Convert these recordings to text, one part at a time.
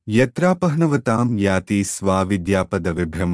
యత్రాపహ్నవతాం యాతి స్వావిద్యాపద విభ్రమ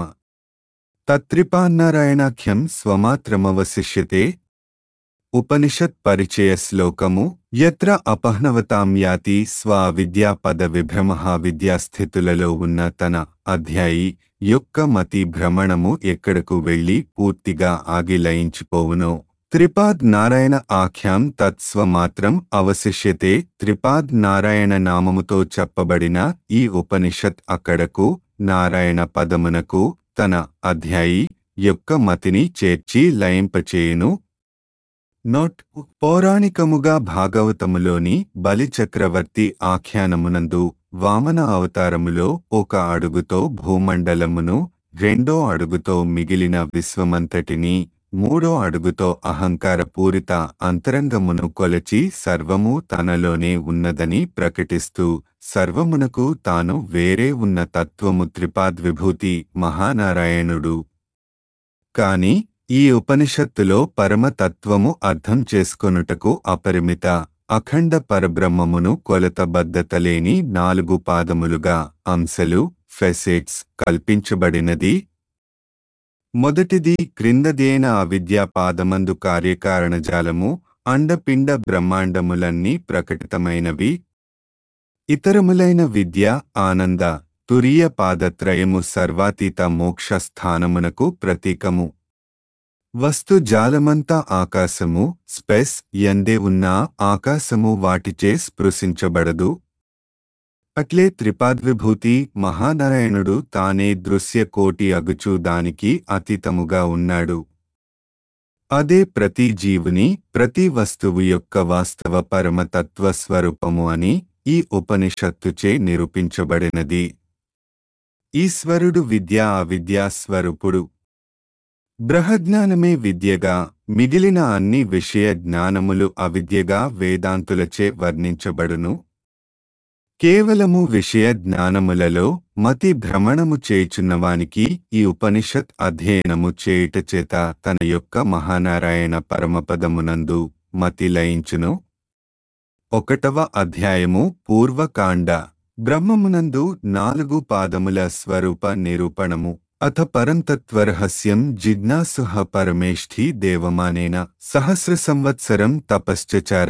తత్రిపాన్నారాయణాఖ్యం స్వమాత్రమవశిష్యతే ఉపనిషత్ పరిచయ శ్లోకము యత్ర అపహ్నవతాం యాతి స్వ విద్యా పద విభ్రమ విద్యాస్థితులలో ఉన్న తన అధ్యాయి యొక్క మతి భ్రమణము ఎక్కడకు వెళ్లి పూర్తిగా ఆగి లయించిపోవునో త్రిపాద్ నారాయణ ఆఖ్యాం తత్స్వమాత్రం అవశిష్యతే త్రిపాద్ నారాయణ నామముతో చెప్పబడిన ఈ ఉపనిషత్ అక్కడకు నారాయణ పదమునకు తన అధ్యాయి యొక్క మతిని చేర్చి లయింపచేయును నోట్ పౌరాణికముగా భాగవతములోని బలిచక్రవర్తి ఆఖ్యానమునందు వామన అవతారములో ఒక అడుగుతో భూమండలమును రెండో అడుగుతో మిగిలిన విశ్వమంతటిని మూడో అడుగుతో అహంకారపూరిత అంతరంగమును కొలచి సర్వము తనలోనే ఉన్నదని ప్రకటిస్తూ సర్వమునకు తాను వేరే ఉన్న తత్వము త్రిపాద్విభూతి మహానారాయణుడు కాని ఈ ఉపనిషత్తులో పరమతత్వము అర్థం చేసుకొనుటకు అపరిమిత అఖండ పరబ్రహ్మమును కొలతబద్ధతలేని నాలుగు పాదములుగా అంశలు ఫెసెట్స్ కల్పించబడినది మొదటిది క్రిందదేన అవిద్యా పాదమందు కార్యకారణజాలము అండపిండ బ్రహ్మాండములన్నీ ప్రకటితమైనవి ఇతరములైన విద్య ఆనంద తురియ పాదత్రయము సర్వాతీత మోక్ష స్థానమునకు ప్రతీకము వస్తు జాలమంతా ఆకాశము స్పెస్ ఎందే ఉన్నా ఆకాశము వాటిచే స్పృశించబడదు అట్లే త్రిపాద్విభూతి మహానారాయణుడు తానే దృశ్య కోటి అగుచు దానికి అతీతముగా ఉన్నాడు అదే ప్రతి జీవుని ప్రతి వస్తువు యొక్క వాస్తవ పరమతత్వ స్వరూపము అని ఈ ఉపనిషత్తుచే నిరూపించబడినది ఈశ్వరుడు విద్యా అవిద్యా స్వరూపుడు బ్రహజ్ఞానమే విద్యగా మిగిలిన అన్ని విషయ జ్ఞానములు అవిద్యగా వేదాంతులచే వర్ణించబడును కేవలము విషయ జ్ఞానములలో మతి భ్రమణము చేయుచున్నవానికి ఈ ఉపనిషత్ అధ్యయనము చేయుట చేత తన యొక్క మహానారాయణ పరమపదమునందు మతి లయించును ఒకటవ అధ్యాయము పూర్వకాండ బ్రహ్మమునందు నాలుగు పాదముల స్వరూప నిరూపణము అథ పరంతత్వరహస్యం జిజ్ఞాసుహ పరమేష్ఠి దేవమానేన సహస్ర సంవత్సరం తపశ్చచార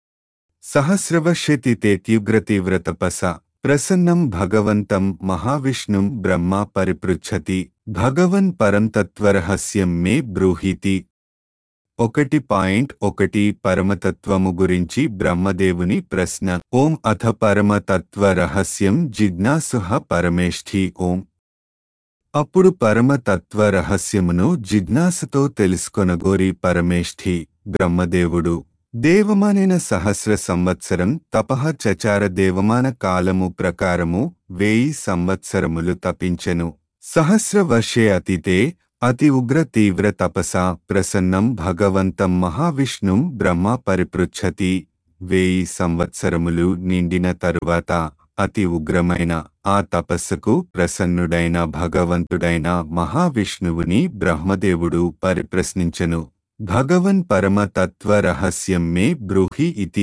సహస్రవశ్యతితేత్యుగ్రతీవ్రతపస ప్రసన్నం భగవంతం మహావిష్ణుం బ్రహ్మ పరిపృచ్ఛతి భగవన్ పరంతత్వరహస్యం మే బ్రూహీతి ఒకటి పాయింట్ ఒకటి పరమతత్వము గురించి బ్రహ్మదేవుని ప్రశ్న ఓం అథ పరమతత్వ రహస్యం జిజ్ఞాసుహ పరమేష్ఠి ఓం అప్పుడు పరమతత్వ రహస్యమును జిజ్ఞాసతో తెలుసుకొనగోరి పరమేష్ఠి బ్రహ్మదేవుడు దేవమానైన సహస్ర సంవత్సరం తపహ చచార దేవమాన కాలము ప్రకారము వేయి సంవత్సరములు తపించెను సహస్ర వర్షే అతితే అతి ఉగ్ర తీవ్ర తపసా ప్రసన్నం భగవంతం మహావిష్ణుం బ్రహ్మ పరిపృచ్ఛతి వేయి సంవత్సరములు నిండిన తరువాత అతి ఉగ్రమైన ఆ తపస్సుకు ప్రసన్నుడైన భగవంతుడైన మహావిష్ణువుని బ్రహ్మదేవుడు పరిప్రశ్నించెను భగవన్ పరమ తత్వ రహస్యం మే బ్రూహి ఇతి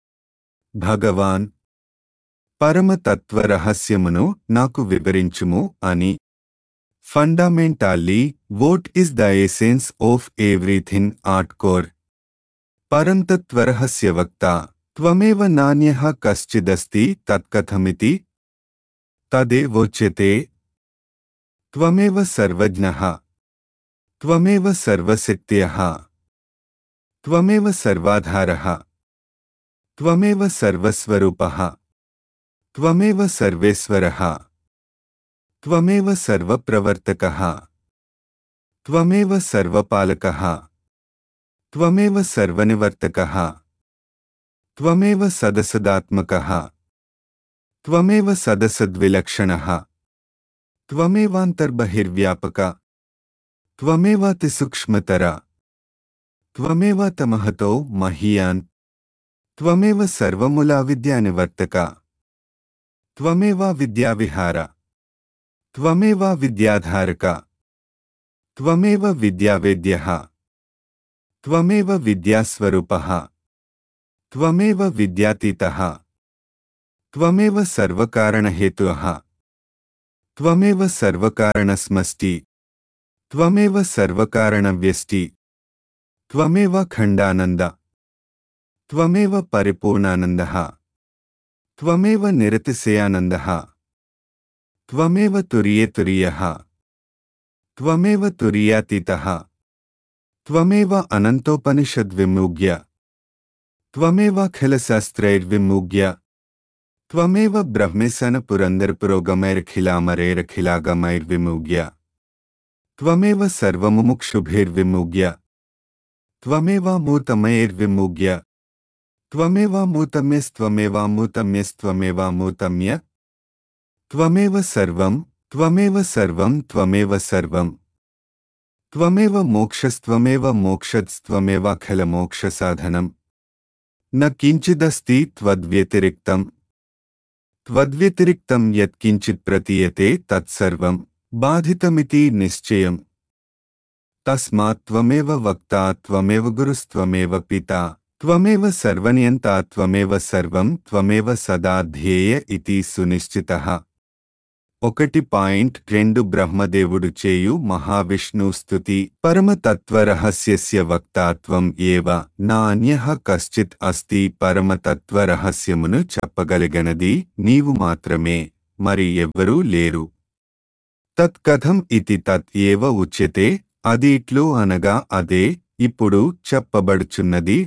భగవాన్ పరమ తత్వ రహస్యమును నాకు వివరించుము అని fundamentally what is the essence of everything art core పరంతత్వరహస్య వక్త త్వమేవ నాణ్యః కశ్చిదస్తి తత్కథమితి తదేవోచ్యతే త్వమేవ సర్వజ్ఞః త్వమేవ సర్వశక్త్యః త్వమేవ సర్వాధారः త్వమేవ సర్వస్వరూపः త్వమేవ సర్వేశ్వరः త్వమేవ సర్వప్రవర్తకः త్వమేవ సర్వపాలకः త్వమేవ సర్వనివర్తకः త్వమేవ సదసదాత్మకः త్వమేవ సదసద్విలక్షణः త్వమేవాంతర్బహిర్వ్యాపక త్వమేవాతిసూక్ష్మతర త్వమేవాతమహతో మహీయాన్ త్వమేవ సర్వములా విద్యానివర్తక త్వమేవా విద్యావిహార త్వమేవా విద్యాధారక త్వమేవ విద్యావేద్యః త్వమేవ విద్యాస్వరూపः త్వమేవ విద్యాతీతः త్వమేవ సర్వకారణహేతుః త్వమేవ సర్వకారణస్మష్టి త్వమేవ సర్వకారణవ్యష్టి త్వమేవ ఖండానంద త్వమేవ పరిపూర్ణానందః త్వమేవ నిరతిశయానందః త్వమేవ తుర్యేతురీయः త్వమేవ తుర్యాతీతः త్వమేవ అనంతోపనిషద్విముగ్య త్వమేవాఖిలశాస్త్రైర్విముగ్య త్వమేవ బ్రహ్మేశన పురందరపురోగమైర్ఖిలామరేరఖిలాగమైర్విముగ్య త్వమేవ సర్వముముక్షుభిర్విముగ్య త్వమేవామూతమయైర్విముగ్య త్వమేవామూతమ్యస్త్వమేవామూతమ్యస్త్వమేవామూతమ్య త్వమేవ సర్వం త్వమేవ సర్వం త్వమేవ సర్వం త్వమేవ మోక్షస్త్వమేవ మోక్షస్త్వమేవాఖిలమోక్షసాధనం న కించిదస్తి త్వద్వ్యతిరిక్తం త్వద్వ్యతిరిక్తం యత్కించిత్ ప్రతీయతే తత్సర్వం బాధితమితి నిశ్చయం తస్మాత్ త్వమేవ వక్తా త్వమేవ గురుస్త్వమేవ పితా త్వమేవ సర్వనియంతా త్వమేవ సర్వం త్వమేవ సదా ధ్యేయ ఇతి సునిశ్చితః ఒకటి పాయింట్ రెండు బ్రహ్మదేవుడు చేయు మహావిష్ణు స్తుతి పరమతత్వరహస్యస్య వక్తాత్వం ఏవ నా అన్యః కశ్చిత్ అస్తి పరమతత్వరహస్యమును చెప్పగలిగనది నీవు మాత్రమే మరి ఎవ్వరూ లేరు తత్కథం ఇతి తత్ ఏవ ఉచ్యతే అది ఇట్లు అనగా అదే ఇప్పుడు చెప్పబడుచున్నది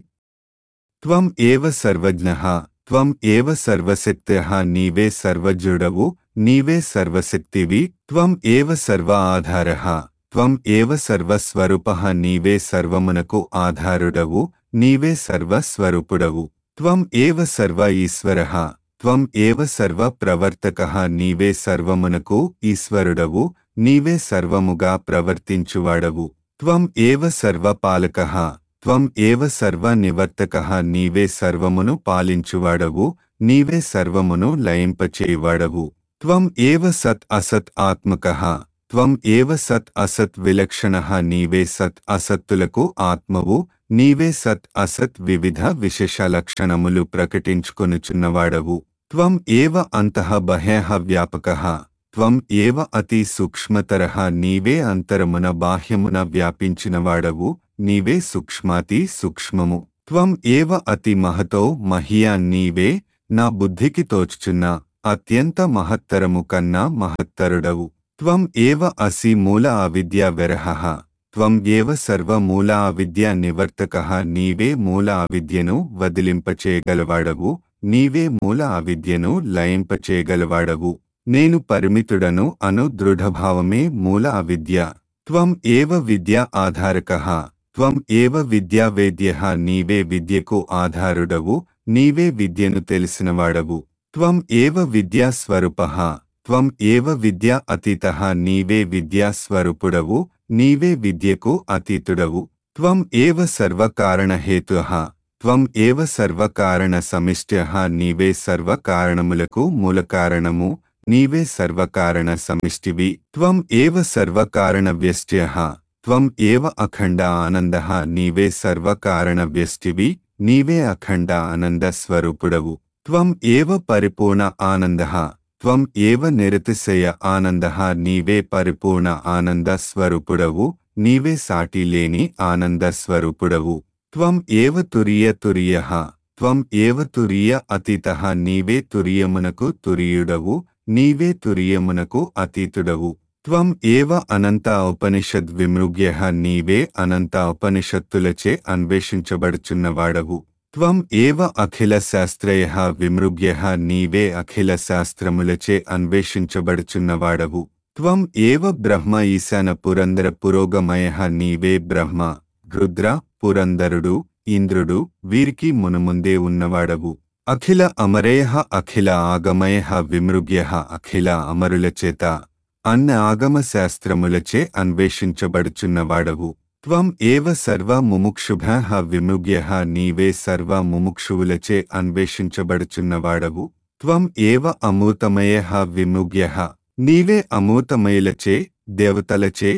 త్వం ఏవ సర్వజ్ఞః త్వం ఏవ సర్వశక్త్యః నీవే సర్వజుడవు నీవే సర్వశక్తివి త్వం ఏవ సర్వ ఆధారః త్వం ఏవ సర్వస్వరూపః నీవే సర్వమునకు ఆధారుడవు నీవే సర్వస్వరూపుడవు త్వం ఏవ సర్వ ఈశ్వరః త్వం ఏవ సర్వ ప్రవర్తకః నీవే సర్వమునకు ఈశ్వరుడవు నీవే సర్వముగా ప్రవర్తించువాడవు త్వం ఏవ సర్వపాలకః త్వం ఏవ సర్వ నివర్తకః నీవే సర్వమును పాలించువాడవు నీవే సర్వమును లయింపచేయువాడవు త్వం ఏవ సత్ అసత్ ఆత్మకః త్వం ఏవ సత్ అసత్ విలక్షణః నీవే సత్ అసత్తులకు ఆత్మవు నీవే సత్ అసత్ వివిధ విశేష లక్షణములు ప్రకటించుకొనుచున్నవాడవు త్వం ఏవ అంతః బహ్యః వ్యాపకః త్వం ఏవ అతి సూక్ష్మతరః నీవే అంతరమున బాహ్యమున వ్యాపించినవాడవు నీవే సూక్ష్మాతి సూక్ష్మము త్వం ఏవ అతి మహతో మహియా నీవే నా బుద్ధికి తోచుచున్న అత్యంత మహత్తరము కన్నా మహత్తరుడవు త్వం ఏవ అసి మూల అవిద్యా విరహః త్వం ఏవ సర్వ మూల అవిద్యా నివర్తకః నీవే మూల అవిద్యను వదిలింపచేయగలవాడవు నీవే మూల అవిద్యను లయింపచేయగలవాడవు నేను పరిమితుడను అను దృఢభావమే మూల అవిద్య త్వం ఏవ విద్యా ఆధారకః త్వం ఏవ విద్యా వేద్యః నీవే విద్యకు ఆధారుడవు నీవే విద్యను తెలిసినవాడవు త్వం ఏవ విద్యా స్వరూపః త్వం ఏవ విద్యా అతీతః నీవే విద్యా స్వరూపుడవు నీవే విద్యకు అతీతుడవు త్వం ఏవ సర్వకారణహేతుః త్వం ఏవ సర్వకారణ సమిష్ట్యః నీవే సర్వకారణములకు మూలకారణము నీవే సర్వకారణ సమిష్టివి త్వం ఏవ సర్వకారణ వ్యష్ట్యః త్వం ఏవ అఖండ ఆనందః నీవే సర్వకారణ వ్యష్టివి నీవే అఖండ ఆనంద స్వరూపుడవు త్వం ఏవ పరిపూర్ణ ఆనందః త్వం ఏవ నిరతిశయ ఆనందః నీవే పరిపూర్ణ ఆనంద స్వరూపుడవు నీవే సాటి లేని ఆనంద స్వరూపుడవు త్వం ఏవ తురియ తురియః త్వం ఏవ తురియ అతీతః నీవే తురియమునకు తురియుడవు నీవే తురియమునకు అతీతుడవు త్వం ఏవ అనంత ఉపనిషద్ విమృగ్యః నీవే అనంత ఉపనిషత్తులచే అన్వేషించబడుచున్నవాడవు త్వం ఏవ అఖిల శాస్త్రయః విమృగ్యః నీవే అఖిల శాస్త్రములచే అన్వేషించబడుచున్నవాడవు త్వం ఏవ బ్రహ్మ ఈశాన పురందర పురోగమయః నీవే బ్రహ్మ రుద్ర పురందరుడు ఇంద్రుడు వీరికి మునుముందే ఉన్నవాడవు అఖిల అమరేయ అఖిల ఆగమయ విమృగ్య అఖిల అమరులచేత అన్న ఆగమ శాస్త్రములచే అన్వేషించబడుచున్నవాడవు త్వం ఏవ సర్వ ముముక్షుభ విమృగ్య నీవే సర్వ ముముక్షువులచే అన్వేషించబడుచున్నవాడవు త్వం ఏవ అమూతమయ విముగ్య నీవే అమూతమయులచే దేవతలచే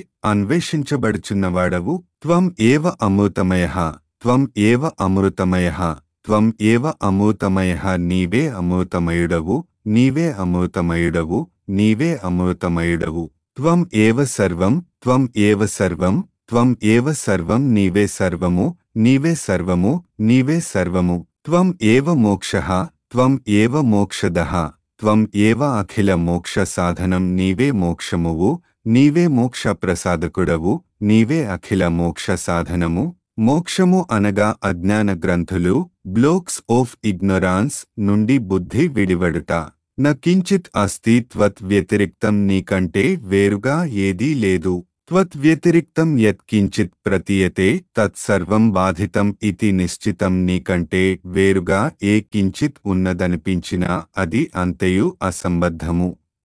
అన్వేషించబడుచున్నవాడవు త్వం ఏవ అమూతమయ త్వం ఏవ అమృతమయ త్వం ఏవ అమూతమయ నీవే అమూతమయుడవు నీవే అమూతమయుడవు నీవే అమూతమయుడవు త్వం ఏవ సర్వం త్వం ఏవ సర్వం త్వం ఏవ సర్వం నీవే సర్వము నీవే సర్వము నీవే సర్వము త్వం ఏవ మోక్షః త్వం ఏవ మోక్షదః త్వం ఏవ అఖిల మోక్ష సాధనం నీవే మోక్షమువు నీవే మోక్ష ప్రసాదకుడవు నీవే అఖిల మోక్ష సాధనము మోక్షము అనగా అజ్ఞాన గ్రంథులు బ్లోక్స్ ఆఫ్ ఇగ్నొరాన్స్ నుండి బుద్ధి విడివడుట న కించిత్ అస్తి త్వత్ వ్యతిరిక్తం నీకంటే వేరుగా ఏదీ లేదు త్వత్ వ్యతిరిక్తం యత్ కించిత్ ప్రతీయతే తత్సర్వం బాధితం ఇతి నిశ్చితం నీకంటే వేరుగా ఏ కించిత్ ఉన్నదనిపించినా అది అంతయు అసంబద్ధము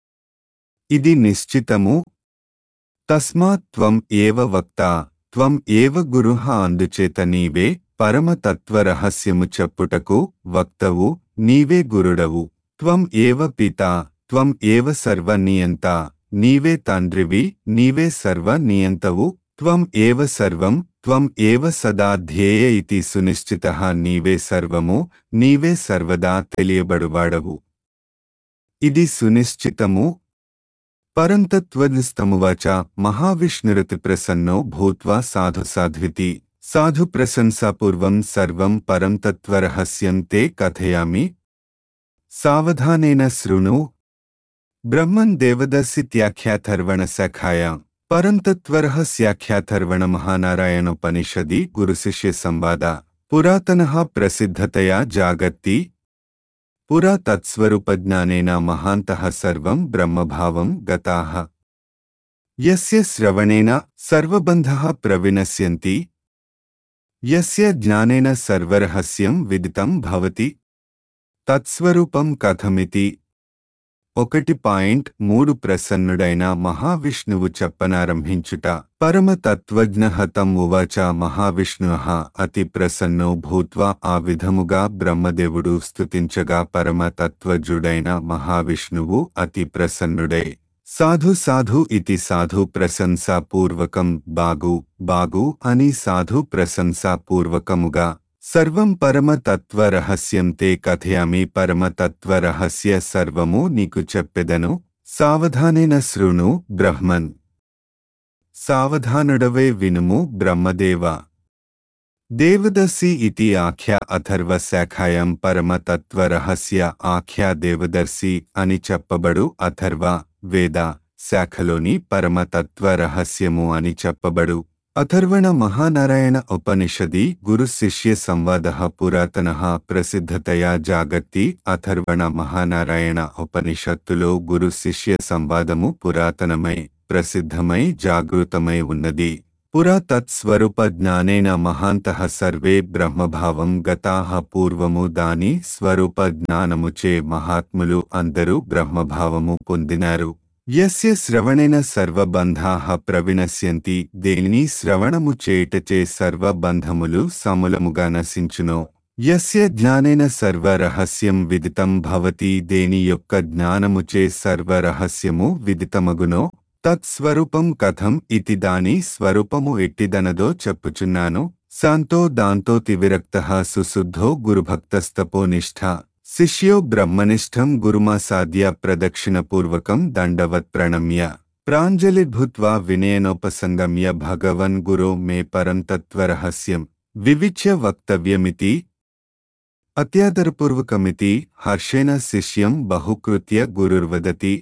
ఇది నిశ్చితము తస్మాత్ త్వం ఏవ వక్త త్వం ఏవ గురుః అందుచేత నీవే పరమతత్వరహస్యము చెప్పుటకు వక్తవు నీవే గురుడవు త్వం ఏవ పిత త్వం ఏవ సర్వనియంత నీవే తండ్రివి నీవే సర్వ నియంతవు త్వం ఏవ సర్వం త్వం ఏవ సదా ధ్యేయ ఇతి సునిశ్చిత నీవే సర్వము నీవే సర్వదా తెలియబడువాడవు ఇది సునిశ్చితము పరంతత్వనిస్తమువాచ మహావిష్ణురతి ప్రసన్నో భూత్వా సాధు సాధ్వితి సాధు ప్రశంసాపూర్వం సర్వం పరం తత్వరహస్యం తే కథయామి సావధానేన శృణు బ్రహ్మన్ దేవదర్శిత్యాఖ్యాథర్వణ శాఖాయాం పరంతత్వరహస్యాఖ్యాథర్వణ మహానారాయణోపనిషది గురుశిష్య సంవాద పురాతనః ప్రసిద్ధతయా జాగర్తి పురా తత్స్వరూపజ్ఞానేన మహాంతః సర్వం బ్రహ్మభావం గతాః యస్య శ్రవణేన సర్వబంధః ప్రవినశ్యంతి యస్య జ్ఞానేన సర్వరహస్యం విదితం భవతి తత్స్వరూపం కథమితి ఒకటి పాయింట్ మూడు ప్రసన్నుడైన మహావిష్ణువు చెప్పనారంభించుట పరమతత్వజ్ఞ తం ఉవాచ మహావిష్ణు అతి ప్రసన్నో భూత్వా ఆ విధముగా బ్రహ్మదేవుడు స్తుతించగా పరమతత్వజుడైన మహావిష్ణువు అతి ప్రసన్నుడై సాధు సాధు ఇతి సాధు ప్రశంసాపూర్వకం బాగు బాగు అని సాధు ప్రశంసాపూర్వకముగా సర్వం పరమతత్వరహస్యం తే కథయామి పరమతత్వరహస్య సర్వము నీకు చెప్పెదను సావధానేన శృణు బ్రహ్మన్ సావధానుడవే వినుము బ్రహ్మదేవ దేవదసి ఇతి ఆఖ్య అథర్వ శాఖాయం పరమతత్వరహస్య ఆఖ్య దేవదర్శి అని చెప్పబడు అథర్వ వేద శాఖలోని పరమతత్వ రహస్యము అని చెప్పబడు అథర్వణ మహానారాయణ ఉపనిషది గురు శిష్య సంవాద పురాతన ప్రసిద్ధతయా జాగర్తి అథర్వణ మహానారాయణ ఉపనిషత్తులో గురు శిష్య సంవాదము పురాతనమై ప్రసిద్ధమై జాగృతమై ఉన్నది పురా తత్స్వరూప జ్ఞానేన మహాంతః సర్వే బ్రహ్మభావం గతాః పూర్వము దాని స్వరూప జ్ఞానముచే మహాత్ములు అందరూ బ్రహ్మభావము పొందినారు యస్య శ్రవణేన సర్వబంధాః ప్రవినశ్యంతి దేనిని శ్రవణము చేయుటచే సర్వబంధములు సమూలముగా నశించునో యస్య జ్ఞానేన సర్వరహస్యం విదితం భవతి దేని యొక్క జ్ఞానముచే సర్వరహస్యము విదితమగునో తత్స్వరూపం కథం ఇతి దాని స్వరూపము ఎట్టిదనదో చెప్పుచున్నాను శాంతో దాంతోతి విరక్త సుశుద్ధో గురుభక్తస్తపోనిష్ఠ శిష్యో బ్రహ్మనిష్టం గురుమాసాద్య ప్రదక్షిణపూర్వకం దండవత్ ప్రణమ్య ప్రాంజలిర్భూత్వా వినయనోపసంగమ్య భగవన్ గురో మే పరంతత్వరహస్యం వివిచ్య వక్తవ్యమితి అత్యాదరపూర్వకమితి హర్షేణ శిష్యం బహుకృత్య గురుర్వదతి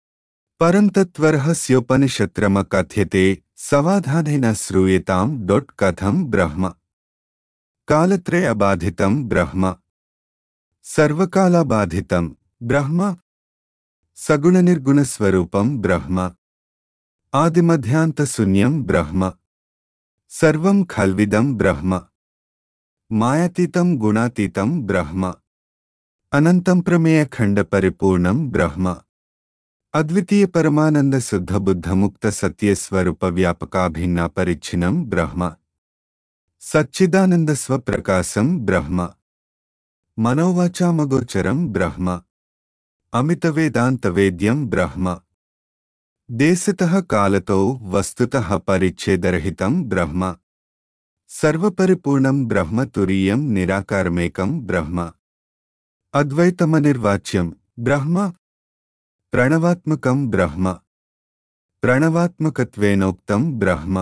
పరంతత్వరహస్యోపనిషత్రమ కథ్యతే సవాధానేన శ్రూయతాం డొట్ కథం బ్రహ్మ కాలత్రయబాధితం బ్రహ్మ సర్వకాలబాధితం బ్రహ్మ సగుణనిర్గుణస్వరూపం బ్రహ్మ ఆదిమధ్యాంతశూన్యం బ్రహ్మ సర్వం ఖల్విదం బ్రహ్మ మాయాతీతం గుణాతీతం బ్రహ్మ అనంతం ప్రమేయ ఖండ పరిపూర్ణం బ్రహ్మ అద్వితీయ పరమానంద శుద్ధ బుద్ధ ముక్త సత్యస్వరూప వ్యాపకాభిన్న పరిచ్ఛిన్నం బ్రహ్మ సచ్చిదానంద స్వప్రకాశం బ్రహ్మ మనోవాచామగోచరం బ్రహ్మ అమితవేదాంతవేద్యం బ్రహ్మ దేశత కాలతో వస్తుత పరిచ్ఛేదరహితం బ్రహ్మ సర్వపరిపూర్ణం బ్రహ్మ తురీయం నిరాకారమేకం బ్రహ్మ అద్వైతమనిర్వాచ్యం బ్రహ్మ ప్రణవాత్మకం బ్రహ్మ ప్రణవాత్మకత్వేనోక్తం బ్రహ్మ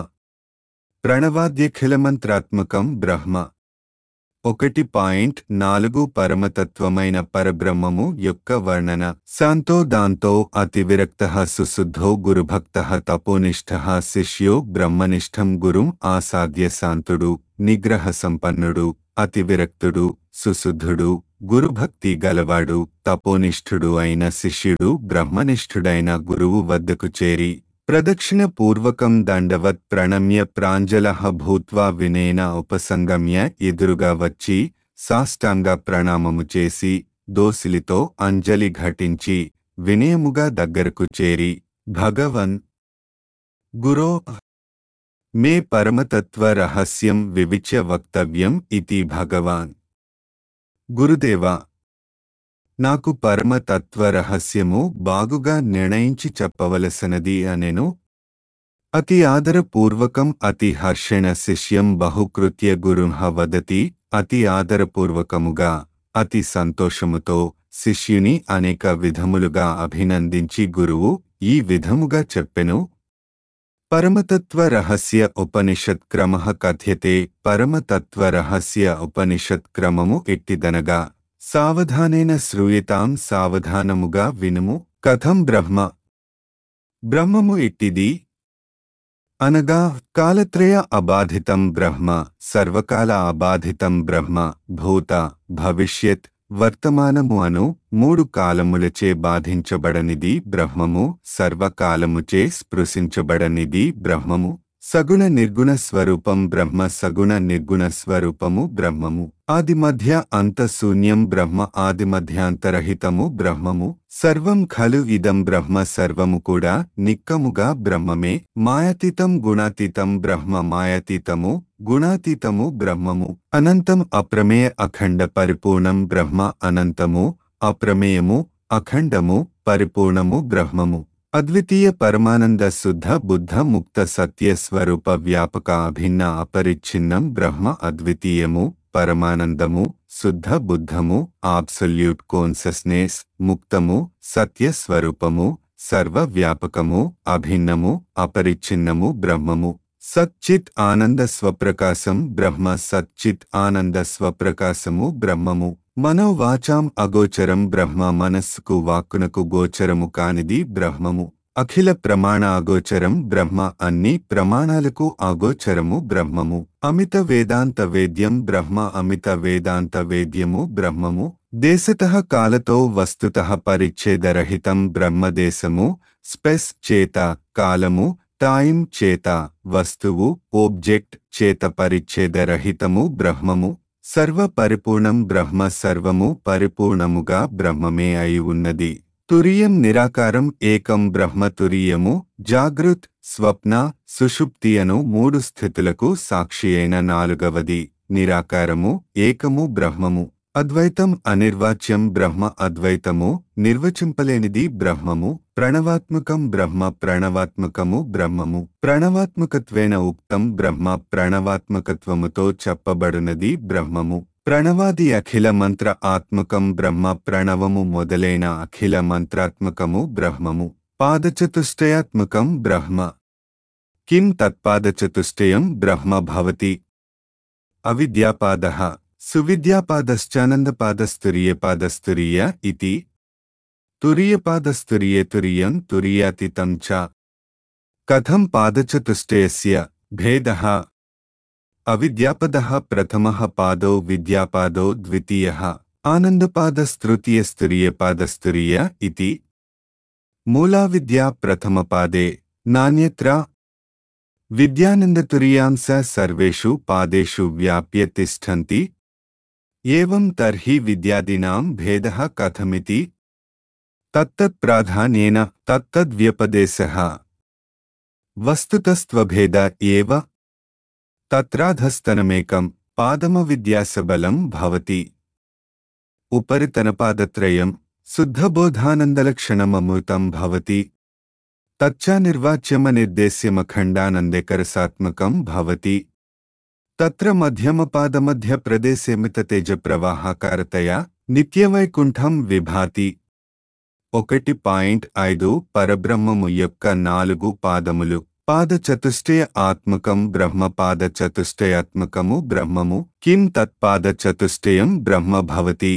ప్రణవాద్యఖిలమంత్రాత్మకం బ్రహ్మ ఒకటి పాయింట్ నాలుగు పరమతత్వమైన పరబ్రహ్మము యొక్క వర్ణన శాంతో దాంతో అతివిరక్త సుశుద్ధో గురుభక్త తపోనిష్ఠ శిష్యో బ్రహ్మనిష్టం గురుం ఆసాద్య శాంతుడు నిగ్రహ సంపన్నుడు అతివిరక్తుడు సుశుద్ధుడు గురుభక్తి గలవాడు తపోనిష్ఠుడు అయిన శిష్యుడు బ్రహ్మనిష్ఠుడైన గురువు వద్దకు చేరి ప్రదక్షిణ పూర్వకం దండవత్ ప్రణమ్య ప్రాంజల భూత్వా వినేన ఉపసంగమ్య ఎదురుగా వచ్చి సాష్టాంగ ప్రణామము చేసి దోసిలితో అంజలి ఘటించి వినయముగా దగ్గరకు చేరి భగవన్ గురో మే పరమతత్వ రహస్యం వివిచ్య వక్తవ్యం ఇతి భగవాన్ గురుదేవా నాకు పరమతత్వ రహస్యము బాగుగా నిర్ణయించి చెప్పవలసినది అనెను అతి ఆదరపూర్వకం అతి హర్షణ శిష్యం బహుకృత్య గురుంహ వదతి అతి ఆదరపూర్వకముగా అతి సంతోషముతో శిష్యుని అనేక విధములుగా అభినందించి గురువు ఈ విధముగా చెప్పెను పరమతత్వ రహస్య ఉపనిషత్ క్రమ కథ్యతే పరమతత్వ రహస్య ఉపనిషత్ క్రమము ఎట్టిదనగా సావధానేన శ్రూయతాం సావధానముగా వినుము కథం బ్రహ్మ బ్రహ్మము ఎట్టిది అనగా కాలత్రయ అబాధితం బ్రహ్మ సర్వకాల అబాధితం బ్రహ్మ భూత భవిష్యత్ వర్తమానము అను మూడు కాలములచే బాధించబడనిది బ్రహ్మము సర్వకాలముచే స్పృశించబడనిది బ్రహ్మము సగుణ నిర్గుణ స్వరూపం బ్రహ్మ సగుణ నిర్గుణ స్వరూపము బ్రహ్మము ఆది మధ్య అంత శూన్యం బ్రహ్మ ఆది మధ్యాంతరహితము బ్రహ్మము సర్వం ఖలు ఇదం బ్రహ్మ సర్వము కూడా నిక్కముగా బ్రహ్మమే మాయాతీతం గుణాతీతం బ్రహ్మ మాయాతీతము గుణాతీతము బ్రహ్మము అనంతం అప్రమేయ అఖండ పరిపూర్ణం బ్రహ్మ అనంతము అప్రమేయము అఖండము పరిపూర్ణము బ్రహ్మము అద్వితీయ పరమానంద శుద్ధ బుద్ధ ముక్త సత్య స్వరూప వ్యాపక అభిన్న అపరిచ్ఛిన్నం బ్రహ్మ అద్వితీయము పరమానందము శుద్ధ బుద్ధము ఆబ్సల్యూట్ కాన్సస్నెస్ ముక్తము సత్య స్వరూపము సర్వ వ్యాపకము అభిన్నము అపరిచ్ఛిన్నము బ్రహ్మము సచ్చిత్ ఆనంద స్వప్రకాశం బ్రహ్మ సచ్చిత్ ఆనంద స్వప్రకాశము బ్రహ్మము మనోవాచాం అగోచరం బ్రహ్మ మనస్సుకు వాక్కునకు గోచరము కానిది బ్రహ్మము అఖిల ప్రమాణ అగోచరం బ్రహ్మ అన్ని ప్రమాణాలకు అగోచరము బ్రహ్మము అమిత వేదాంత వేద్యం బ్రహ్మ అమిత వేదాంత వేద్యము బ్రహ్మము దేశత కాలతో వస్తుత పరిచ్ఛేదరహితం బ్రహ్మదేశము స్పెస్ చేత కాలము టైం చేత వస్తువు ఓబ్జెక్ట్ చేత పరిచ్ఛేదరహితము బ్రహ్మము సర్వ పరిపూర్ణం బ్రహ్మ సర్వము పరిపూర్ణముగా బ్రహ్మమే అయి ఉన్నది తురియం నిరాకారం ఏకం బ్రహ్మ తురియము జాగృత్ స్వప్న సుషుప్తి అను మూడు స్థితులకు సాక్షి అయిన నాలుగవది నిరాకారము ఏకము బ్రహ్మము అద్వైతం అనిర్వాచ్యం బ్రహ్మ అద్వైతము నిర్వచింపలేనిది బ్రహ్మము ప్రణవాత్మకం బ్రహ్మ ప్రణవాత్మకము బ్రహ్మము ప్రణవాత్మకత్వేన ఉక్తం బ్రహ్మ ప్రణవాత్మకత్వముతో చెప్పబడినది బ్రహ్మము ప్రణవాది అఖిల మంత్ర ఆత్మకం బ్రహ్మ ప్రణవము మొదలైన అఖిల మంత్రాత్మకము బ్రహ్మము పాదచతుష్టయాత్మకం బ్రహ్మ కిం తత్పాదచతుష్టయం బ్రహ్మ భవతి అవిద్యాపాద సువిద్యాపాదశ్చానందపాదస్తురీయపాదస్తురీయ ఇతి తురీయపాదస్తురీయే తురీయం తురీయాతీతం చ కథం పాదచతుష్టయస్య భేదః అవిద్యాపదः ప్రథమः పాదో విద్యాపాదో ద్వితీయः ఆనందపాదస్తృతీయస్తురీయపాదస్తురీయ ఇతి మూలావిద్యా ప్రథమపాదే నాణ్యత్ర విద్యానందతురీయాంస సర్వేషు పాదేషు వ్యాప్య తిష్టంతి ఏవం తర్హి విద్యాదీనాం భేదः కథమితి తత్తత్ప్రాధాన్యేన తత్తద్వ్యపదేశः వస్తుతస్త్వభేద ఏవ తత్రాధస్తనమేకం పాదమవిద్యాసబలం భవతి ఉపరితనపాదత్రయం శుద్ధబోధానందలక్షణమమృతం భవతి తచ్చ నిర్వాచ్యమనిర్దేశ్యమఖండానందేకరసాత్మకం భవతి తత్ర మధ్యమపాదమధ్య ప్రదేశేమిత తేజ ప్రవాహకారతయా నిత్యవైకుంఠం విభాతి ఒకటి పాయింట్ ఐదు పరబ్రహ్మము యొక్క నాలుగు పాదములు పాద చతుష్టయ ఆత్మకం బ్రహ్మ పాద చతుష్టయాత్మకము బ్రహ్మము కిం తత్పాద చతుష్టయం బ్రహ్మ భవతి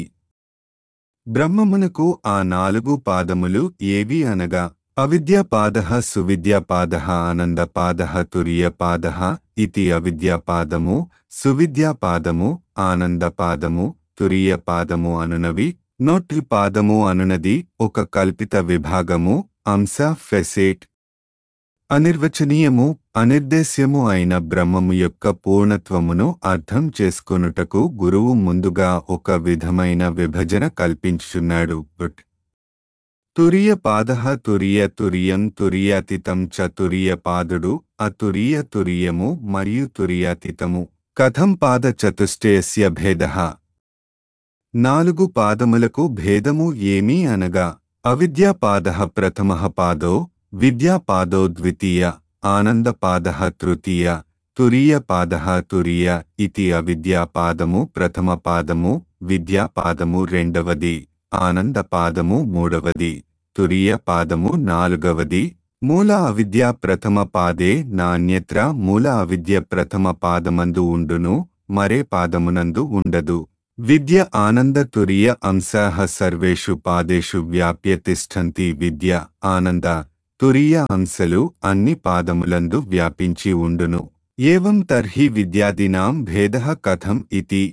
బ్రహ్మమునకు ఆ నాలుగు పాదములు ఏవి అనగా అవిద్యాపాద సువిద్యాపాద ఆనందపాద తురీయపాద ఇది అవిద్యాపాదము సువిద్యాపాదము ఆనందపాదము తురీయపాదము అనునవి నోటి పాదము అనునది ఒక కల్పిత విభాగము అంశ ఫెసేట్ అనిర్వచనీయము అనిర్దేశ్యము అయిన బ్రహ్మము యొక్క పూర్ణత్వమును అర్థం చేసుకొనుటకు గురువు ముందుగా ఒక విధమైన విభజన కల్పించుచున్నాడు బట్ తురియ పాద తురియ తురియం తురియాతీతం చ తురియ పాదుడు అతురియ తురియము మరియు తురియాతీతము కథం పాద చతుష్టయస్య భేద నాలుగు పాదములకు భేదము ఏమీ అనగా అవిద్యాపాద ప్రథమ పాదో విద్యాపాదో ద్వితీయ ఆనందపాద తృతీయ తురీయపాద తురీయ ఇతి అవిద్యాపాదము ప్రథమ పాదము విద్యాపాదము రెండవది ఆనందపాదము మూడవది తురీయ పాదము నాలుగవది మూల అవిద్య ప్రథమ పాదే నాణ్యత్ర మూల అవిద్య ప్రథమ పాదమందు ఉండును మరే పాదమునందు ఉండదు విద్య ఆనంద తురీయ అంశాః సర్వేషు పాదేషు వ్యాప్య తిష్టంతి విద్య ఆనంద తురీయ అంశలు అన్ని పాదములందు వ్యాపించి ఉండును ఏవం తర్హి విద్యాదినాం భేదః కథం ఇతి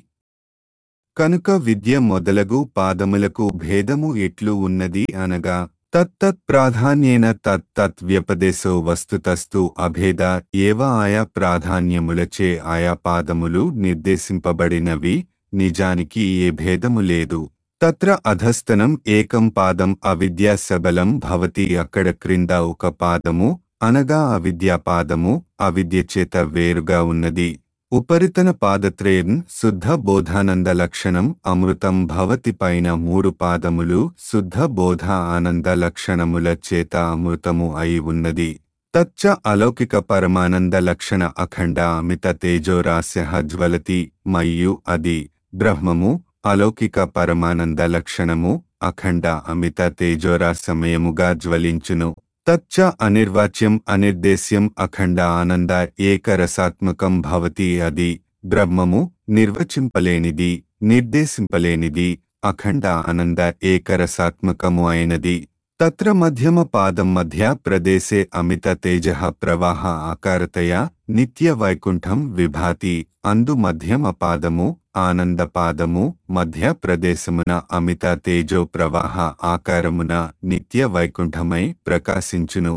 కనుక విద్య మొదలగు పాదములకు భేదము ఎట్లు ఉన్నది అనగా తత్తత్ ప్రాధాన్యేన తత్తత్ వ్యపదేశో వస్తుతస్తు అభేద ఏవ ఆయా ప్రాధాన్యములచే ఆయా పాదములు నిర్దేశింపబడినవి నిజానికి ఏ భేదము లేదు తత్ర అధస్తనం ఏకం పాదం అవిద్యా సబలం భవతి అక్కడ క్రింద ఒక పాదము అనగా అవిద్యాపాదము అవిద్య చేత వేరుగా ఉన్నది ఉపరితన పాదత్రేన్ శుద్ధ బోధానంద లక్షణం అమృతం భవతి పైన మూడు పాదములు శుద్ధ బోధ ఆనంద లక్షణముల చేత అమృతము అయి ఉన్నది తచ్చ అలౌకిక పరమానంద లక్షణ అఖండ అమిత తేజోరాస్య జ్వలతి మయ్యు అది బ్రహ్మము అలౌకిక పరమానంద లక్షణము అఖండ అమిత తేజోరాసమయముగా జ్వలించును తచ్చ అనిర్వాచ్యం అనిర్దేశ్యం అఖండ ఆనంద ఏకరసాత్మకం భవతి అది బ్రహ్మము నిర్వచింపలేనిది నిర్దేశింపలేనిది అఖండ ఆనంద ఏకరసాత్మకము అయినది తత్ర మధ్యమ పాదం మధ్య ప్రదేశే అమిత తేజ ప్రవాహ ఆకారతయా నిత్య వైకుంఠం విభాతి అందు మధ్యమ పాదము ఆనంద పాదము మధ్య ప్రదేశమున అమిత తేజో ప్రవాహ ఆకారమున నిత్య వైకుంఠమై ప్రకాశించును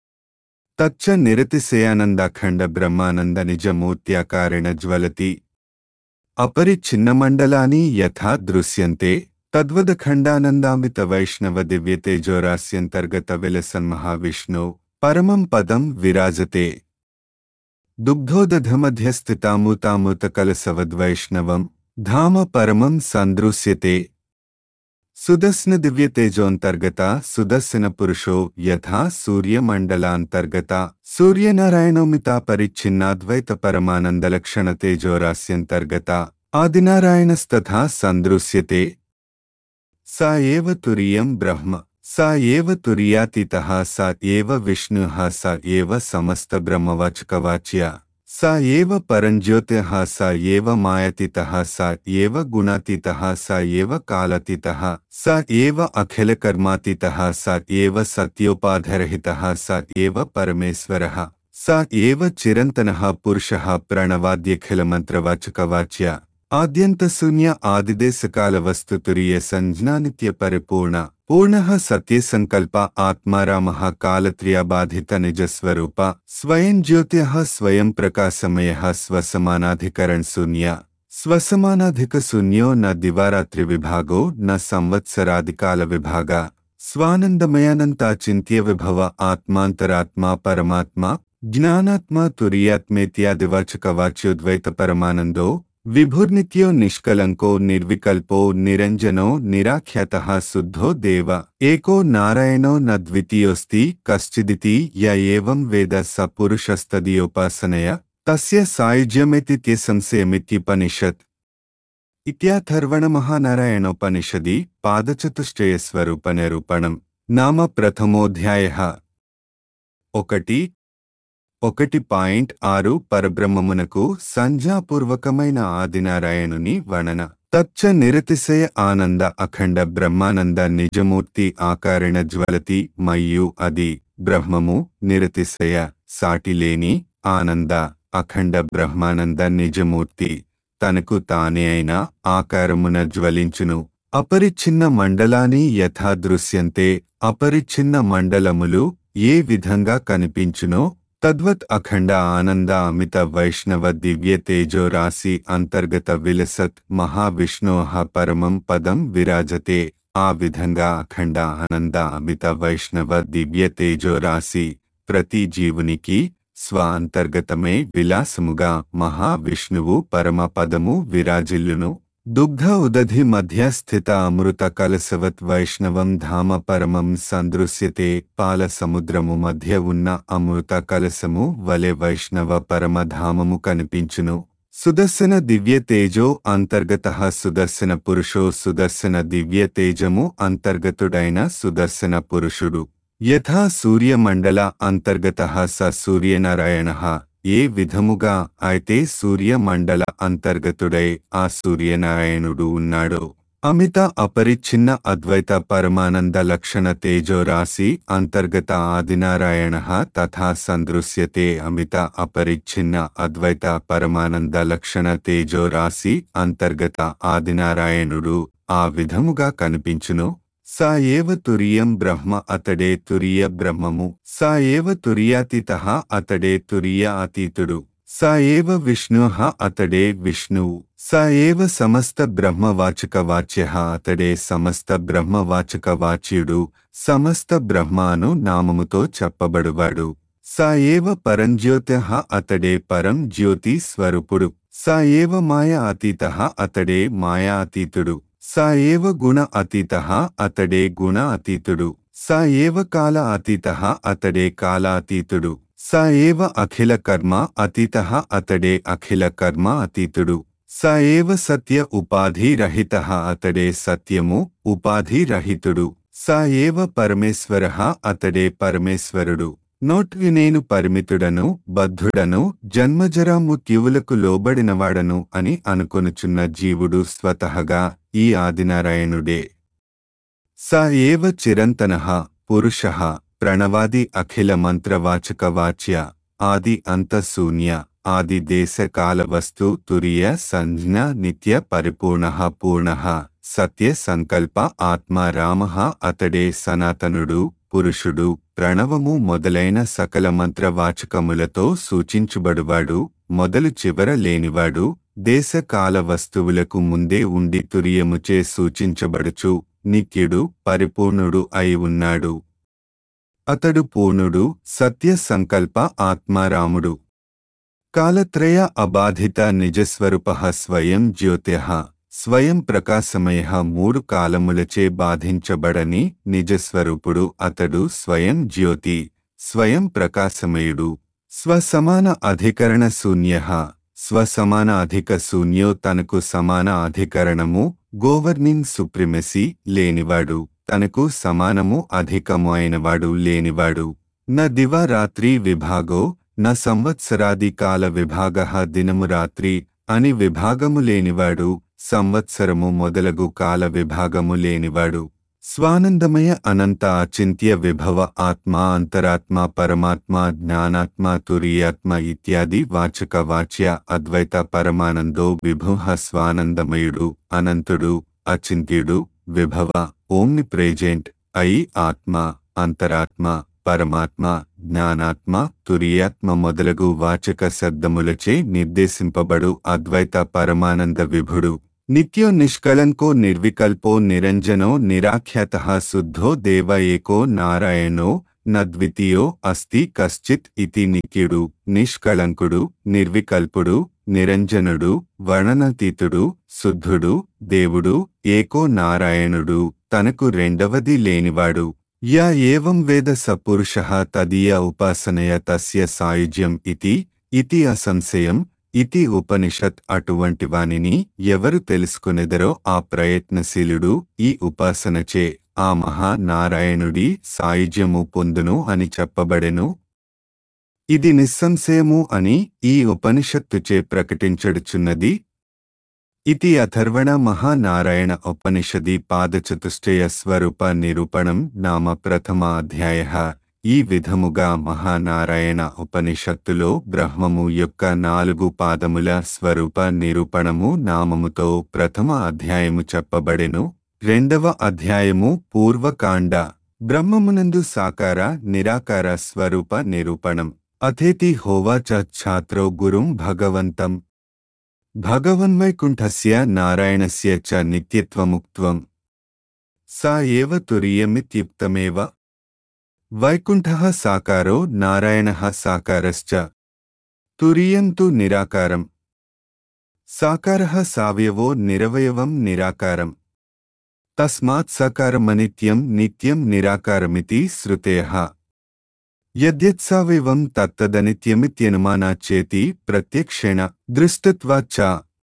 తచ్చ నిరతిశయానందాఖండ బ్రహ్మానంద నిజమూర్త్యాకారేణ జ్వలతి అపరిచ్ఛిన్నమండలాని యథా దృశ్యంతే తద్వదఖండానందామిత వైష్ణవ దివ్యతేజోరాస్యంతర్గత విలసన్మహావిష్ణు పరమం పదం విరాజతే దుగ్ధోదధమధ్యస్థితామూతామూతకలసవద్వైష్ణవం ధామ పరమం సందృశ్యతే సుదర్శన దివ్యతేజోంతర్గత సుదర్శన పురుషో యథా సూర్యమండలాంతర్గత సూర్యనారాయణోమిత పరిచ్ఛిన్నాద్వైత పరమానందలక్షణ తేజోరాస్యంతర్గత ఆదినారాయణస్తథా సందృశ్యతే సా ఏవ తురియం బ్రహ్మ సా ఏవ తురియాతీతః సా ఏవ విష్ణుః సా ఏవ సమస్త బ్రహ్మవాచకవాచ్య సా ఏవ పరంజ్యోతిః సా ఏవ మాయాతీతః సా ఏవ గుణాతీతః సా ఏవ కాలాతీతః సా ఏవ అఖిలకర్మాతీతః సా ఏవ సత్యోపాధరహితः సా ఏవ పరమేశ్వరः సా ఏవ చిరంతనः పురుషः ప్రణవాద్యఖిలమంత్రవాచకవాచ్య ఆద్యంత శూన్య ఆదిదేశకాల వస్తుతురీయ సంజ్ఞానిత్య పరిపూర్ణ పూర్ణ సత్య సంకల్ప ఆత్మారామ కాలత్రియాబాధిత నిజస్వరూప స్వయం జ్యోత్య స్వయం ప్రకాశమయ స్వసమానాధికరణ శూన్య స్వసమానాధిక శూన్యో న దివారాత్రి విభాగో న సంవత్సరాదికాల విభాగ స్వానందమయానంతా చింత్య విభవ ఆత్మాంతరాత్మా పరమాత్మ జ్ఞానాత్మా తురీయాత్మేత్యాదివాచక వాచ్యోద్వైత పరమానందో విభుర్నిత్యో నిష్కలంకో నిర్వికల్పో నిరంజనో నిరాఖ్యాత శుద్ధో దేవ ఏకో నారాయణో న ద్వితీయోస్తి కశ్చిదితి య ఏవం వేద స పురుషస్తదీయోపాసనయ తస్య సాయుజ్యమితిత్యసంశయమిత్యుపనిషత్ ఇత్యాథర్వణమహానారాయణోపనిషది పాదచతుష్టయస్వరూపనిరూపణం నామ ప్రథమోధ్యాయ ఒకటి ఒకటి పాయింట్ ఆరు పరబ్రహ్మమునకు సంధ్యాపూర్వకమైన ఆదినారాయణుని వర్ణన తచ్చ నిరతిశయ ఆనంద అఖండ బ్రహ్మానంద నిజమూర్తి ఆకారిణ జ్వలతి మయ్యు అది బ్రహ్మము నిరతిశయ సాటిలేని ఆనంద అఖండ బ్రహ్మానంద నిజమూర్తి తనకు తానే అయిన ఆకారమున జ్వలించును అపరిచ్ఛిన్న మండలాని యథా దృశ్యంతే అపరిచ్ఛిన్న మండలములు ఏ విధంగా కనిపించునో తద్వత్ అఖండ ఆనంద అమిత వైష్ణవ దివ్య తేజో రాశి అంతర్గత విలసత్ మహావిష్ణోహ పరమం పదం విరాజతే ఆ విధంగా అఖండ ఆనంద అమిత వైష్ణవ దివ్య తేజో రాశి ప్రతి జీవునికి స్వ అంతర్గతమే విలాసముగా మహావిష్ణువు పరమ పదము విరాజిల్లును దుగ్ధ ఉదధి మధ్య స్థిత అమృత కలసవత్ వైష్ణవం ధామ పరమం సందృశ్యతే పాల సముద్రము మధ్య ఉన్న అమృత కలసము వలె వైష్ణవ పరమధామము కనిపించును సుదర్శన దివ్య తేజో అంతర్గత సుదర్శన పురుషో సుదర్శన దివ్య తేజము అంతర్గతుడైన సుదర్శన పురుషుడు యథా సూర్యమండల అంతర్గత స సూర్యనారాయణ ఏ విధముగా అయితే సూర్యమండల అంతర్గతుడై ఆ సూర్యనారాయణుడు ఉన్నాడో అమిత అపరిచ్ఛిన్న అద్వైత పరమానంద లక్షణ తేజో రాశి అంతర్గత ఆదినారాయణ తథా సందృశ్యతే అమిత అపరిచ్ఛిన్న అద్వైత పరమానంద లక్షణ తేజో రాశి అంతర్గత ఆదినారాయణుడు ఆ విధముగా కనిపించును సా ఏవ తురియం బ్రహ్మ అతడే తురియ బ్రహ్మము సా ఏవ తురియాతీత అతడే తురియ అతీతుడు సా ఏవ విష్ణు అతడే విష్ణువు స ఏవ సమస్త బ్రహ్మవాచక వాచ్య అతడే సమస్త బ్రహ్మవాచక వాచ్యుడు సమస్త బ్రహ్మాను నామముతో చెప్పబడువాడు స ఏవ పరంజ్యోతి అతడే పరం జ్యోతి స్వరూపుడు స ఏవ మాయా అతీత అతడే మాయా అతీతుడు స ఏవ గుణ అతీత అతడే గుణ అతీతుడు స ఏవ కాల అతీత అతడే కాల అతీతుడు స ఏవ అఖిల కర్మ అతీత అతడే అఖిల కర్మ అతీతుడు స ఏవ సత్య ఉపాధిరహిత అతడే సత్యము ఉపాధిరహితుడు స ఏవ పరమేశ్వర అతడే పరమేశ్వరుడు నోట్వి నేను పరిమితుడను బద్ధుడను జన్మజరామృత్యువులకు లోబడినవాడను అని అనుకొనుచున్న జీవుడు స్వతహగా ఈ ఆదినారాయణుడే స ఏవ చిరంతన పురుష ప్రణవాది అఖిల మంత్రవాచక వాచ్య ఆది అంతశూన్య ఆది దేశ కాల వస్తు తురియ సంజ్ఞ నిత్య పరిపూర్ణ పూర్ణ సత్య సంకల్ప ఆత్మ రామ అతడే సనాతనుడు పురుషుడు ప్రణవము మొదలైన సకల మంత్రవాచకములతో సూచించుబడువాడు మొదలు చివర లేనివాడు దేశకాల వస్తువులకు ముందే ఉండి తురియముచే సూచించబడుచు నిత్యుడు పరిపూర్ణుడు అయి ఉన్నాడు అతడు పూర్ణుడు సత్య సంకల్ప ఆత్మారాముడు కాలత్రయ అబాధిత నిజస్వరూప స్వయం జ్యోతిః స్వయం ప్రకాశమయ మూడు కాలములచే బాధించబడని నిజస్వరూపుడు అతడు స్వయం జ్యోతి స్వయం ప్రకాశమయుడు స్వసమాన అధికరణ శూన్య స్వసమాన అధిక శూన్యో తనకు సమాన అధికరణము గోవర్నింగ్ సుప్రిమసీ లేనివాడు తనకు సమానము అధికము అయినవాడు లేనివాడు న దివ రాత్రి విభాగో న సంవత్సరాది కాల విభాగ దినము రాత్రి అని విభాగము లేనివాడు సంవత్సరము మొదలగు కాల విభాగము లేనివాడు స్వానందమయ అనంత అచింత్య విభవ ఆత్మ అంతరాత్మ పరమాత్మ జ్ఞానాత్మ తురియాత్మ ఇత్యాది వాచక వాచ్య అద్వైత పరమానందో విభుః స్వానందమయుడు అనంతుడు అచింత్యుడు విభవ ఓమ్ని ప్రేజెంట్ అయి ఆత్మ అంతరాత్మ పరమాత్మ జ్ఞానాత్మ తురియాత్మ మొదలగు వాచక శబ్దములచే నిర్దేశింపబడు అద్వైత పరమానంద విభుడు నిత్యో నిష్కలంకో నిర్వికల్పో నిరంజనో నిరాఖ్యాత శుద్ధో దేవ ఏకో నారాయణో నద్వితీయో అస్తి కశ్చిత్ ఇతి నిత్యుడు నిష్కళంకుడు నిర్వికల్పుడు నిరంజనుడు వర్ణనతీతుడు శుద్ధుడు దేవుడు ఏకో నారాయణుడు తనకు రెండవది లేనివాడు యా ఏవం వేద స పురుష తదీయ ఉపాసనయ తస్య సాయుజ్యం ఇతి ఇతి అసంశయం ఇతి ఉపనిషత్ అటువంటి వానిని ఎవరు తెలుసుకునెదరో ఆ ప్రయత్నశీలుడు ఈ ఉపాసనచే ఆ మహానారాయణుడి సాయుజ్యము పొందును అని చెప్పబడెను ఇది నిస్సంశయము అని ఈ ఉపనిషత్తుచే ప్రకటించడుచున్నది ఇది అథర్వణ మహానారాయణ ఉపనిషది పాదచతుష్టయ స్వరూప నిరూపణం నామ ప్రథమ అధ్యాయ ఈ విధముగా మహానారాయణ ఉపనిషత్తులో బ్రహ్మము యొక్క నాలుగు పాదముల స్వరూప నిరూపణము నామముతో ప్రథమ అధ్యాయము చెప్పబడెను రెండవ అధ్యాయము పూర్వకాండ బ్రహ్మమునందు సాకార నిరాకార స్వరూప నిరూపణం అథేతి హోవాచ ఛాత్రో గురుం భగవంతం భగవన్వైకుంఠస్య నారాయణస్య చ నిత్యత్వముక్త్వం సా ఏవ తురీయమిత్యుక్తమేవ వైకుంఠః సాకారో నారాయణः సాకారశ్చ తురీయం తు నిరాకారం సాకారः సావయవో నిరవయవం నిరాకారం తస్మాత్ సకారమనిత్యం నిత్యం నిరాకారమితి శ్రుతేః యద్యత్సావయవం తత్తదనిత్యమిత్యనుమానాచ్చేతి ప్రత్యక్షేణ దృష్టత్వాచ్చ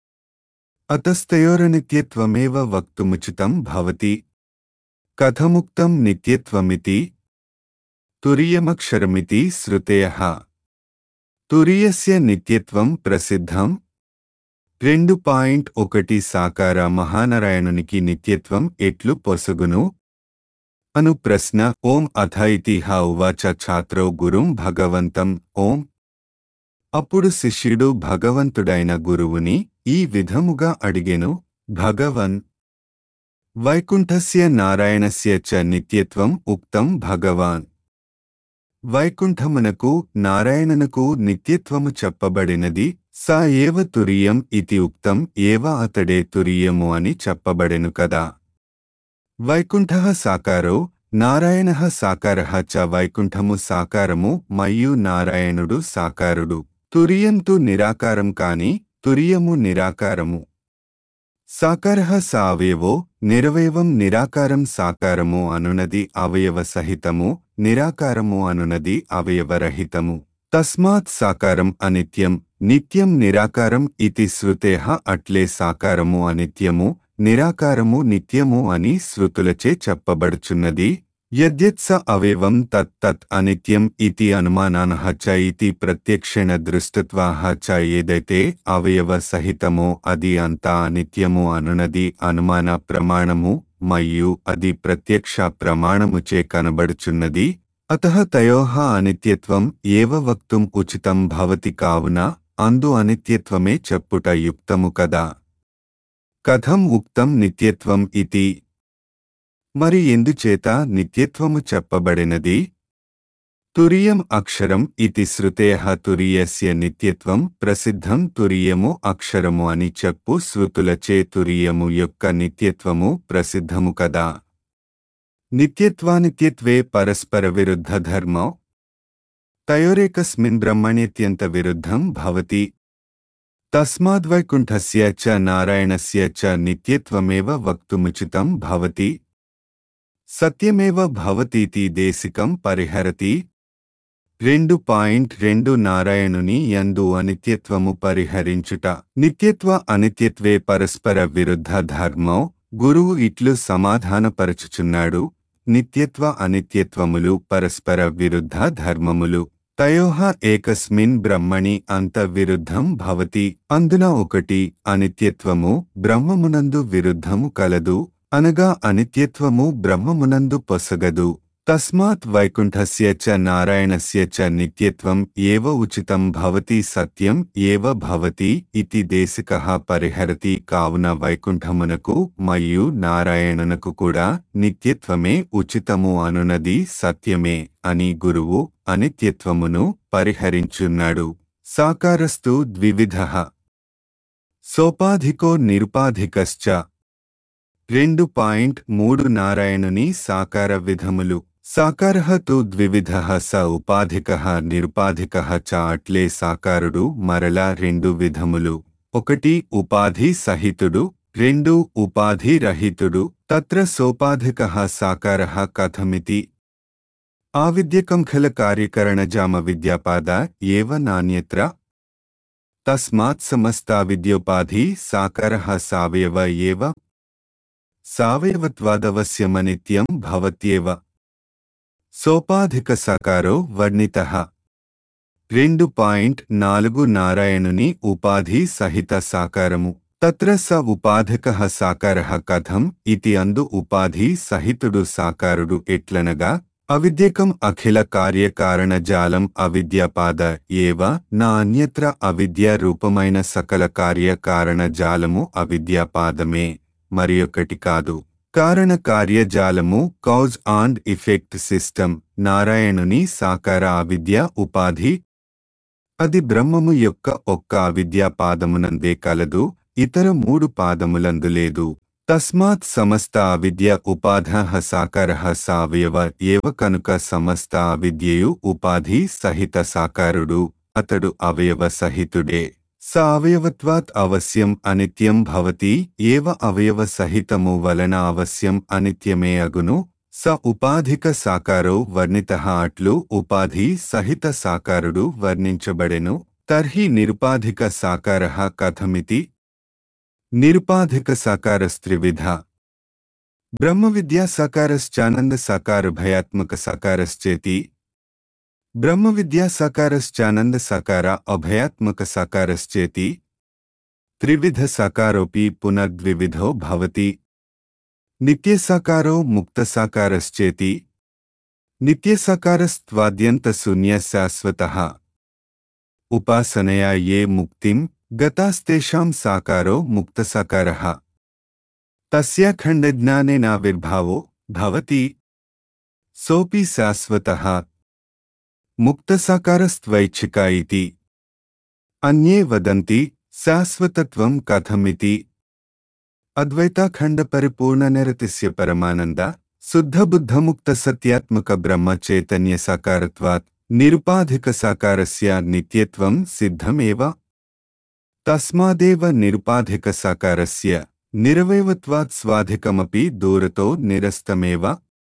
అతస్తయోరనిత్యత్వమేవ వక్తుముచితం భవతి కథముక్తం నిత్యత్వమితి తురీయమక్షరమితి శ్రుతేః తురీయస్య నిత్యత్వం ప్రసిద్ధం రెండు పాయింట్ ఒకటి సాకార మహానారాయణునికి నిత్యత్వం ఎట్లు పొసగును అను ప్రశ్న ఓం అథ ఇతిహ ఉవాచ ఛాత్రో గురుం భగవంతం ఓం అప్పుడు శిష్యుడు భగవంతుడైన గురువుని ఈ విధముగా అడిగెను భగవన్ వైకుంఠస్య నారాయణస్య చ నిత్యత్వం ఉక్తం భగవాన్ వైకుంఠమునకు నారాయణనకు నిత్యత్వము చెప్పబడినది సా ఏవ తురియం ఇతి ఉక్తం ఏవ అతడే తురియము అని చెప్పబడెను కదా వైకుంఠ సాకారో నారాయణ సాకార చ వైకుంఠము సాకారము మయ్యు నారాయణుడు సాకారుడు తురియంతు నిరాకారం కాని తురియము నిరాకారము సాకార స అవయవో నిరవయవం నిరాకారం సాకారము అనునది అవయవ సహితము నిరాకారము అనునది అవయవరహితము తస్మాత్ సాకారం అనిత్యం నిత్యం నిరాకారం ఇతి శృతేహ అట్లే సాకారము అనిత్యము నిరాకారము నిత్యము అని శృతులచే చెప్పబడుచున్నది యద్యత్స అవయవం తత్ తత్ అనిత్యం ఇతి అనుమానానః చ ఇతి ప్రత్యక్షేణ దృష్టత్వాహ చ ఏదైతే అవయవ సహితమో అది అంతా అనిత్యము అనునది అనుమాన ప్రమాణము మరియు అది ప్రత్యక్ష ప్రమాణముచే కనబడుచున్నది అతః తయోః అనిత్యత్వం ఏవ వక్తుం ఉచితం భవతి కావున అందు అనిత్యత్వమే చెప్పుట యుక్తము కదా కథం ఉక్తం నిత్యత్వం ఇతి మరి ఎందుచేత నిత్యత్వము చెప్పబడినది తురియం అక్షరం ఇతి శృతేహ తురియస్య నిత్యత్వం ప్రసిద్ధం తురియము అక్షరము అని చెప్పు శృతులచే తురియము యొక్క నిత్యత్వము ప్రసిద్ధము కదా నిత్యత్వానిత్యత్వే పరస్పర విరుద్ధ ధర్మో తయోరేకస్మిన్ బ్రహ్మణ్యత్యంత విరుద్ధం భవతి తస్మాద్వైకుంఠస్య చ నారాయణస్య చ నిత్యత్వమేవ వక్తుముచితం భవతి సత్యమేవ భవతీతి దేశికం పరిహరతి రెండు పాయింట్ రెండు నారాయణుని యందు అనిత్యత్వము పరిహరించుట నిత్యత్వ అనిత్యత్వే పరస్పర విరుద్ధ ధర్మో గురువు ఇట్లు సమాధానపరచుచున్నాడు నిత్యత్వ అనిత్యత్వములు పరస్పర విరుద్ధ ధర్మములు తయోహ ఏకస్మిన్ బ్రహ్మణి అంత విరుద్ధం భవతి అందున ఒకటి అనిత్యత్వము బ్రహ్మమునందు విరుద్ధము కలదు అనగా అనిత్యత్వము బ్రహ్మమునందు పొసగదు తస్మాత్ వైకుంఠస్య చ నారాయణస్య చ నిత్యత్వం ఏవ ఉచితం భవతి సత్యం ఏవ భవతి ఇతి దేశికః పరిహరతి కావున వైకుంఠమునకు మరియు నారాయణునకు కూడా నిత్యత్వమే ఉచితము అనునది సత్యమే అని గురువు అనిత్యత్వమును పరిహరించున్నాడు సాకారస్తు ద్వివిధ సోపాధికో నిరుపాధికశ్చ రెండు పాయింట్ మూడు నారాయణుని సాకార విధములు సాకారః తు ద్వివిధః స ఉపాధికః నిరుపాధికః చ అట్లే సాకారుడు మరలా రెండు విధములు ఒకటి ఉపాధి సహితుడు రెండు ఉపాధి రహితుడు తత్ర సోపాధికః సాకారః కథమితి ఆవిద్యకం ఖల కార్యకరణజామ విద్యాపాద ఏవ నాణ్యత్ర తస్మాత్ సమస్తా విద్యోపాధి సాకారః సావయవ ఏవ సావయవత్వాదవశ్యమనిత్యం భవత్యేవ సోపాధిక సాకారో వర్ణితః రెండు పాయింట్ నాలుగు నారాయణుని ఉపాధి సహిత సాకారము తత్ర స ఉపాధిక సాకార కథం ఇతి అందు ఉపాధి సహితుడు సాకారుడు ఎట్లనగా అవిద్యకం అఖిల కార్యకారణ జాలం అవిద్యాపాద ఏవ నా అన్యత్ర అవిద్య రూపమైన సకల కార్యకారణ జాలము అవిద్యాపాదమే మరియొకటి కాదు కారణ కార్యజాలము కౌజ్ అండ్ ఇఫెక్ట్ సిస్టమ్ నారాయణుని సాకార అవిద్య ఉపాధి అది బ్రహ్మము యొక్క ఒక్క అవిద్యా పాదమునందే కలదు ఇతర మూడు పాదములందు లేదు తస్మాత్ సమస్త అవిద్య ఉపాధ సాకార సావయవ ఏవ కనుక సమస్త అవిద్యయు ఉపాధి సహిత సాకారుడు అతడు అవయవ సహితుడే స అవయవత్వాత్ అవశ్యం అనిత్యం భవతి ఏవ అవయవ సహితము వలన అవశ్యం అనిత్యమే అగును స ఉపాధిక సాకారో వర్ణిత అట్లు ఉపాధి సహిత సాకారుడు వర్ణించబడెను తర్హి నిరుపాధిక సాకార కథమితి నిరుపాధిక సాకారస్త్రివిధ బ్రహ్మ విద్యా సాకారశ్చానంద సాకార భయాత్మక సాకారశ్చేతి బ్రహ్మ విద్యా సాకారశ్చానంద సాకార అభయాత్మక సాకారశ్చేతి త్రివిధ సాకారోపి పునర్ద్వివిధో భవతి నిత్యసాకారో ముక్తసాకారశ్చేతి నిత్యసాకారస్త్వాద్యంత శూన్య శాశ్వత ఉపాసనయా ఏ ముక్తిం గతాస్తేషాం సాకారో ముక్తసాకార తస్యాఖండజ్ఞానేనావిర్భావో భవతి సోపి శాశ్వత ముక్తసాకారస్త్వైచ్ఛిక ఇతి అన్యే వదంతి శాశ్వతత్వం కథమితి అద్వైతాఖండ పరిపూర్ణ నిరతిస్య పరమానంద శుద్ధబుద్ధముక్త సత్యాత్మక బ్రహ్మ చైతన్య సాకారత్వాత్ నిరుపాధిక సాకారస్య నిత్యత్వం సిద్ధమేవ తస్మాదేవ నిరుపాధిక సాకారస్య నిరవయవత్వాత్ స్వాధికమపి దూరతో నిరస్తమేవ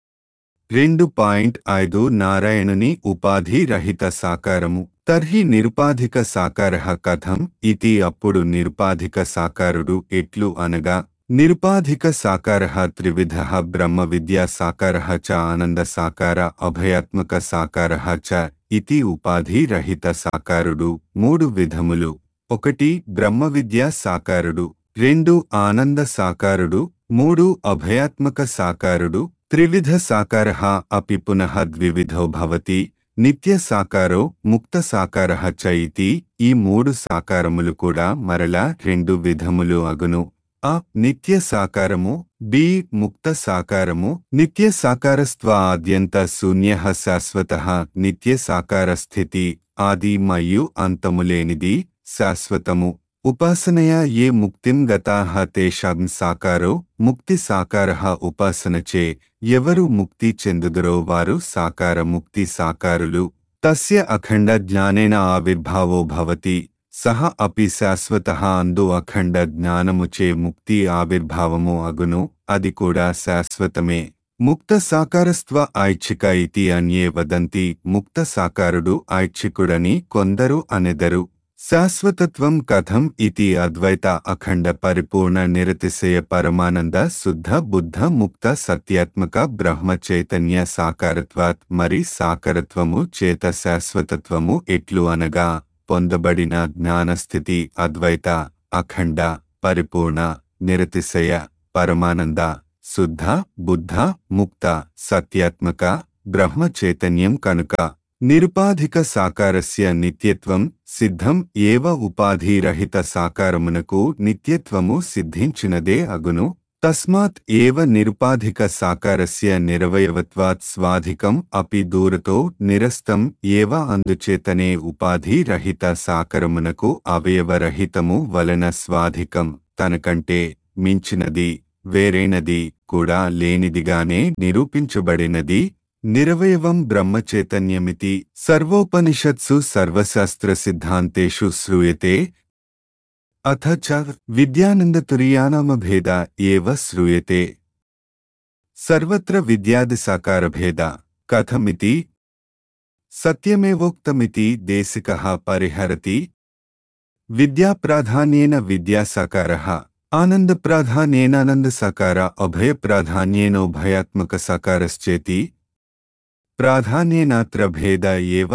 రెండు పాయింట్ ఐదు నారాయణుని ఉపాధి రహిత సాకారము తర్హి నిరుపాధిక సాకార కథం ఇది అప్పుడు నిరుపాధిక సాకారుడు ఎట్లు అనగా నిరుపాధిక సాకార త్రివిధ బ్రహ్మ విద్యా సాకార చ ఆనంద సాకార అభయాత్మక సాకార చ ఇతి ఉపాధి రహిత సాకారుడు మూడు విధములు ఒకటి బ్రహ్మ విద్యా సాకారుడు రెండు ఆనంద సాకారుడు మూడు అభయాత్మక సాకారుడు త్రివిధ సాకార అపి పునః ద్వివిధో భవతి నిత్య సాకారో ముక్త సాకార చ ఇతి ఈ మూడు సాకారములు కూడా మరలా రెండు విధములు అగును ఆ నిత్య సాకారము బి ముక్త సాకారము నిత్య సాకారస్త్వ ఆద్యంత శూన్య శాశ్వత నిత్య సాకార స్థితి ఆది మరియు అంతములేనిది శాశ్వతము ఉపాసనయా ఏ ముక్తిం గతాః తేషాం సాకారో ముక్తి సాకార ఉపాసనచే ఎవరు ముక్తి చెందుదరో వారు సాకార ముక్తి సాకారులు తస్య అఖండ జ్ఞానేన ఆవిర్భావో భవతి సహ అపి శాశ్వత అందు అఖండ జ్ఞానముచే ముక్తి ఆవిర్భావము అగును అది కూడా శాశ్వతమే ముక్త సాకారస్త్వ ఐచ్ఛిక ఇతి అన్యే వదంతి ముక్త సాకారుడు ఐచ్ఛికుడని కొందరు అనెదరు శాశ్వతత్వం కథం ఇతి అద్వైత అఖండ పరిపూర్ణ నిరతిశయ పరమానంద శుద్ధ బుద్ధ ముక్త సత్యాత్మక బ్రహ్మ చైతన్య సాకారత్వాత్ మరి సాకారత్వము చేత శాశ్వతత్వము ఎట్లు అనగా పొందబడిన జ్ఞానస్థితి అద్వైత అఖండ పరిపూర్ణ నిరతిశయ పరమానంద శుద్ధ బుద్ధ ముక్త సత్యాత్మక బ్రహ్మ చైతన్యం కనుక నిరుపాధిక సాకారస్య నిత్యత్వం సిద్ధం ఏవ ఉపాధిరహిత సాకారమునకు నిత్యత్వము సిద్ధించినదే అగును తస్మాత్ ఏవ నిరుపాధిక సాకారస్య నిరవయవత్వాత్ స్వాధికం అపి దూరతో నిరస్తం ఏవ అందుచేతనే ఉపాధి రహిత సాకరమునకు అవయవరహితము వలన స్వాధికం తనకంటే మించినది వేరైనది కూడా లేనిదిగానే నిరూపించబడినది నిరవయవం బ్రహ్మచైతన్యమితి సర్వోపనిషత్సు సర్వశాస్త్ర సిద్ధాంతేషు శ్రూయతే అథ చ విద్యానందతురీయానామభేద ఏవ శ్రూయతే సర్వత్ర విద్యాదిసాకారభేద కథమితి సత్యమేవోక్తమితి దేశికః పరిహరతి విద్యాప్రాధాన్యేన విద్యాసాకారः ఆనందప్రాధాన్యేనానందసాకార అభయప్రాధాన్యేనోభయాత్మకసాకారశ్చేతి ప్రాధాన్యేనాత్ర భేద ఏవ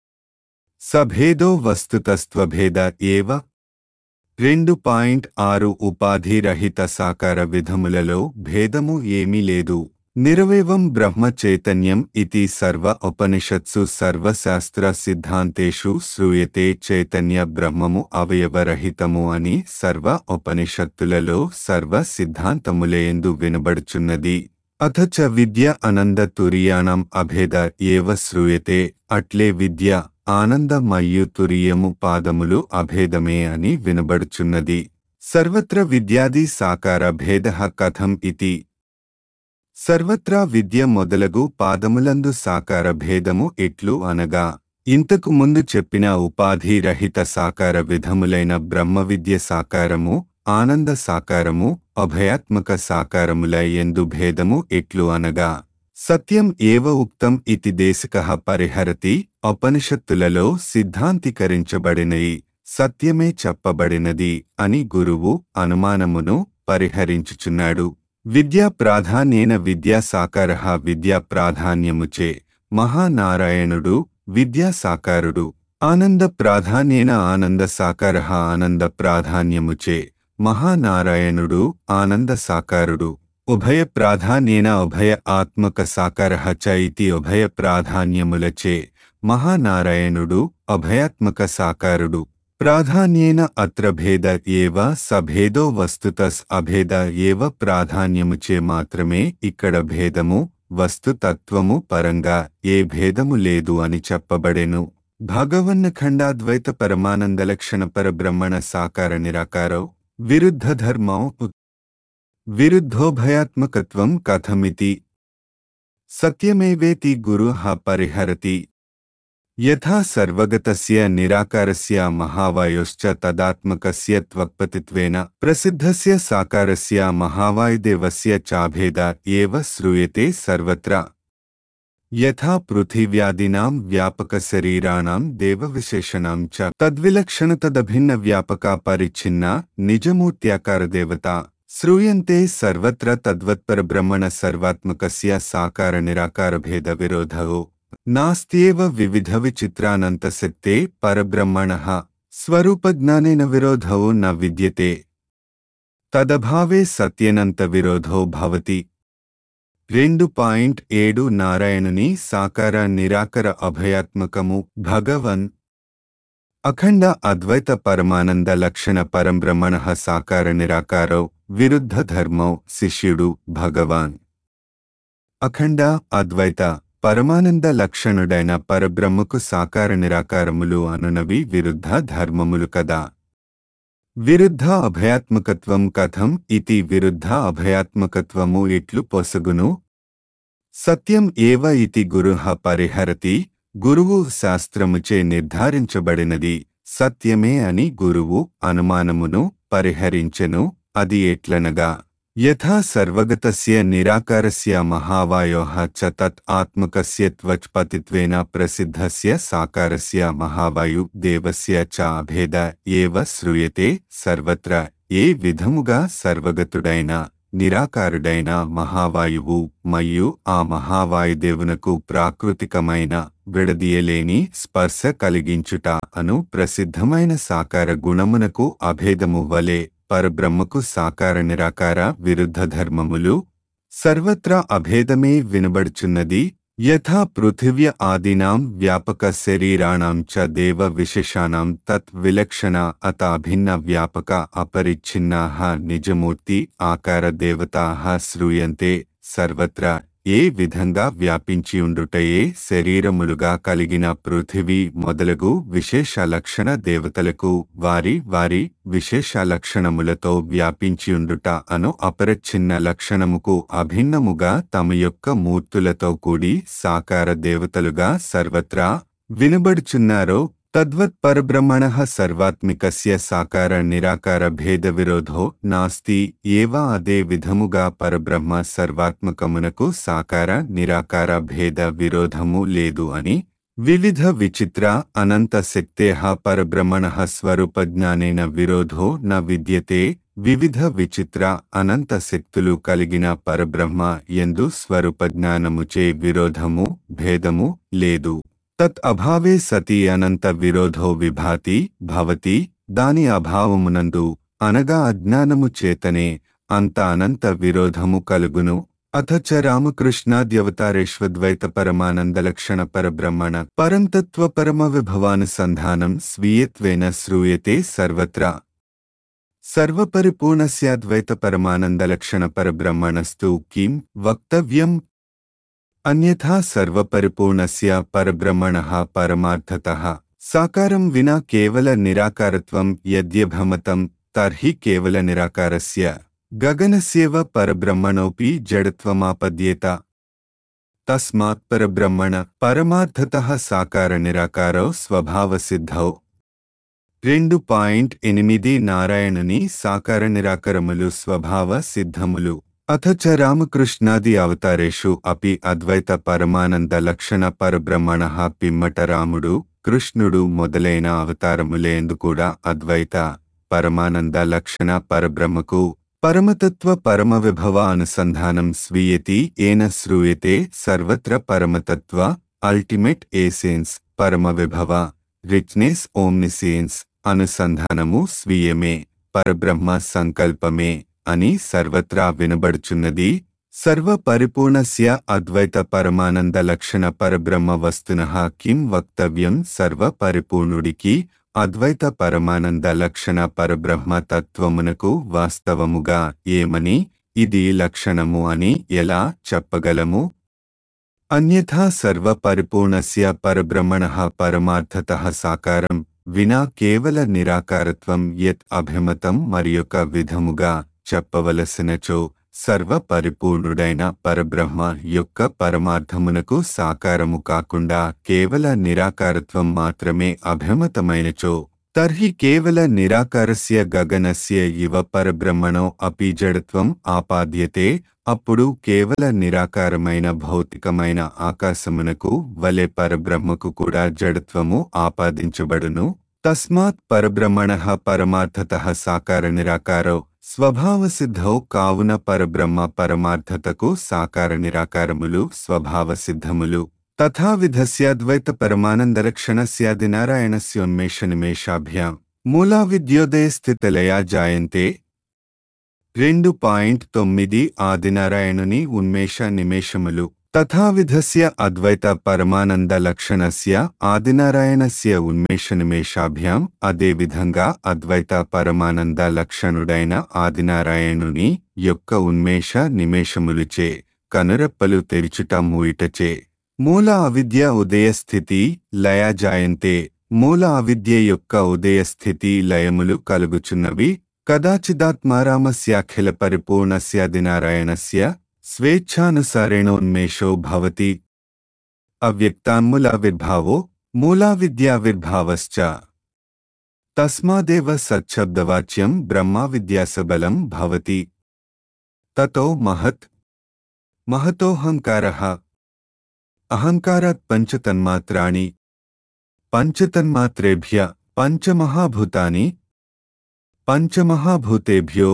సభేదో వస్తుతస్త్వభేద ఏవ రెండు పాయింట్ ఆరు ఉపాధిరహిత సాకార విధములలో భేదము ఏమీ లేదు నిరవేవం బ్రహ్మ చైతన్యం ఇది సర్వ ఉపనిషత్సు సర్వశాస్త్ర సిద్ధాంతేషు శ్రూయతే చైతన్య బ్రహ్మము అవయవరహితము అని సర్వ ఉపనిషత్తులలో సర్వ సిద్ధాంతములయందు వినబడుచున్నది అథ చ విద్య అనంద తురియాణం అభేద ఏవ శ్రూయతే అట్లే విద్య ఆనంద మయ్యు తురియము పాదములు అభేదమే అని వినబడుచున్నది సర్వత్ర విద్యాది సాకార భేద కథం ఇతి సర్వత్రా విద్య మొదలగు పాదములందు సాకార భేదము ఎట్లు అనగా ఇంతకు ముందు చెప్పిన ఉపాధి రహిత సాకార విధములైన బ్రహ్మ విద్య సాకారము ఆనంద సాకారము అభయాత్మక సాకారముల ఎందు భేదము ఎట్లు అనగా సత్యం ఏవ ఉక్తం ఇతి దేశక పరిహరతి ఉపనిషత్తులలో సిద్ధాంతీకరించబడినయి సత్యమే చెప్పబడినది అని గురువు అనుమానమును పరిహరించుచున్నాడు విద్యా ప్రాధాన్యేన విద్యా సాకార విద్యా ప్రాధాన్యముచే మహానారాయణుడు విద్యా సాకారుడు ఆనంద ప్రాధాన్యేన ఆనంద సాకార ఆనంద ప్రాధాన్యముచే మహానారాయణుడు ఆనంద సాకారుడు ఉభయ ప్రాధాన్యేన ఉభయ ఆత్మక సాకార చ ఇతి ఉభయ ప్రాధాన్యములచే మహానారాయణుడు అభయాత్మక సాకారుడు ప్రాధాన్యేన అత్ర భేద ఏవ సభేదో వస్తుతస్ అభేద ఏవ ప్రాధాన్యముచే మాత్రమే ఇక్కడ భేదము వస్తుతత్వము పరంగా ఏ భేదము లేదు అని చెప్పబడెను భగవన్న ఖండాద్వైత పరమానంద లక్షణ పరబ్రహ్మణ సాకార నిరాకారౌ విరుద్ధ ధర్మౌ విరుద్ధోభయాత్మకత్వం కథమితి సత్యమేవేతి గురుః పరిహరతి యథా సర్వగతస్య నిరాకారస్య మహావాయోశ్చ తదాత్మకస్య త్వక్పతిత్వేన ప్రసిద్ధస్య సాకారస్య మహావాయుదేవస్య చాభేద ఏవ శ్రూయతే సర్వత్ర యథా పృథివ్యాదీనాం వ్యాపకశరీరాణాం దేవవిశేషణాం చ తద్విలక్షణతదభిన్న వ్యాపక పరిచ్ఛిన్న నిజమూర్త్యాకారదేవత శ్రూయంతే సర్వత్ర తద్వత్పరబ్రహ్మణ సర్వాత్మకస్య సాకార నిరాకార భేద విరోధో నాస్త్యేవ వివిధ విచిత్రానంతశక్తే పరబ్రహ్మణః స్వరూపజ్ఞానేన విరోధో న విద్యతే తదభావే సత్యనంత విరోధో భవతి రెండు పాయింట్ ఏడు నారాయణుని సాకార నిరాకర అభయాత్మకము భగవన్ అఖండ అద్వైత పరమానంద లక్షణ పరంబ్రహ్మణ సాకార నిరాకారౌ విరుద్ధ ధర్మౌ శిష్యుడు భగవాన్ అఖండ అద్వైత పరమానంద లక్షణుడైన పరబ్రహ్మకు సాకార నిరాకారములు అనునవి విరుద్ధ ధర్మములు కదా విరుద్ధ అభయాత్మకత్వం కథం ఇతి విరుద్ధ అభయాత్మకత్వము ఇట్లు పొసగును సత్యం ఏవ ఇతి గురుః పరిహరతి గురువు శాస్త్రముచే నిర్ధారించబడినది సత్యమే అని గురువు అనుమానమును పరిహరించెను అది ఎట్లనగా యథా సర్వగతస్య నిరాకారస్య మహావాయోః చ తత్ ఆత్మకస్య త్వచ్పతిత్వేన ప్రసిద్ధస్య సాకారస్య మహావాయు దేవస్య చ అభేద ఏవ శ్రూయతే సర్వత్ర ఏ విధముగా సర్వగతుడైన నిరాకారుడైన మహావాయువు మరియు ఆ మహావాయుదేవునకు ప్రాకృతికమైన విడదీయలేని స్పర్శ కలిగించుట అను ప్రసిద్ధమైన సాకార గుణమునకు అభేదము వలె పరబ్రహ్మకు సాకార నిరాకార విరుద్ధ ధర్మములు సర్వత్రా అభేదమే వినబడుచున్నది యథా పృథివ్య ఆదీనాం వ్యాపక శరీరాణం చ దేవ విశేషాణం తత్ విలక్షణ అతాభిన్న వ్యాపక అపరిచ్ఛిన్నాః నిజమూర్తి ఆకార దేవతాః శ్రూయంతే సర్వత్రా ఏ విధంగా వ్యాపించియుండుటయే శరీరములుగా కలిగిన పృథివీ మొదలగు విశేష లక్షణ దేవతలకు వారి వారి విశేష లక్షణములతో వ్యాపించియుండుట అను అపరచ్ఛిన్న లక్షణముకు అభిన్నముగా తమ యొక్క మూర్తులతో కూడి సాకార దేవతలుగా సర్వత్రా వినబడుచున్నారో తద్వత్ పరబ్రహ్మణ సర్వాత్మికస్య సాకార నిరాకార భేద విరోధో నాస్తి ఏవా అదే విధముగా పరబ్రహ్మ సర్వాత్మకమునకు సాకార నిరాకార భేద విరోధము లేదు అని వివిధ విచిత్ర అనంత శక్తేః పరబ్రహ్మణః స్వరూపజ్ఞానేన విరోధో న విద్యతే వివిధ విచిత్ర అనంత శక్తులు కలిగిన పరబ్రహ్మ ఎందు స్వరూపజ్ఞానముచే విరోధము భేదము లేదు తత్ అభావే సతి అనంత విరోధో విభాతి భవతి దాని అభావమునందు అనగా అజ్ఞానము చేతనే అంత అనంత విరోధము కలుగును అథ చ రామకృష్ణాద్యవతారేష్వద్వైత పరమానందలక్షణ పరబ్రహ్మణ పరంతత్వ పరమ విభవానుసంధానం స్వీయత్వేన శ్రూయతే సర్వత్రా సర్వపరిపూర్ణస్యాద్వైత పరమానందలక్షణ పరబ్రహ్మణస్తు కిం వక్తవ్యం అన్యథా సర్వపరిపూర్ణస్య పరబ్రహ్మణః పరమార్థతః సాకారం వినా కేవల నిరాకారత్వం యద్యభమతం తర్హి కేవల నిరాకారస్య గగనస్యేవ పరబ్రహ్మణోపి జడత్వమాపద్యేత తస్మాత్ పరబ్రహ్మణ పరమార్థతః సాకార నిరాకారౌ స్వభావసిద్ధౌ రెండు పాయింట్ ఎనిమిది నారాయణుని సాకార నిరాకరములు స్వభావ సిద్ధములు అథ చ రామకృష్ణాది అవతారేషు అపి అద్వైత పరమానంద లక్షణ పరబ్రహ్మణ పిమ్మట రాముడు కృష్ణుడు మొదలైన అవతారములేందు కూడా అద్వైత పరమానంద లక్షణ పరబ్రహ్మకు పరమతత్వ పరమ విభవ అనుసంధానం స్వీయతి ఏన శ్రూయతే సర్వత్ర పరమతత్వ అల్టిమేట్ ఏసెన్స్ పరమ విభవ రిచ్నెస్ ఓమ్నిసియన్స్ అనుసంధానము స్వీయమే పరబ్రహ్మ సంకల్పమే అని సర్వత్రా వినబడుచున్నది సర్వ పరిపూర్ణస్య అద్వైత పరమానంద లక్షణ పరబ్రహ్మ వస్తునః కిం వక్తవ్యం సర్వ పరిపూర్ణుడికి అద్వైత పరమానంద లక్షణ పరబ్రహ్మ తత్వమునకు వాస్తవముగా ఏమని ఇది లక్షణము అని ఎలా చెప్పగలము అన్యథా సర్వ పరిపూర్ణస్య పరబ్రహ్మణః పరమార్థతః సాకారం వినా కేవల నిరాకారత్వం యత్ అభిమతం మరియొక విధముగా చెప్పవలసినచో సర్వ పరిపూర్ణుడైన పరబ్రహ్మ యొక్క పరమార్థమునకు సాకారము కాకుండా కేవల నిరాకారత్వం మాత్రమే అభిమతమైనచో తర్హి కేవల నిరాకారస్య గగనస్య ఇవ పరబ్రహ్మణో అపి జడత్వం ఆపాద్యతే అప్పుడు కేవల నిరాకారమైన భౌతికమైన ఆకాశమునకు వలె పరబ్రహ్మకు కూడా జడత్వము ఆపాదించబడును తస్మాత్ పరబ్రహ్మణ పరమార్థత సాకార నిరాకారో స్వభావసిద్ధౌ కావున పరబ్రహ్మ పరమార్థతకు సాకార నిరాకారములు స్వభావసిద్ధములు తథావిధస్యాద్వైత పరమానందరక్షణస్యాది నారాయణస్యోన్మేష నిమేషాభ్యాం మూలా విద్యోదయ స్థితలయా జాయంతే రెండు పాయింట్ తొమ్మిది ఆదినారాయణుని ఉన్మేష నిమేషములు తథావిధస్య అద్వైత పరమానంద లక్షణస్య ఆదినారాయణస్య ఉన్మేష నిమేషాభ్యాం అదేవిధంగా అద్వైత పరమానంద లక్షణుడైన ఆదినారాయణుని యొక్క ఉన్మేష నిమేషములుచే కనురెప్పలు తెరిచుట మూయిటచే మూల అవిద్య ఉదయస్థితి లయ జాయంతే మూల అవిద్య యొక్క ఉదయస్థితి లయములు కలుగుచున్నవి కదాచిదాత్మారామస్యాఖిల పరిపూర్ణస్యాదినారాయణస్య స్వేచ్ఛానుసారేణోన్మేషో భవతి అవ్యక్తాన్మూలావిర్భావో మూలావిద్యావిర్భావశ్చ తస్మాదేవ సచ్చబ్దవాచ్యం బ్రహ్మావిద్యాసబలం భవతి తతో మహత్ మహతోహంకారः అహంకారాత్ పంచతన్మాత్రాణి పంచతన్మాత్రేభ్య పంచమహాభూతాని పంచమహాభూతేభ్యో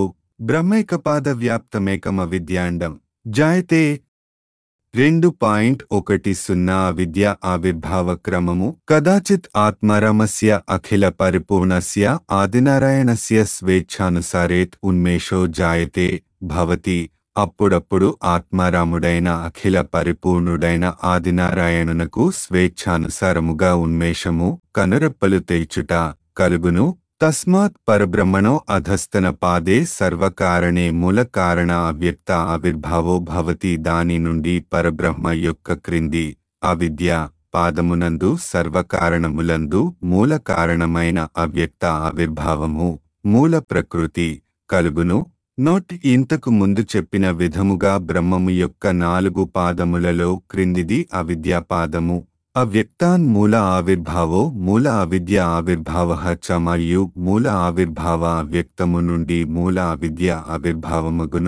బ్రహ్మైకపాదవ్యాప్తమేకమవిద్యాండం జాయతే రెండు పాయింట్ ఒకటి సున్నా విద్య ఆవిర్భావ క్రమము కదాచిత్ ఆత్మరమస్య అఖిల పరిపూర్ణస్య ఆదినారాయణస్య స్వేచ్ఛానుసారేత్ ఉన్మేషో జాయతే భవతి అప్పుడప్పుడు ఆత్మారాముడైన అఖిల పరిపూర్ణుడైన ఆదినారాయణునకు స్వేచ్ఛానుసారముగా ఉన్మేషము కనురెప్పలు తెయిచుట కలుగును తస్మాత్ పరబ్రహ్మణో అధస్తన పాదే సర్వకారణే మూల కారణ అవ్యక్త ఆవిర్భావో భవతి దాని నుండి పరబ్రహ్మ యొక్క క్రింది అవిద్య పాదమునందు సర్వకారణములందు మూల కారణమైన అవ్యక్త ఆవిర్భావము మూల ప్రకృతి కలుగును నోట్ ఇంతకు ముందు చెప్పిన విధముగా బ్రహ్మము యొక్క నాలుగు పాదములలో క్రిందిది అవిద్యా పాదము అవ్యక్తాన్ మూల ఆవిర్భావో మూల అవిద్య ఆవిర్భావ చ మరియు మూల ఆవిర్భావ అవ్యక్తము నుండి మూల అవిద్య ఆవిర్భావమగును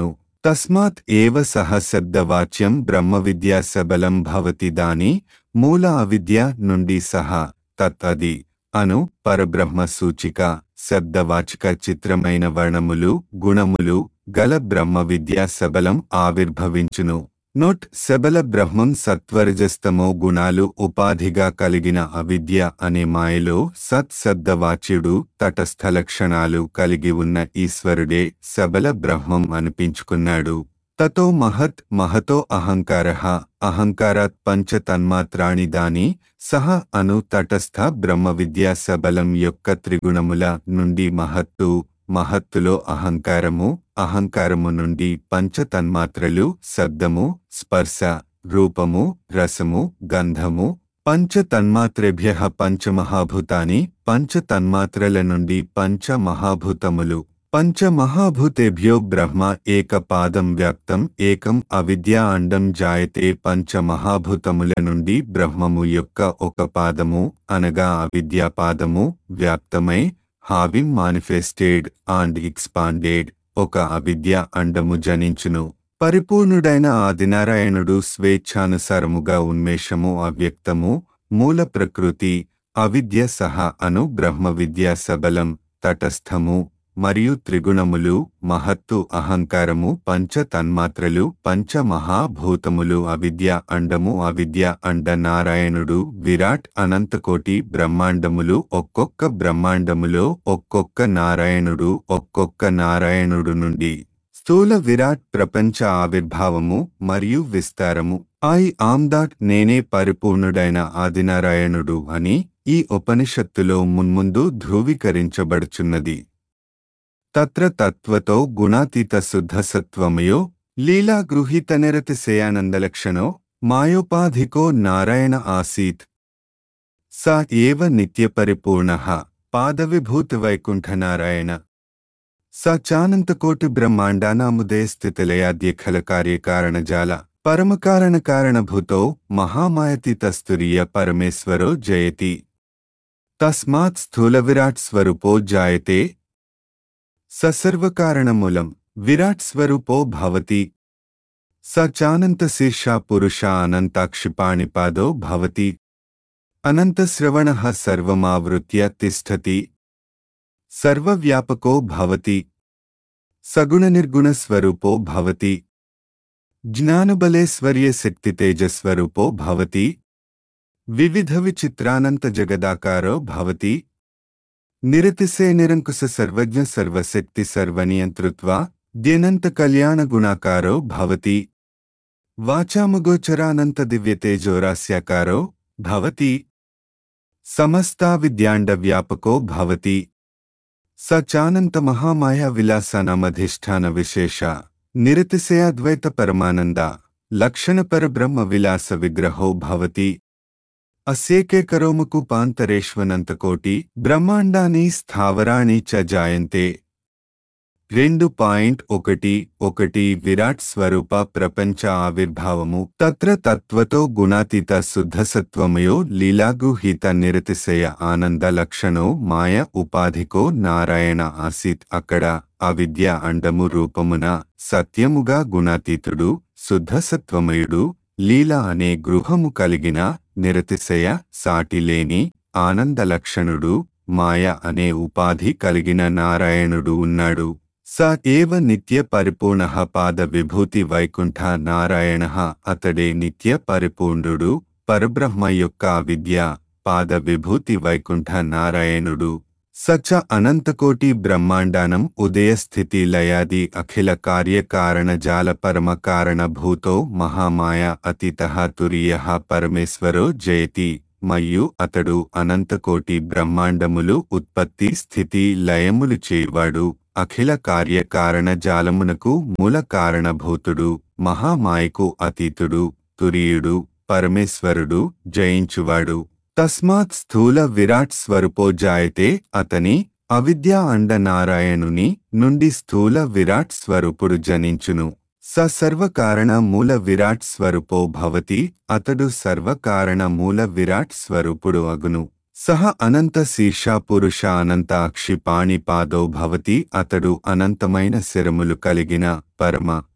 తస్మాత్ ఏవ సహ శబ్దవాచ్యం బ్రహ్మ విద్యా సబలం భవతి దాని మూల అవిద్య నుండి సహా తత్ అది అను పరబ్రహ్మ సూచిక శబ్దవాచక చిత్రమైన వర్ణములు గుణములు గల బ్రహ్మ విద్యా సబలం ఆవిర్భవించును నోట్ శబల బ్రహ్మం సత్వరజస్తమో గుణాలు ఉపాధిగా కలిగిన అవిద్య అనే మాయలో సత్ శబ్దవాచ్యుడు తటస్థ లక్షణాలు కలిగి ఉన్న ఈశ్వరుడే శబల బ్రహ్మం అనిపించుకున్నాడు తతో మహత్ మహతో అహంకార అహంకారాత్ పంచ తన్మాత్రాణి దాని సహ అను తటస్థ బ్రహ్మ విద్యా సబలం యొక్క త్రిగుణముల నుండి మహత్తు మహత్తులో అహంకారము అహంకారము నుండి పంచ తన్మాత్రలు శబ్దము స్పర్శ రూపము రసము గంధము పంచ తన్మాత్రేభ్య పంచమహాభూతాని పంచ తన్మాత్రల నుండి పంచ మహాభూతములు పంచమహాభూతేభ్యో బ్రహ్మ ఏక పాదం వ్యాప్తం ఏకం అవిద్యా అండం జాయతే పంచమహాభూతముల నుండి బ్రహ్మము యొక్క ఒక పాదము అనగా అవిద్యా పాదము వ్యాప్తమై హావిం మానిఫెస్టెడ్ అండ్ ఎక్స్పాండెడ్ ఒక అవిద్య అండము జనించును పరిపూర్ణుడైన ఆదినారాయణుడు స్వేచ్ఛానుసారముగా ఉన్మేషము అవ్యక్తము మూల ప్రకృతి అవిద్య సహ అను బ్రహ్మ విద్యా సబలం తటస్థము మరియు త్రిగుణములు మహత్తు అహంకారము పంచ తన్మాత్రలు పంచ మహాభూతములు అవిద్య అండము అవిద్య అండ నారాయణుడు విరాట్ అనంతకోటి బ్రహ్మాండములు ఒక్కొక్క బ్రహ్మాండములో ఒక్కొక్క నారాయణుడు ఒక్కొక్క నారాయణుడు నుండి స్థూల విరాట్ ప్రపంచ ఆవిర్భావము మరియు విస్తారము ఐ ఆమ్దాట్ నేనే పరిపూర్ణుడైన ఆదినారాయణుడు అని ఈ ఉపనిషత్తులో మున్ముందు ధృవీకరించబడుచున్నది తత్ర తత్వతో గుణాతీత శుద్ధ సత్వమయో లీలా గృహీత నిరతిశయానందలక్షణో మాయోపాధికో నారాయణ ఆసీత్ స ఏవ నిత్యపరిపూర్ణ పాదవిభూతివైకుంఠనారాయణ స చానంతకోటి బ్రహ్మాండానాముదయ స్థితిలయాద్య ఖల కార్యకారణజాల పరమకారణ కారణభూతో మహామాయతీతస్తురీయ పరమేశ్వరో జయతి తస్మాత్ స్థూల విరాట్ స్వరూపో జాయతే ససర్వకారణమూలం విరాట్ స్వరూపో భవతి స చానంతశీర్షా పురుష అనంతాక్షిపాణిపాదో భవతి అనంతశ్రవణ సర్వమావృత్య తిష్టతి సర్వవ్యాపకో భవతి సగుణనిర్గుణస్వరూపో భవతి జ్ఞానబలేశ్వర్య శక్తితేజస్వరూపో భవతి వివిధ విచిత్రానంత జగదాకారో భవతి నిరతిశే నిరంకుశ సర్వజ్ఞ సర్వశక్తి సర్వనియంతృత్వ ద్యనంత కళ్యాణ గుణాకారో భవతి వాచాముగోచరానంత దివ్యతేజోరాస్యాకారో భవతి సమస్తా విద్యాండ వ్యాపకో భవతి స చానంత మహామాయా విలాసానమధిష్టాన విశేష నిరతిశయాద్వైత పరమానంద లక్షణ పరబ్రహ్మ విలాస విగ్రహో భవతి అస్యేకే కరోముకుపాంతరేష్వనంతకోటి బ్రహ్మాండాని స్థావరాణి చ జాయంతే రెండు పాయింట్ ఒకటి ఒకటి విరాట్ స్వరూప ప్రపంచ ఆవిర్భావము తత్ర తత్వతో గుణాతీత శుద్ధసత్వమయో లీలాగుహీత నిరతిశయ ఆనంద లక్షణో మాయ ఉపాధికో నారాయణ ఆసీత్ అక్కడ అవిద్య అండము రూపమున సత్యముగా గుణాతీతుడు శుద్ధసత్వమయుడు లీల అనే గృహము కలిగిన నిరతిశయ సాటిలేని ఆనందలక్షణుడు మాయ అనే ఉపాధి కలిగిన నారాయణుడు ఉన్నాడు స ఏవ నిత్య పరిపూర్ణ పాద విభూతి వైకుంఠ నారాయణ అతడే నిత్య పరిపూర్ణుడు పరబ్రహ్మ యొక్క విద్య పాద విభూతి వైకుంఠ నారాయణుడు సచ అనంతకోటి బ్రహ్మాండానం ఉదయస్థితి లయాది అఖిల కార్యకారణ జాల పరమ కారణభూతో మహామాయ అతిత తురియ పరమేశ్వరో జయతి మరియు అతడు అనంతకోటి బ్రహ్మాండములు ఉత్పత్తి స్థితి లయములు చేయువాడు అఖిల కార్యకారణ జాలమునకు మూల కారణభూతుడు మహామాయకు అతీతుడు తురియుడు పరమేశ్వరుడు జయించువాడు తస్మాత్ స్థూల విరాట్ స్వరూపో జాయతే అతని అవిద్యా అండ నారాయణుని నుండి స్థూల విరాట్ స్వరూపుడు జనించును స సర్వకారణ మూల విరాట్ స్వరూపో భవతి అతడు సర్వకారణ మూల విరాట్ స్వరూపుడు అగును సహ అనంత శీర్ష పురుష అనంతాక్షి పాణిపాదో భవతి అతడు అనంతమైన శిరములు కలిగిన పరమ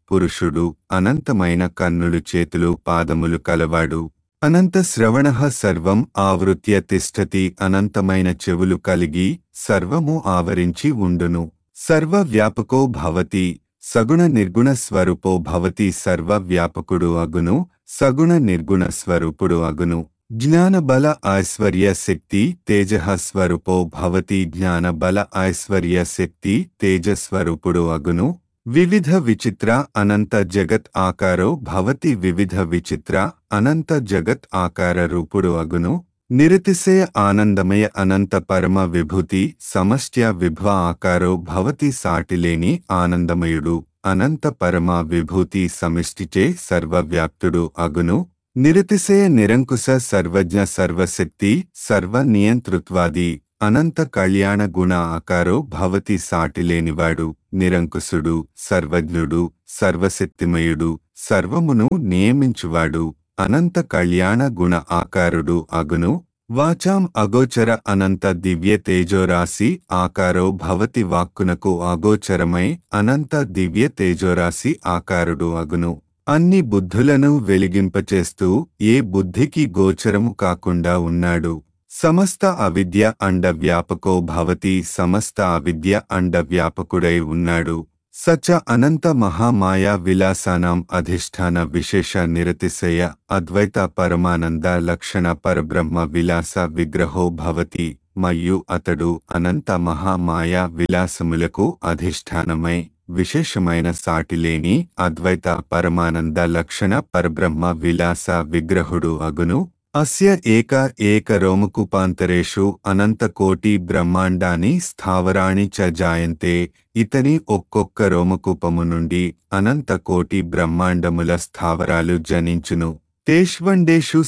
పురుషుడు అనంతమైన కన్నులు చేతులు పాదములు కలవాడు అనంత శ్రవణ సర్వం ఆవృత్య తిష్టతి అనంతమైన చెవులు కలిగి సర్వము ఆవరించి ఉండును సర్వవ్యాపకో భవతి సగుణ నిర్గుణ స్వరూపో భవతి సర్వవ్యాపకుడు అగును సగుణ నిర్గుణ స్వరూపుడు అగును జ్ఞాన బల ఐశ్వర్య శక్తి తేజ స్వరూపో భవతి జ్ఞాన బల ఐశ్వర్య శక్తి తేజస్వరూపుడు అగును వివిధ విచిత్ర అనంత జగత్ ఆకారో భవతి వివిధ విచిత్ర అనంత జగత్ ఆకార రూపుడు అగును నిరతిశయ ఆనందమయ అనంత పరమ విభూతి సమష్ట్య విభ్వ ఆకారో భవతి సాటిలేని ఆనందమయుడు అనంత పరమ విభూతి సమిష్టిచే సర్వవ్యాప్తుడు అగును నిరతిశయ నిరంకుశ సర్వజ్ఞ సర్వశక్తి సర్వ నియంతృత్వాది అనంత కళ్యాణ గుణ ఆకారో భవతి సాటిలేనివాడు నిరంకుశుడు సర్వజ్ఞుడు సర్వశక్తిమయుడు సర్వమును నియమించువాడు అనంత కళ్యాణ గుణ ఆకారుడు అగును వాచాం అగోచర అనంత దివ్య తేజోరాశి ఆకారో భవతి వాక్కునకు అగోచరమై అనంత దివ్య తేజోరాశి ఆకారుడు అగును అన్ని బుద్ధులను వెలిగింపచేస్తూ ఏ బుద్ధికి గోచరము కాకుండా ఉన్నాడు సమస్త అవిద్య అండ వ్యాపకో భవతి సమస్త అవిద్య అండ వ్యాపకుడై ఉన్నాడు సచ అనంత మహామాయా విలాసానాం అధిష్టాన విశేష నిరతిశయ అద్వైత పరమానంద లక్షణ పరబ్రహ్మ విలాస విగ్రహో భవతి మరియు అతడు అనంత మహామాయా విలాసములకు అధిష్టానమై విశేషమైన సాటిలేని అద్వైత పరమానంద లక్షణ పరబ్రహ్మ విలాస విగ్రహుడు అగును అస్య ఏక ఏక రోమకూపాంతరేషు అనంతకోటి బ్రహ్మాండాని స్థావరాణి చ జాయంతే ఇతని ఒక్కొక్క రోమకూపము నుండి అనంతకోటి బ్రహ్మాండముల స్థావరాలు జనించును తేష్వండేషు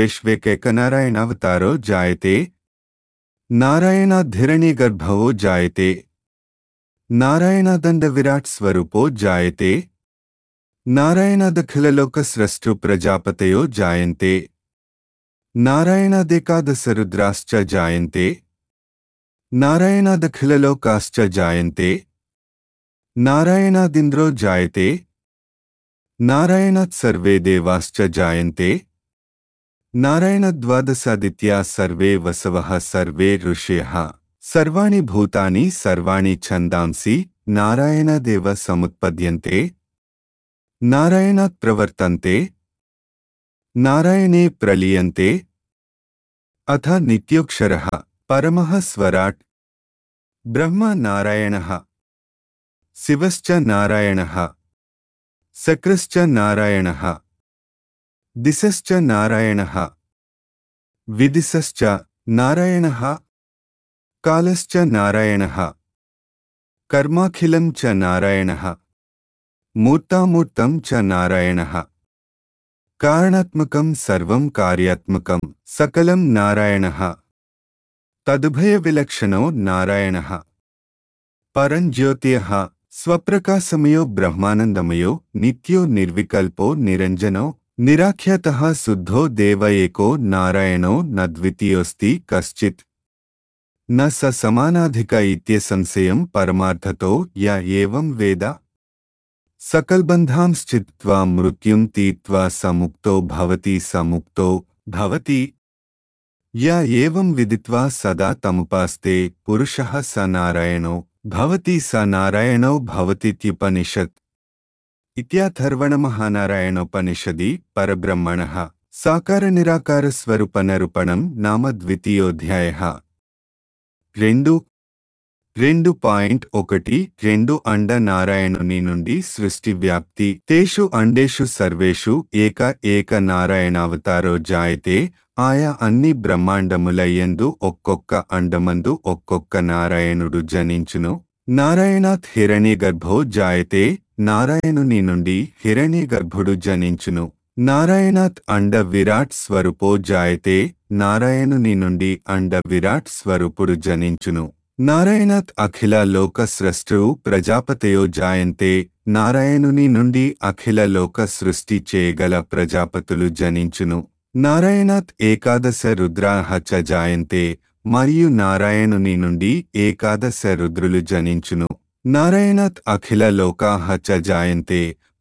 సర్వేష్వేకైకనారాయణావతారో జాయతే నారాయణాధిరణీగర్భవో జాయతే నారాయణదండ విరాట్ స్వరూపో జాయతే నారాయణదఖిలలోక స్రష్టు ప్రజాపతయో జాయంతే నారాయణాదేకాదశరుద్రాశ్చ జాయంతే నారాయణాదఖిలలోకాశ్చ జాయంతే నారాయణాదింద్రో జాయతే నారాయణాత్ సర్వే దేవాశ్చ జాయంతే నారాయణద్వాదశాదిత్యా సర్వే వసవః సర్వే ఋషయః సర్వాణి భూతాని సర్వాణి ఛందాంసి నారాయణదేవ సముత్పద్యంతే నారాయణాత్ ప్రవర్తంతే నారాయణే ప్రలీయంతే అథ నిత్యోక్షరः పరమః స్వరాట్ బ్రహ్మ నారాయణः శివశ్చ నారాయణः సక్రశ్చ నారాయణः దిశశ్చ నారాయణः విదిశశ్చ నారాయణः కాలశ్చ నారాయణः కర్మాఖిలం చ నారాయణः మూర్తామూర్తం చ నారాయణः కారణాత్మకం సర్వం కార్యాత్మకం సకలం నారాయణः తదుభయవిలక్షణో నారాయణः పరంజ్యోతియః స్వప్రకాశమయో బ్రహ్మానందమయో నిత్యో నిర్వికల్పో నిరంజనో నిరాఖ్యాతః శుద్ధో దేవ ఏకో నారాయణో న ద్వితీయోస్తి కశ్చిత్ న స సమానాధిక ఇత్యసంశయం పరమార్థతో య ఏవం వేద सकलबन्धांश्चित्वा मृत्युं तीत्वा समुक्तो भवति समुक्तो भवति य एवं विदित्वा सदा तमुपास्ते पुरुषः स नारायणो भवति स नारायणो भवतीत्युपनिषत् इत्याथर्वणमहानारायणोपनिषदि परब्रह्मणः साकारनिराकारस्वरूपनरूपणं नाम द्वितीयोऽध्यायः రెండు రెండు పాయింట్ ఒకటి రెండు అండ నారాయణుని నుండి సృష్టి వ్యాప్తి తేషు అండేషు సర్వేషు ఏక ఏక నారాయణావతారో జాయతే ఆయా అన్ని బ్రహ్మాండములయందు ఒక్కొక్క అండమందు ఒక్కొక్క నారాయణుడు జనించును నారాయణాత్ హిరణ్యగర్భో జాయతే నారాయణుని నుండి హిరణ్యగర్భుడు జనించును నారాయణాత్ అండ విరాట్ స్వరూపో జాయతే నారాయణుని నుండి అండ విరాట్ స్వరూపుడు జనించును నారాయణాత్ అఖిల లోక స్రష్టు ప్రజాపతయో జాయంతే నారాయణుని నుండి అఖిల లోక సృష్టి చేయగల ప్రజాపతులు జనించును నారాయణాత్ ఏకాదశ రుద్రాహ చ జాయంతే మరియు నారాయణుని నుండి ఏకాదశ రుద్రులు జనించును నారాయణాత్ అఖిల లోకాహ చ జాయంతే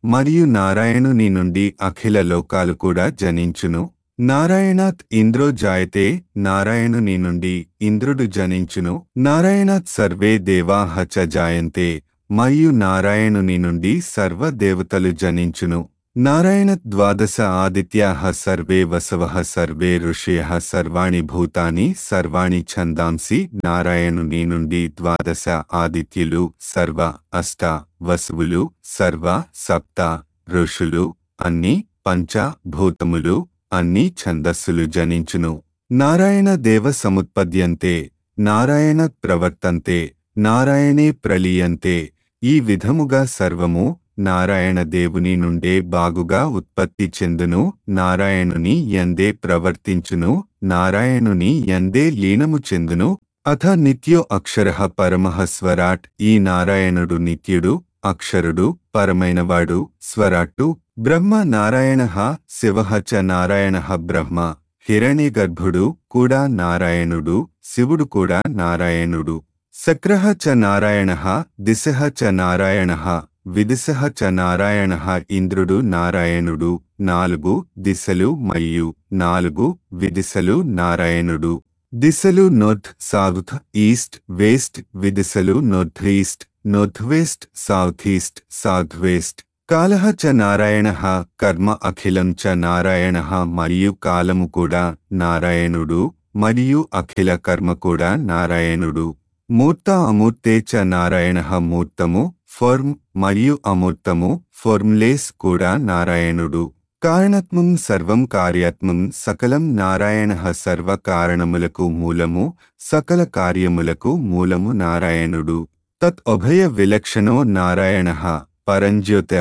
మరియు నారాయణుని నుండి అఖిల లోకాలు కూడా జనించును నారాయణాత్ ఇంద్రో జాయతే నారాయణుని నుండి ఇంద్రుడు జనించును నారాయణాత్ సర్వే దేవాహ చ జాయంతే మరియు నారాయణుని నుండి సర్వ దేవతలు జనించును నారాయణ ద్వాదశ ఆదిత్యాః సర్వే వసవః సర్వే ఋషయః సర్వాణి భూతాని సర్వాణి ఛందాంసి నారాయణుని నుండి ద్వాదశ ఆదిత్యులు సర్వ అష్ట వసువులు సర్వ సప్త ఋషులు అన్ని పంచ భూతములు అన్ని ఛందస్సులు జనించును నారాయణ దేవ సముత్పద్యంతే నారాయణ ప్రవర్తంతే నారాయణే ప్రలీయంతే ఈ విధముగా సర్వము నారాయణ దేవుని నుండే బాగుగా ఉత్పత్తి చెందును నారాయణుని ఎందే ప్రవర్తించును నారాయణుని ఎందే లీనము చెందును అథ నిత్యో అక్షర పరమః స్వరాట్ ఈ నారాయణుడు నిత్యుడు అక్షరుడు పరమైనవాడు స్వరాట్టు బ్రహ్మ నారాయణ శివ చ నారాయణ బ్రహ్మ హిరణ్యగర్భుడు కూడా నారాయణుడు శివుడు కూడా నారాయణుడు సక్రః చ నారాయణ దిశః చ నారాయణ విదిశః చ నారాయణ ఇంద్రుడు నారాయణుడు నాలుగు దిశలు మరియు నాలుగు విదిశలు నారాయణుడు దిశలు నొర్త్ సౌత్ ఈస్ట్ వెస్ట్ విదిశలు north east north west south east south west కాలః చ నారాయణ కర్మ అఖిలం చ నారాయణ మరియు కాలము కూడా నారాయణుడు మరియు అఖిల కర్మ కూడా నారాయణుడు మూర్త అమూర్తే చ నారాయణ మూర్తము ఫోర్మ్ మరియు అమూర్తము ఫోర్మ్లేస్ కూడా నారాయణుడు కారణత్మం సర్వం కార్యాత్మం సకలం నారాయణ సర్వ కారణములకు మూలము సకల కార్యములకు మూలము నారాయణుడు తత్ అభయ విలక్షణో నారాయణ పరంజ్యోత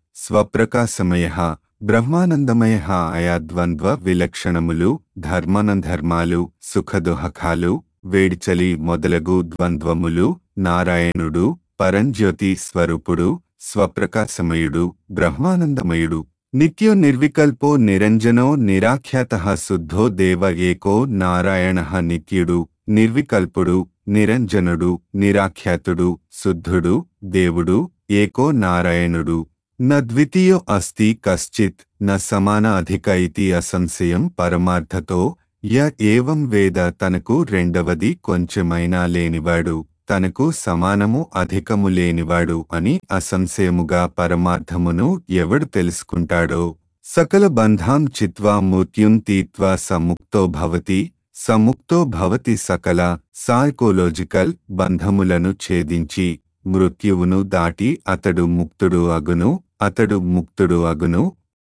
స్వప్రకాశమయ బ్రహ్మానందమయ ఆయా ద్వంద్వ విలక్షణములు ధర్మానంధర్మాలు సుఖదుహకాలు వేడిచలి మొదలగు ద్వంద్వములు నారాయణుడు పరంజ్యోతి స్వరూపుడు స్వప్రకాశమయుడు బ్రహ్మానందమయుడు నిత్యో నిర్వికల్పో నిరంజనో నిరాఖ్యాత శుద్ధో దేవ ఏకో నారాయణ నిత్యుడు నిర్వికల్పుడు నిరంజనుడు నిరాఖ్యాతుడు శుద్ధుడు దేవుడు ఏకో నారాయణుడు న ద్వితీయో అస్తి కశ్చిత్ న సమాన అధిక ఇతి అసంశయం పరమార్థతో య ఏవం వేద తనకు రెండవది కొంచెమైనా లేనివాడు తనకు సమానము అధికము లేనివాడు అని అసంశయముగా పరమార్థమును ఎవడు తెలుసుకుంటాడో సకల బంధాం చిత్వా మృత్యుం తీత్వా సముక్తో భవతి సముక్తో భవతి సకల సాైకోలాజికల్ బంధములను ఛేదించి మృత్యువును దాటి అతడు ముక్తుడు అగును అతడు ముక్తుడు అగును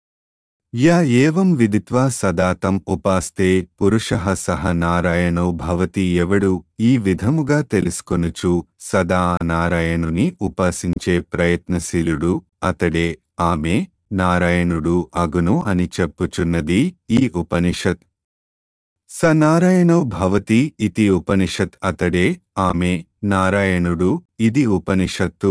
యా ఏవం విదిత్వా సదాతం ఉపాస్తే పురుష సహ నారాయణో భవతి ఎవడు ఈ విధముగా తెలుసుకొనుచు సదా నారాయణుని ఉపాసించే ప్రయత్నశీలుడు అతడే ఆమె నారాయణుడు అగును అని చెప్పుచున్నది ఈ ఉపనిషత్ స నారాయణో భవతి ఇది ఉపనిషత్ అతడే ఆమె నారాయణుడు ఇది ఉపనిషత్తు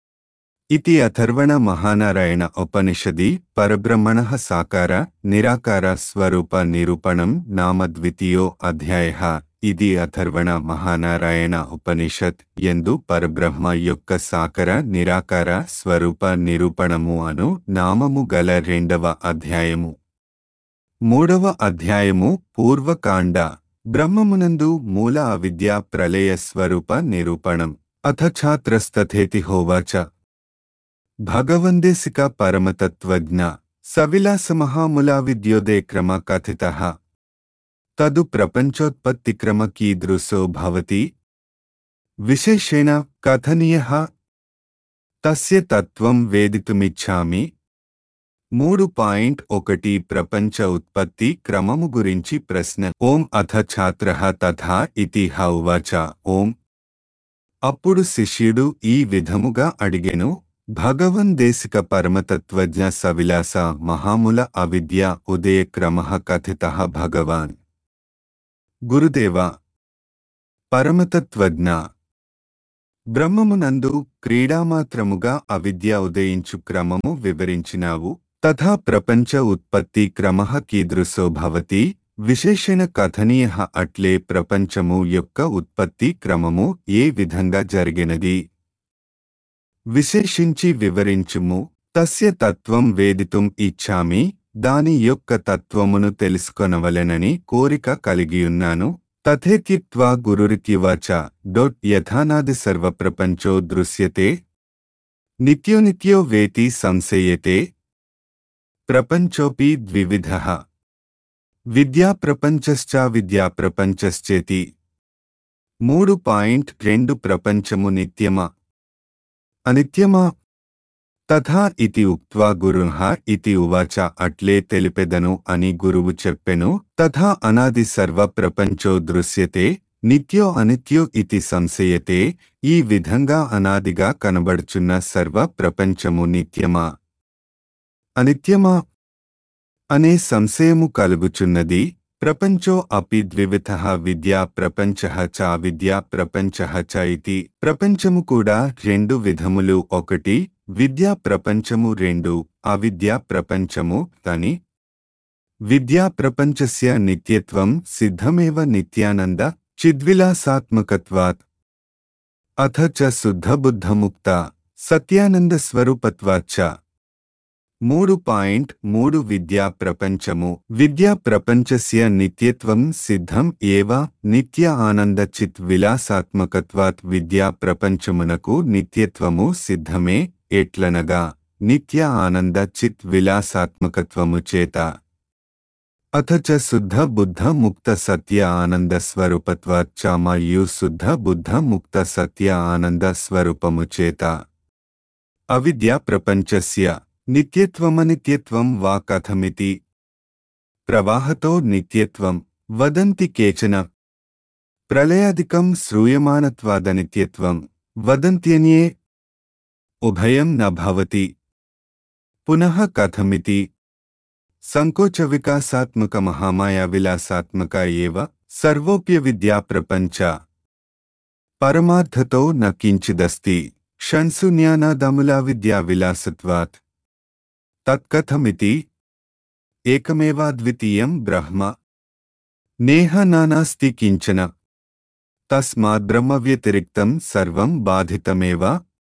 ఇతి అథర్వణ మహానారాయణ ఉపనిషది పరబ్రహ్మణ సాకార నిరాకార స్వరూప నిరూపణం నామ ద్వితీయో అధ్యాయ ఇది అథర్వణ మహానారాయణ ఉపనిషత్ ఎందు పరబ్రహ్మ యొక్క సాకర నిరాకార స్వరూప నిరూపణము అను నామము గల రెండవ అధ్యాయము మూడవ అధ్యాయము పూర్వకాండ బ్రహ్మమునందు మూల అవిద్య ప్రళయ స్వరూప నిరూపణం అథ ఛాత్రస్తథేతి హోవాచ భగవందేశిక పరమతత్వజ్ఞ సవిలాసమహాములా విద్యోదయ క్రమ కథిత తదు ప్రపంచోత్పత్తిక్రమ కీదృశో భవతి విశేషేణ కథనీయ తస్య తత్వం వేదితుమిచ్చామి మూడు పాయింట్ ఒకటి ప్రపంచ ఉత్పత్తి క్రమము గురించి ప్రశ్న ఓం అథ ఛాత్ర తథా ఇతి హ ఉవాచ ఓం అప్పుడు శిష్యుడు ఈ విధముగా అడిగెను భగవన్ దేశిక పరమతత్వజ్ఞ సవిలాస మహాముల అవిద్య ఉదయ క్రమ కథిత భగవాన్ గురుదేవ పరమతత్వజ్ఞ బ్రహ్మమునందు క్రీడామాత్రముగా అవిద్య ఉదయించు క్రమము వివరించినావు తథా ప్రపంచ ఉత్పత్తి క్రమ కీదృశో భవతి విశేషణ కథనీయ అట్లే ప్రపంచము యొక్క ఉత్పత్తి క్రమము ఏ విధంగా జరిగినది విశేషించి వివరించుము తస్య తత్వం వేదితుం ఇచ్చామి దాని యొక్క తత్వమును తెలుసుకొనవలెనని కోరిక కలిగియున్నాను తథేత్యిత్వా గురురిత్యువాచ డొట్ యథానాది సర్వప్రపంచో దృశ్యతే నిత్యో నిత్యో వేతి సంశయతే ప్రపంచోపి ద్వివిధ విద్యా ప్రపంచశ్చ విద్యా ప్రపంచశ్చేతి మూడు పాయింట్ రెండు ప్రపంచము నిత్యమా అనిత్యమా తథా ఇతి ఉక్త్వా గురుః ఇతి ఉవాచ అట్లే తెలిపెదను అని గురువు చెప్పెను తథా అనాది సర్వ ప్రపంచో దృశ్యతే నిత్యో అనిత్యో ఇతి సంశయతే ఈ విధంగా అనాదిగా కనబడుచున్న సర్వ ప్రపంచము నిత్యమా అనిత్యమా అనే సంశయము కలుగుచున్నది ప్రపంచో అపి ద్వివిధ విద్యా ప్రపంచ చ విద్యా ప్రపంచ చ ఇతి ప్రపంచము కూడా రెండు విధములు ఒకటి విద్యా ప్రపంచము రెండు అవిద్యా ప్రపంచము తని విద్యా ప్రపంచస్య నిత్యత్వం సిద్ధమేవ నిత్యానంద చిద్విలాసాత్మకత్వాత్ అథ చ శుద్ధబుద్ధముక్త సత్యానంద స్వరూపత్వాచ్చ మూడు పాయింట్ మూడు విద్యా ప్రపంచము విద్యా ప్రపంచస్య నిత్యత్వం సిద్ధం ఏవ నిత్య ఆనంద చిత్ విలాసాత్మకత్వాత్ విద్యా ప్రపంచమునకు నిత్యత్వము సిద్ధమే ఎట్లనగా నిత్య ఆనంద చిత్ విలాసాత్మకత్వము చేత అథ చ శుద్ధ బుద్ధ ముక్త సత్య ఆనంద స్వరూపత్వాచ్చ మరియు శుద్ధ బుద్ధ ముక్త సత్య ఆనంద స్వరూపము చేత అవిద్యా ప్రపంచస్య నిత్యత్వమనిత్యత్వం వా కథమితి ప్రవాహతో నిత్యత్వం వదంతి కేచన ప్రళయాదికం శ్రూయమానత్వాదనిత్యత్వం వదంత్యన్యే ఉభయం న భవతి పునః కథమితి సంకోచ వికాసాత్మక మహామాయా విలాసాత్మక ఏవ సర్వోప్య విద్యా ప్రపంచ పరమార్థతో న కించిదస్తి షణ్సున్యానాదములా విద్యా విలాసత్వాత్ తత్కథమితి ఏకమేవాద్వితీయం బ్రహ్మ నేహ నానాస్తి కించన తస్మాద్బ్రహ్మవ్యతిరిక్తం సర్వం బాధితమేవ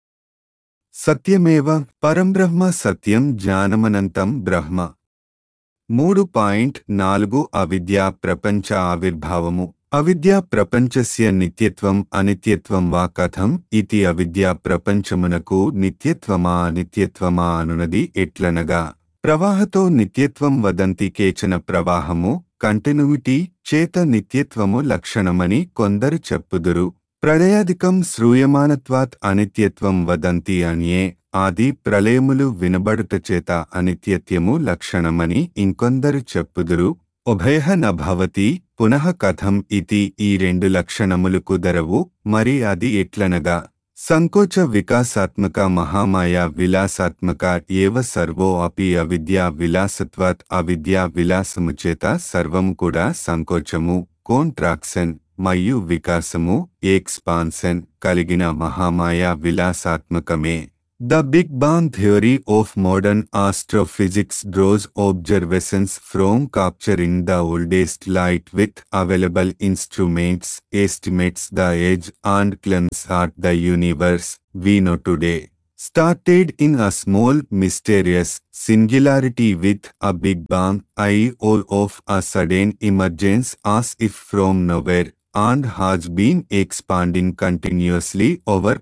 సత్యమేవ పరం బ్రహ్మ సత్యం జ్ఞానమనంతం బ్రహ్మ మూడు పాయింట్ నాలుగు అవిద్యా ప్రపంచ ఆవిర్భావము అవిద్యా ప్రపంచస్య నిత్యత్వం అనిత్యత్వం వా కథం ఇతి అవిద్యా ప్రపంచమునకు నిత్యత్వమా అనిత్యత్వమా అనునది ఎట్లనగా ప్రవాహతో నిత్యత్వం వదంతి కేచన ప్రవాహము కంటిన్యూటీ చేత నిత్యత్వము లక్షణమని కొందరు చెప్పుదురు ప్రళయాధికం శ్రూయమానత్వాత్ అనిత్యత్వం వదంతి అన్యే ఆది ప్రళయములు వినబడుట చేత అనిత్యత్యము లక్షణమని ఇంకొందరు చెప్పుదురు ఉభయ నభవతి పునః కథం ఇతి ఈ రెండు లక్షణములు కుదరవు మరి అది ఎట్లనగా సంకోచ వికాసాత్మక మహామాయ విలాసాత్మక ఏవ సర్వో అపి అవిద్యా విలాసత్వాత్ అవిద్యా విలాసము చేత సర్వము కూడా సంకోచము కోంట్రాక్షన్ మరియు వికాసము ఎక్స్పాన్సన్ కలిగిన Mahamaya విలాసాత్మకమే The Big Bang theory of modern astrophysics draws observations from capturing the oldest light with available instruments, estimates the age and claims at the universe we know today. Started in a small mysterious singularity with a Big Bang, I.O. of a sudden emergence as if from nowhere and has been expanding continuously over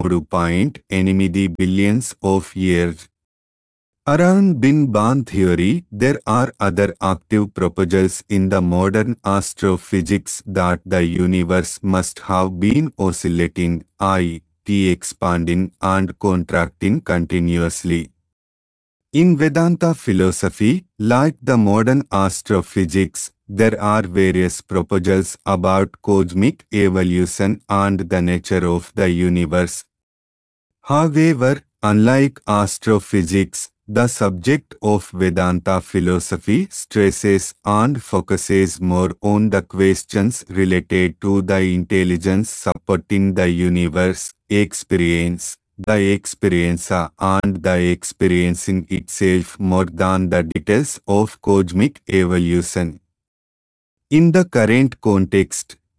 13.8 billions of years. Around Bin Ban theory, there are other active proposals in the modern astrophysics that the universe must have been oscillating, i.e. expanding and contracting continuously. In Vedanta philosophy, like the modern astrophysics, there are various proposals about cosmic evolution and the nature of the universe. However, unlike astrophysics, the subject of Vedanta philosophy stresses and focuses more on the questions related to the intelligence supporting the universe, experience, the experiencer and the experiencing itself more than the details of cosmic evolution. In the current context,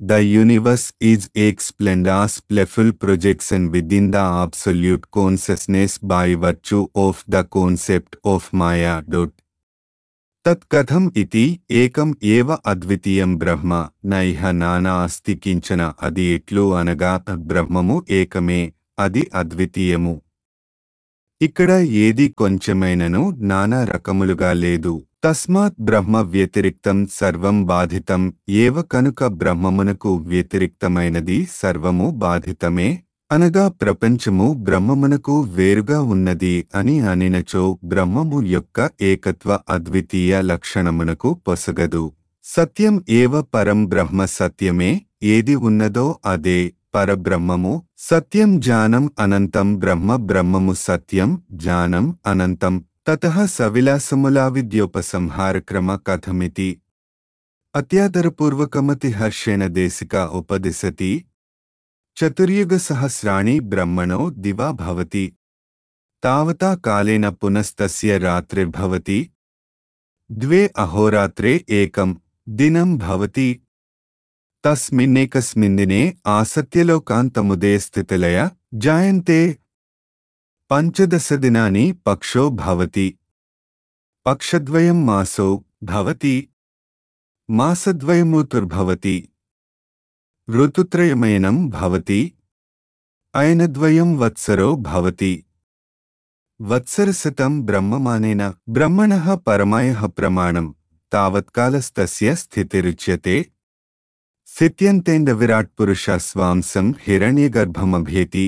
the universe is a splendorous playful projection within the absolute consciousness by virtue of the concept of Maya. Dot. తత్కథం ఇతి ఏకం ఏవ అద్వితీయం బ్రహ్మ నైహ నానా అస్తి కించన అది ఎట్లు అనగా బ్రహ్మము ఏకమే అది అద్వితీయము ఇక్కడ ఏది కొంచెమైనను నానా రకములుగా లేదు తస్మాత్ బ్రహ్మ వ్యతిరిక్తం సర్వం బాధితం ఏవ కనుక బ్రహ్మమునకు వ్యతిరిక్తమైనది సర్వము బాధితమే అనగా ప్రపంచము బ్రహ్మమునకు వేరుగా ఉన్నది అని అనినచో బ్రహ్మము యొక్క ఏకత్వ అద్వితీయ లక్షణమునకు పొసగదు సత్యం ఏవ పరం బ్రహ్మ సత్యమే ఏది ఉన్నదో అదే పరబ్రహ్మము సత్యం జానం అనంతం బ్రహ్మ బ్రహ్మము సత్యం జానం అనంతం తత సవిలాసములా విద్యోపసంహారక్రమ కథమితి అత్యాదరపూర్వకమతి హర్షేణ దేశిక ఉపదిశతి చతుర్యుగ సహస్రాణి బ్రహ్మణో దివా భవతి తావతా కాలేన పునస్తస్య రాత్రిర్భవతి ద్వే అహోరాత్రే ఏకం దినం భవతి తస్మిన్నేకస్మిన్దినే ఆసత్యలోకాంతముదే స్థితిలయ జాయంతే పంచదశదినాని పక్షో భవతి పక్షద్వయం మాసో భవతి మాసద్వయమూతుర్భవతి ఋతుత్రయమయనం భవతి అయనద్వయం వత్సరో భవతి వత్సరశతం బ్రహ్మమానేన బ్రహ్మణః పరమాయః ప్రమాణం తావత్కాలస్తస్య స్థితిరుచ్యతే స్థిత్యంతేంద విరాట్ పురుష స్వాంసం హిరణ్యగర్భమభేతి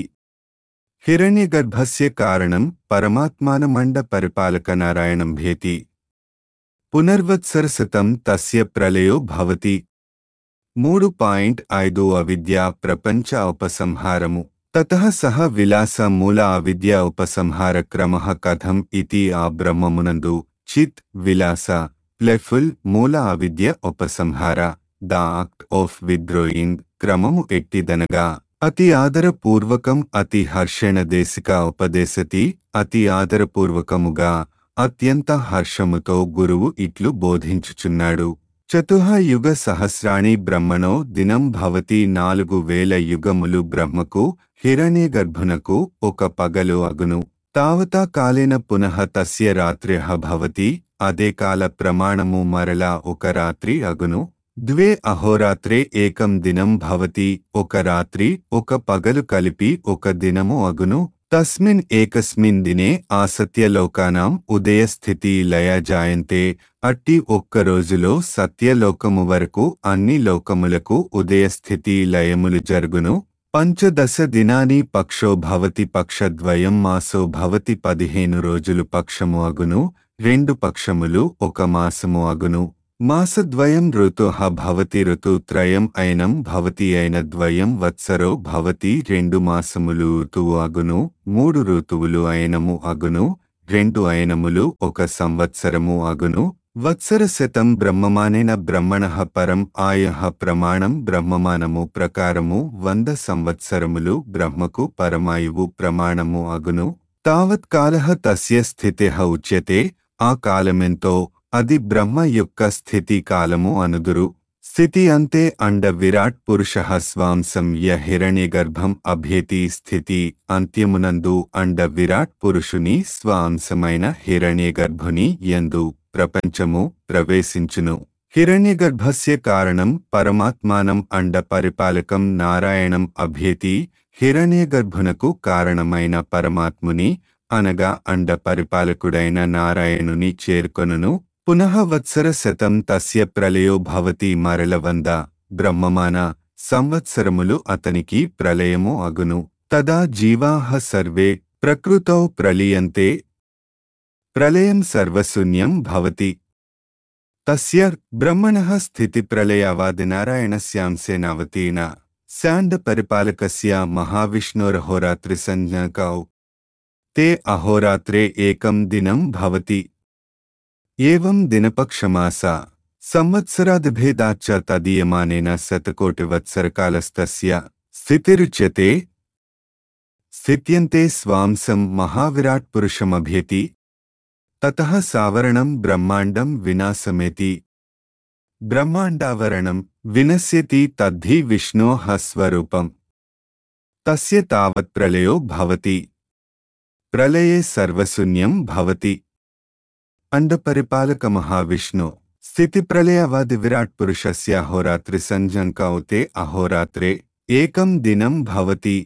హిరణ్యగర్భస్య కారణం పరమాత్మానమండ పరిపాలక నారాయణం భేతి పునర్వత్సరశతం తస్య ప్రళయో భవతి మూడు పాయింట్ ఐదు అవిద్య ప్రపంచ ఉపసంహారము తతః సహ విలాస మూల అవిద్య ఉపసంహార క్రమ కథం ఇతి ఆ బ్రహ్మమునందు చిత్ విలాస ప్లెఫుల్ మూల అవిద్య ఉపసంహార ద ఆక్ట్ ఆఫ్ విద్రోయింగ్ క్రమము ఎట్టిదనగా అతి ఆదరపూర్వకం అతి హర్షణ దేశిక ఉపదేశతి అతి ఆదరపూర్వకముగా అత్యంత హర్షముతో గురువు ఇట్లు బోధించుచున్నాడు చతుహ యుగ సహస్రాణి బ్రహ్మణో దినం భవతి నాలుగు వేల యుగములు బ్రహ్మకు హిరణ్యగర్భునకు ఒక పగలు అగును తావతా కాలేన పునః తస్య రాత్ర్యః భవతి అదే కాల ప్రమాణము మరలా ఒక రాత్రి అగును ద్వే అహోరాత్రే ఏకం దినం భవతి ఒక రాత్రి ఒక పగలు కలిపి ఒక దినము అగును తస్మిన్ ఏకస్మిన్ దినే ఆసత్యలోకానాం ఉదయస్థితి లయ జాయంతే అట్టి ఒక్క రోజులో సత్యలోకము వరకు అన్ని లోకములకు ఉదయస్థితి లయములు జరుగును పంచదశ దినాని పక్షో భవతి పక్షద్వయం మాసో భవతి పదిహేను రోజులు పక్షము అగును రెండు పక్షములు ఒక మాసము అగును మాసద్వయం ఋతుః భవతి ఋతుత్రయం అయినం భవతి అయిన ద్వయం వత్సరో భవతి రెండు మాసములు ఋతువు అగును మూడు ఋతువులు అయినము అగును రెండు అయినములు ఒక సంవత్సరము అగును వత్సర శతం బ్రహ్మమానేన బ్రహ్మణ పరం ఆయ ప్రమాణం బ్రహ్మమానము ప్రకారము వంద సంవత్సరములు బ్రహ్మకు పరమాయువు ప్రమాణము అగును తావత్కాల తస్య స్థితి ఉచ్యతే ఆ కాలమెంతో అది బ్రహ్మ యొక్క స్థితి కాలము అనుదురు స్థితి అంతే అండ విరాట్ పురుష స్వాంసం య హిరణ్యగర్భం అభ్యేతి స్థితి అంత్యమునందు అండ విరాట్ పురుషుని స్వాంశమైన హిరణ్యగర్భుని యందు ప్రపంచము ప్రవేశించును హిరణ్యగర్భస్య కారణం పరమాత్మానం అండ పరిపాలకం నారాయణం అభ్యేతి హిరణ్యగర్భునకు కారణమైన పరమాత్ముని అనగా అండ పరిపాలకుడైన నారాయణుని చేర్కొనును పునః వత్సర శతం తస్య ప్రళయో భవతి మరల వంద బ్రహ్మమాన సంవత్సరములు అతనికి ప్రళయము అగును తదా జీవాహ సర్వే ప్రకృతౌ ప్రలీయంతే ప్రళయం సర్వశూన్యం భవతి తస్య బ్రహ్మణః స్థితి ప్రళయావాది నారాయణస్యాంశేనావతీన శాండ పరిపాలకస్య మహావిష్ణోరహోరాత్రి సంజ్ఞకౌ ते अहोरात्रे एकं दिनं भवति एवं दिनपक्षमासा संवत्सरादिभेदाच्च तदीयमानेन शतकोटिवत्सरकालस्तस्य स्थितिरुच्यते स्थित्यन्ते स्वांसं महाविराट्पुरुषमभ्येति ततः सावरणं ब्रह्माण्डं विनाशमेति బ్రహ్మాండావరణం వినశ్యతి తద్ధి విష్ణోః స్వరూపం తస్య తావత్ ప్రళయో భవతి ప్రళయే సర్వశూన్యం భవతి అండపరిపాలక మహావిష్ణు స్థితి ప్రళయవాది విరాట్ పురుషస్య అహోరాత్రి సంజంకౌతే అహోరాత్రే ఏకం దినం భవతి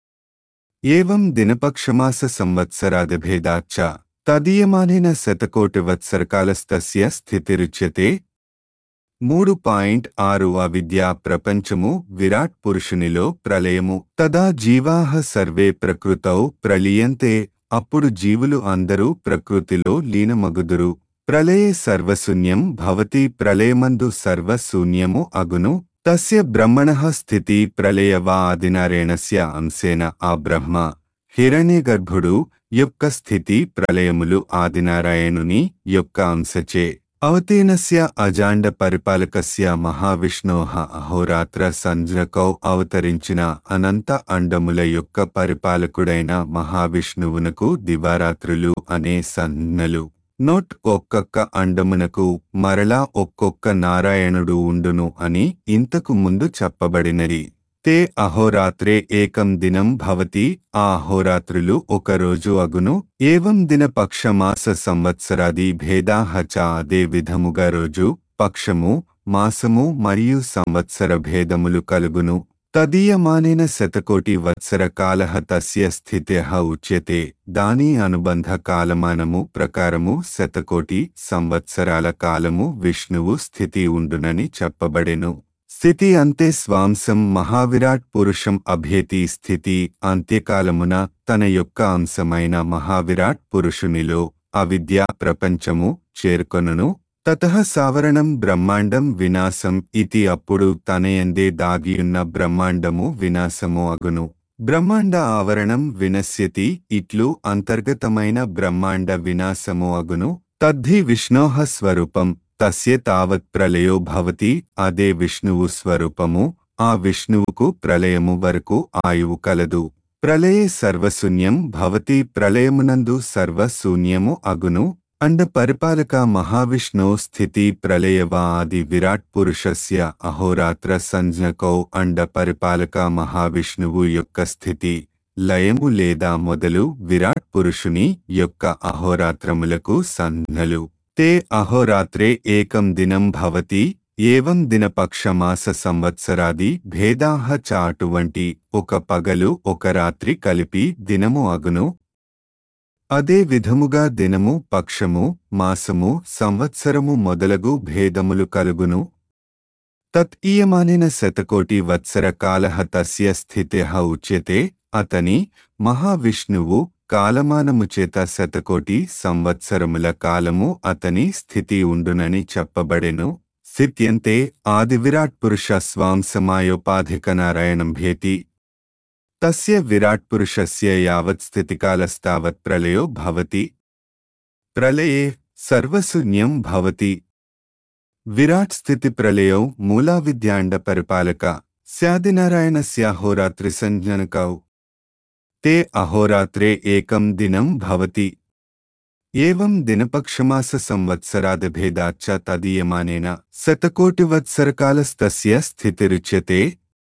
ఏవం దినపక్షమాస సంవత్సరాదిభేదాచ్చ తదీయమానేన శతకోటివత్సరకాలస్తస్య స్థితిరుచ్యతే మూడు పాయింట్ ఆరు అవిద్యా ప్రపంచము విరాట్ పురుషునిలో ప్రళయము తదా జీవాహ సర్వే ప్రకృతౌ ప్రళీయంతే అప్పుడు జీవులు అందరూ ప్రకృతిలో లీనమగుదురు ప్రళయే సర్వశూన్యం భవతి ప్రళయమందు సర్వశూన్యము అగును తస్య బ్రహ్మణః స్థితి ప్రళయవా ఆదినారాయణస్య అంశేన ఆ బ్రహ్మ హిరణ్యగర్భుడు యొక్క స్థితి ప్రళయములు ఆదినారాయణుని యొక్క అంశచే అవతీనస్య అజాండ పరిపాలకస్య మహావిష్ణోః అహోరాత్ర సంజ్ఞకౌ అవతరించిన అనంత అండముల యొక్క పరిపాలకుడైన మహావిష్ణువునకు దివారాత్రులు అనే సంజ్ఞలు నోట్ ఒక్కొక్క అండమునకు మరలా ఒక్కొక్క నారాయణుడు ఉండును అని ఇంతకు ముందు చెప్పబడినది తే అహోరాత్రే ఏకం దినం భవతి ఆ అహోరాత్రులు ఒక రోజు అగును ఏవం దిన పక్షమాస సంవత్సరాది భేదాహ చ అదే విధముగా రోజు పక్షము మాసము మరియు సంవత్సర భేదములు కలుగును తదీయమానేన శతకోటి వత్సర కాలః తస్య స్థిత్యః ఉచ్యతే దాని అనుబంధ కాలమానము ప్రకారము శతకోటి సంవత్సరాల కాలము విష్ణువు స్థితి ఉండునని చెప్పబడెను స్థితి అంతే స్వాంసం మహావిరాట్ పురుషం అభ్యేతి స్థితి అంత్యకాలమున తన యొక్క అంశమైన మహావిరాట్ పురుషునిలో అవిద్యా ప్రపంచము చేరుకొనును తతః సావరణం బ్రహ్మాండం వినాశం ఇతి అప్పుడు తనయందే దాగియున్న బ్రహ్మాండము వినాశము అగును బ్రహ్మాండ ఆవరణం వినశ్యతి ఇట్లు అంతర్గతమైన బ్రహ్మాండ వినాశము అగును తద్ధి విష్ణోః స్వరూపం తస్య తావత్ ప్రళయో భవతి అదే విష్ణువు స్వరూపము ఆ విష్ణువుకు ప్రళయము వరకు ఆయువు కలదు ప్రళయే సర్వశూన్యం భవతి ప్రళయమునందు సర్వశూన్యము అగును అండ పరిపాలక మహావిష్ణో స్థితి ప్రళయవా ఆది విరాట్ పురుషస్య అహోరాత్ర సంజ్ఞకౌ అండ పరిపాలక మహావిష్ణువు యొక్క స్థితి లయము లేదా మొదలు విరాట్ పురుషుని యొక్క అహోరాత్రములకు సంజ్ఞలు తే అహోరాత్రే ఏకం దినం భవతి ఏవం దినపక్షమాస సంవత్సరాది భేదాహ చ అటువంటి ఒక పగలు ఒక రాత్రి కలిపి దినము అగును అదే విధముగా దినము పక్షము మాసము సంవత్సరము మొదలగు భేదములు కలుగును తత్ఈయమానిన శతకోటి వత్సర కాలః తస్య స్థిత్యః ఉచ్యతే అతని మహావిష్ణువు కాలమానము చేత శతకోటి సంవత్సరముల కాలము అతని స్థితి ఉండునని చెప్పబడెను స్థిత్యంతే ఆది విరాట్ పురుష స్వాంసమాయోపాధిక నారాయణం భేతి తస్య విరాట్ పురుషస్య యావత్ స్థితికాలస్తావత్ ప్రళయో భవతి ప్రళయే సర్వశూన్యం భవతి విరాట్ స్థితి ప్రళయౌ మూలావిద్యాండ పరిపాలక స్యాదినారాయణస్యాహోరాత్రి సంజ్ఞనకౌ తే అహోరాత్రే ఏకం దినం భవతి ఏవం దినపక్షమాస సంవత్సరాదిభేదాచ్చ తదీయమానేన శతకోటివత్సరకాలస్తస్య స్థితిరుచ్యతే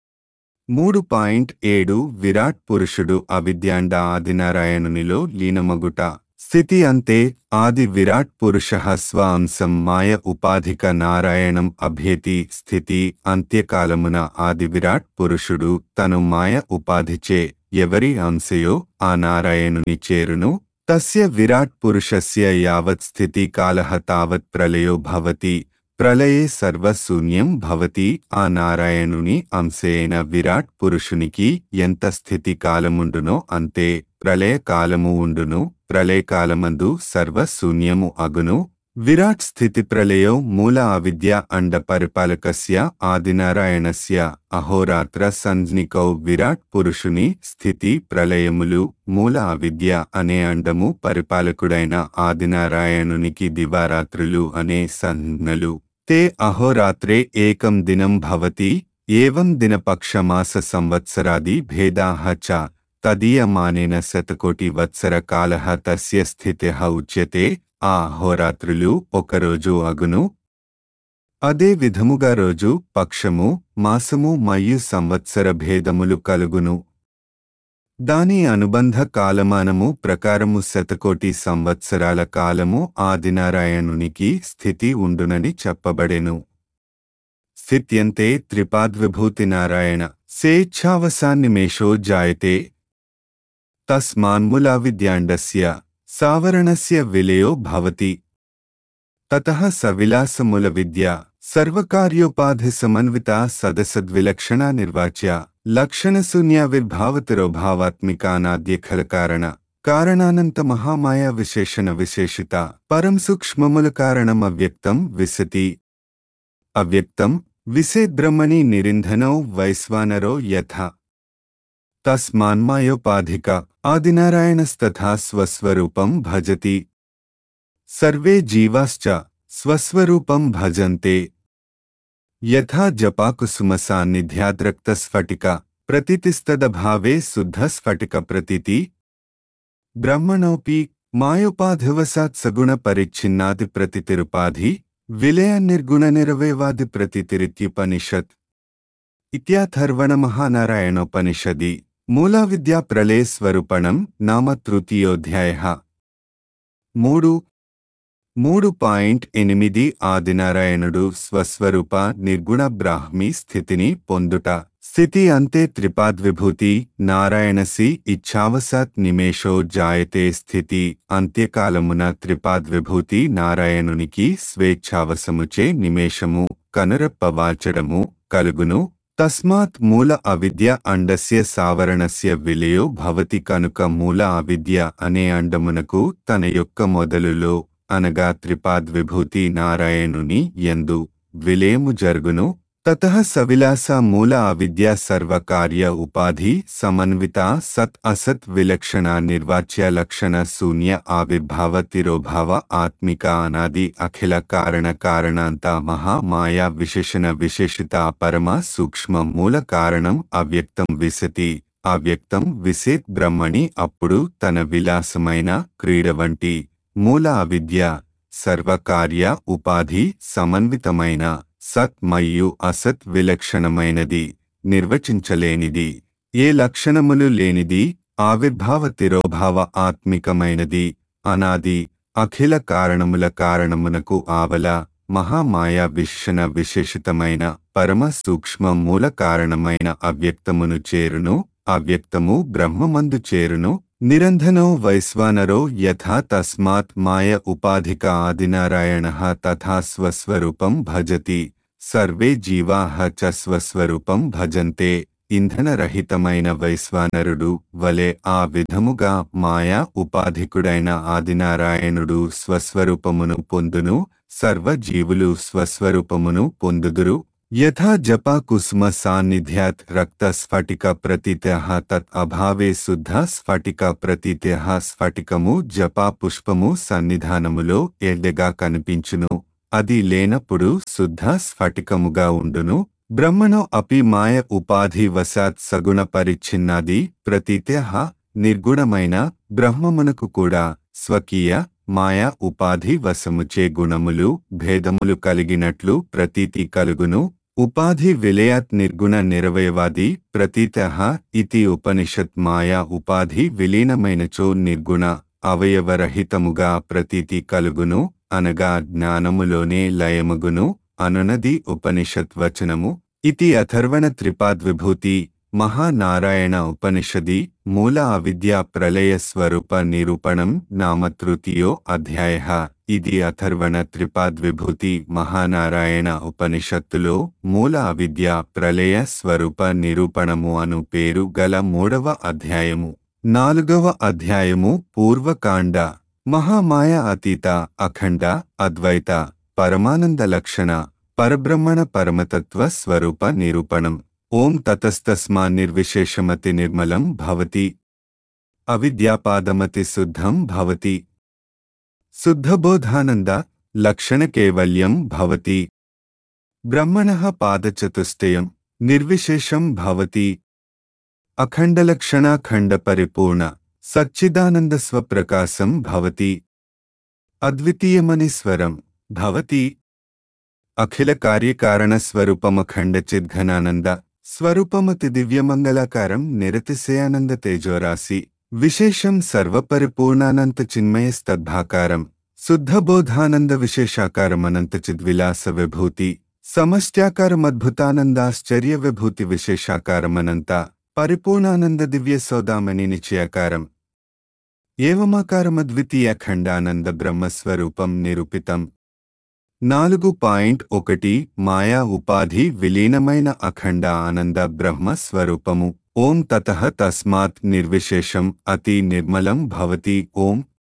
మూడు పాయింట్ ఏడు విరాట్ పురుషుడు అవిద్యాండ ఆదినారాయణునిలో లీనమగుట స్థితి అంతే ఆది విరాట్ పురుష స్వ అంశం మాయ ఉపాధిక నారాయణం అభ్యేతి స్థితి అంత్యకాలమున ఆది విరాట్ పురుషుడు తను మాయ ఉపాధిచే ఎవరి అంశయో ఆ నారాయణుని చేరును తస్య విరాట్ పురుషస్య యావత్ స్థితి కాలః తావత్ ప్రళయో భవతి ప్రళయే సర్వశూన్యం భవతి ఆ నారాయణుని అంశైన విరాట్ పురుషునికి ఎంత స్థితి కాలముండునో అంతే ప్రళయ కాలము ఉండును ప్రళయకాలమందు సర్వశూన్యము అగును విరాట్ స్థితి ప్రళయో మూల అవిద్య అండ పరిపాలకస్య ఆదినారాయణస్య అహోరాత్ర సంజ్ఞికౌ విరాట్ పురుషుని స్థితి ప్రళయములు మూల అవిద్య అనే అండము పరిపాలకుడైన ఆదినారాయణునికి దివారాత్రులు అనే సంజ్ఞలు తే అహోరాత్రే ఏకం దినం భవతి ఏవం దినపక్షమాస సంవత్సరాది భేదాః చ తదీయమానేన శతకోటి వత్సర కాలః తస్య స్థితిః ఉచ్యతే ఆ అహోరాత్రులు ఒకరోజు అగును అదే విధముగా రోజు పక్షము మాసము మరియు సంవత్సర భేదములు కలుగును దాని అనుబంధ కాలమానము ప్రకారము శతకోటి సంవత్సరాల కాలము ఆదినారాయణునికి స్థితి ఉండునని చెప్పబడెను స్థిత్యంతే త్రిపాద్విభూతి నారాయణ స్వేచ్ఛావసాన్నిమేషో జాయతే తస్మాన్ములా విద్యాండస్య సావరణస్య విలయో భవతి తతః సవిలాసముల విద్య సర్వకార్యోపాధి సమన్విత సదసద్విలక్షణ నిర్వాచ్య లక్షణశూన్యావిర్భావతిరోభావాత్మికానాద్య కారణ కారణానంత మహామాయా విశేషణ విశేషిత పరం సూక్ష్మముల కారణం అవ్యక్తం విశతి అవ్యక్తం విసేద్బ్రహ్మణి నిరింధనౌ వైశ్వానరో యథ తస్మాన్మాయోపాధిక ఆదినారాయణస్తథా స్వస్వరూపం భజతి సర్వే జీవాశ్చ స్వస్వరూపం భజంతే యథా జపాకుసుమసాన్నిధ్యాద్రక్తస్ఫటిక ప్రతితిస్తదభావే శుద్ధస్ఫటిక ప్రతీతి బ్రహ్మణోపి మాయోపాధివసాత్ సగుణ పరిచ్ఛిన్నాది ప్రతితిరుపాధి విలయ నిర్గుణ నిరవేవాది ప్రతితిరిత్యుపనిషత్ ఇత్యాథర్వణ మహానారాయణోపనిషది మూలా విద్యా ప్రళయ స్వరూపణం నామ తృతీయోధ్యాయ మూడు మూడు పాయింట్ ఎనిమిది ఆదినారాయణుడు స్వస్వరూప నిర్గుణ బ్రాహ్మి స్థితిని పొందుట స్థితి అంతే త్రిపాద్విభూతి నారాయణసి ఇచ్ఛావసాత్ నిమేషో జాయతే స్థితి అంత్యకాలమున త్రిపాద్విభూతి నారాయణునికి స్వేచ్ఛావసముచే నిమేషము కనురప్పవాచడము కలుగును తస్మాత్ మూల అవిద్య అండస్య సావరణస్య విలయో భవతి కనుక మూల అవిద్య అనే అండమునకు తన యొక్క మొదలులో అనగా త్రిపాద్విభూతి నారాయణుని యందు విలేము జరుగును తతః సవిలాస మూల అవిద్య సర్వకార్య ఉపాధి సమన్విత సత్ అసత్ విలక్షణ నిర్వాచ్య లక్షణ శూన్య ఆవిర్భావ తిరోభావ ఆత్మిక అనాది అఖిల కారణ కారణాంత మహామాయా విశేషణ విశేషిత పరమ సూక్ష్మ మూల కారణం అవ్యక్తం విశతి అవ్యక్తం విసేత్ బ్రహ్మణి అప్పుడు తన విలాసమైన క్రీడ వంటి మూల అవిద్య సర్వకార్య ఉపాధి సమన్వితమైన సత్ మరియు అసత్ విలక్షణమైనది నిర్వచించలేనిది ఏ లక్షణములు లేనిది ఆవిర్భావ తిరోభావ ఆత్మికమైనది అనాది అఖిల కారణముల కారణమునకు ఆవల మహామాయా విశేషణ విశేషితమైన పరమ సూక్ష్మ మూల కారణమైన అవ్యక్తమును చేరును అవ్యక్తము బ్రహ్మమందు చేరును నిరంధనో వైశ్వానరో యథా తస్మాత్ మాయ ఉపాధిక ఆదినారాయణ తథా స్వస్వరూపం భజతి సర్వే జీవాః చ స్వస్వరూపం భజంతే ఇంధనరహితమైన వైశ్వానరుడు వలె ఆ విధముగా మాయా ఉపాధికుడైన ఆదినారాయణుడు స్వస్వరూపమును పొందును సర్వజీవులు స్వస్వరూపమును పొందుదురు యథా జపా కుసుమ సాన్నిధ్యాత్ రక్త స్ఫటిక ప్రతీత్యః తత్ అభావే శుద్ధ స్ఫటిక ప్రతీత్యః స్ఫటికము జపా పుష్పము సన్నిధానములో ఎడ్డగా కనిపించును అది లేనప్పుడు శుద్ధ స్ఫటికముగా ఉండును బ్రహ్మణో అపి మాయ ఉపాధి వశాత్ సగుణ పరిచ్ఛిన్నాది ప్రతీత్యః నిర్గుణమైన బ్రహ్మమునకు కూడా స్వకీయ మాయా ఉపాధి వశముచే గుణములు భేదములు కలిగినట్లు ప్రతీతి కలుగును ఉపాధి విలయాత్ నిర్గుణ నిరవయవాది ప్రతీత ఇతి ఉపనిషత్ మాయా ఉపాధి విలీనమైనచో నిర్గుణ అవయవరహితముగా ప్రతీతి కలుగును అనగా జ్ఞానములోనే లయమగును అనునది ఉపనిషత్ వచనము ఇతి అథర్వణ త్రిపాద్విభూతి మహానారాయణ ఉపనిషది మూల అవిద్యా ప్రళయ స్వరూప నిరూపణం నామ తృతీయో అధ్యాయ ఇది అథర్వణ త్రిపాద్విభూతి మహానారాయణ ఉపనిషత్తులో మూల అవిద్య ప్రళయ స్వరూప నిరూపణము అను పేరు గల మూడవ అధ్యాయము నాలుగవ అధ్యాయము పూర్వకాండ మహామాయ అతీత అఖండ అద్వైత పరమానంద లక్షణ పరబ్రహ్మణ పరమతత్వ స్వరూప నిరూపణం ఓం తతస్తస్మా నిర్విశేషమతి నిర్మలం భవతి అవిద్యాపాదమతి శుద్ధం భవతి శుద్ధబోధానంద లక్షణకేవల్యం భవతి బ్రహ్మణః పాదచతుష్టయం నిర్విశేషం భవతి అఖండలక్షణాఖండపరిపూర్ణ సచ్చిదానందస్వప్రకాశం భవతి అద్వితీయమనిస్వరం భవతి అఖిల కార్యకారణ స్వరూపమఖండ చిద్ఘనానంద స్వరూపమతి దివ్యమంగళాకారం నిరతిశయానంద తేజోరాశి విశేషం సర్వపరిపూర్ణానంత చిన్మయస్తద్భాకారం శుద్ధబోధానంద విశేషాకారమనంత చిద్విలాస విభూతి సమష్ట్యాకారమద్భుతానందాశ్చర్య విభూతి విశేషాకారమనంత పరిపూర్ణానంద దివ్య సౌదామణి నిశ్చయాకారం ఏవమాకారమద్వితీయ ఖండానంద బ్రహ్మస్వరూపం నిరూపితం నాలుగు పాయింట్ ఒకటి మాయా ఉపాధి విలీనమైన అఖండ ఆనంద బ్రహ్మ స్వరూపము ఓం తత తస్మాత్ నిర్విశేషం అతి నిర్మలం భవతి ఓం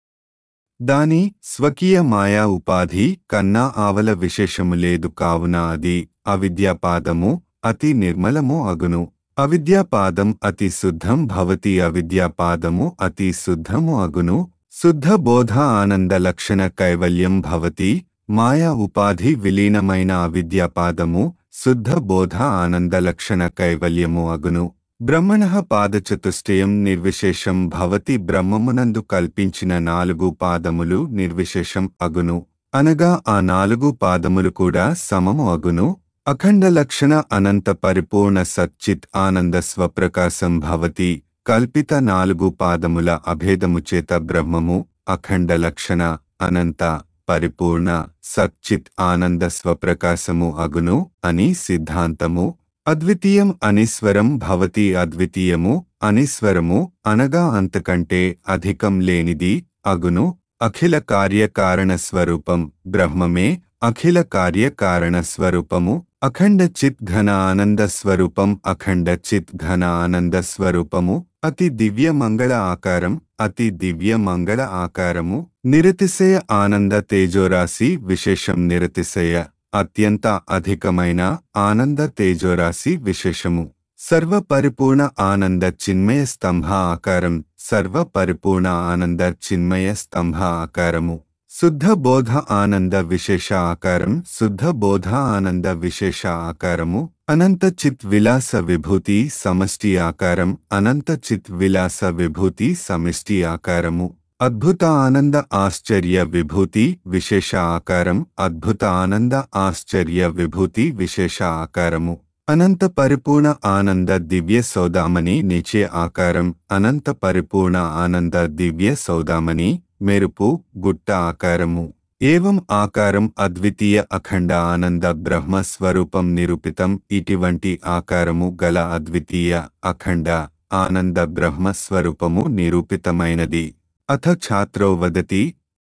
దాని స్వకీయ మాయా ఉపాధి కన్నా ఆవల విశేషము లేదు కావున అది అవిద్యాపాదము అతి నిర్మలము అగును అవిద్యాపాదం అతి శుద్ధం భవతి అవిద్యాపాదము అతి శుద్ధము అగును శుద్ధ బోధ ఆనంద లక్షణ కైవల్యం భవతి మాయా ఉపాధి విలీనమైన అవిద్యాపాదము శుద్ధ బోధ ఆనంద లక్షణ కైవల్యము అగును బ్రహ్మణ పాదచతుష్టయం నిర్విశేషం భవతి బ్రహ్మమునందు కల్పించిన నాలుగు పాదములు నిర్విశేషం అగును అనగా ఆ నాలుగు పాదములు కూడా సమము అగును అఖండ లక్షణ అనంత పరిపూర్ణ సచ్చిత్ ఆనంద స్వప్రకాశం భవతి కల్పిత నాలుగు పాదముల అభేదము చేత బ్రహ్మము అఖండ లక్షణ అనంత పరిపూర్ణ సచ్చిత్ ఆనంద స్వప్రకాశము అగును అని సిద్ధాంతము అద్వితీయం అనిస్వరం భవతి అద్వితీయము అనిస్వరము అనగా అంతకంటే అధికం లేనిది అగును అఖిల కార్యకారణ స్వరూపం బ్రహ్మమే అఖిల కార్యకారణ స్వరూపము అఖండ చిత్ ఘన ఆనంద స్వరూపం అఖండ చిత్ ఘన ఆనంద స్వరూపము అతి దివ్య మంగళ ఆకారం అతి దివ్య మంగళ ఆకారము నిరతిశయ ఆనంద తేజోరాశి విశేషం నిరతిశయ అత్యంత అధికమైన ఆనంద తేజోరాశి విశేషము సర్వ పరిపూర్ణ ఆనంద చిన్మయ స్తంభ ఆకారం సర్వ పరిపూర్ణ ఆనంద చిన్మయ స్తంభ ఆకారము శుద్ధ బోధ ఆనంద విశేష ఆకారం శుద్ధ బోధ ఆనంద విశేష ఆకారము అనంత చిత్ విలాస విభూతి సమష్టి ఆకారం అనంత చిత్ విలాస విభూతి సమిష్టి ఆకారము అద్భుత ఆనంద ఆశ్చర్య విభూతి విశేష ఆకారం అద్భుత ఆనంద ఆశ్చర్య విభూతి విశేష ఆకారము అనంత పరిపూర్ణ ఆనంద దివ్య సౌదామణి నిచే ఆకారం అనంత పరిపూర్ణ ఆనంద దివ్య సౌదామణి మెరుపు గుట్ట ఆకారము ఏవం ఆకారం అద్వితీయ అఖండ ఆనంద బ్రహ్మ స్వరూపం నిరూపితం ఇటువంటి ఆకారము గల అద్వితీయ అఖండ ఆనంద బ్రహ్మ స్వరూపము నిరూపితమైనది అథ ఛాత్రో వదతి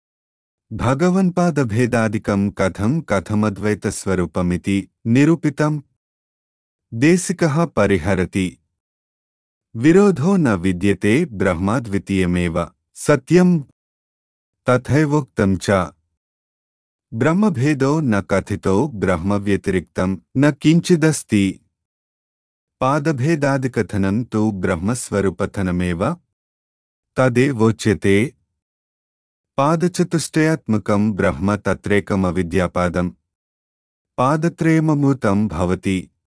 భగవన్పాదభేదాదికం కథం కథమద్వైతస్వరూపమితి నిరూపితం దేశికः పరిహరతి విరోధో న విద్యతే బ్రహ్మాద్వితీయమేవ సత్యం తథైవోక్తం చ బ్రహ్మభేదో న కథితో బ్రహ్మవ్యతిరిక్తం న కించిదస్తి పాదభేదాదికథనం తు బ్రహ్మస్వరూపథనమేవ తదేవోచ్యతే పాదచతుష్టయాత్మకం బ్రహ్మ తత్రేకమవిద్యాపాదం పాదత్రేమమూతం భవతి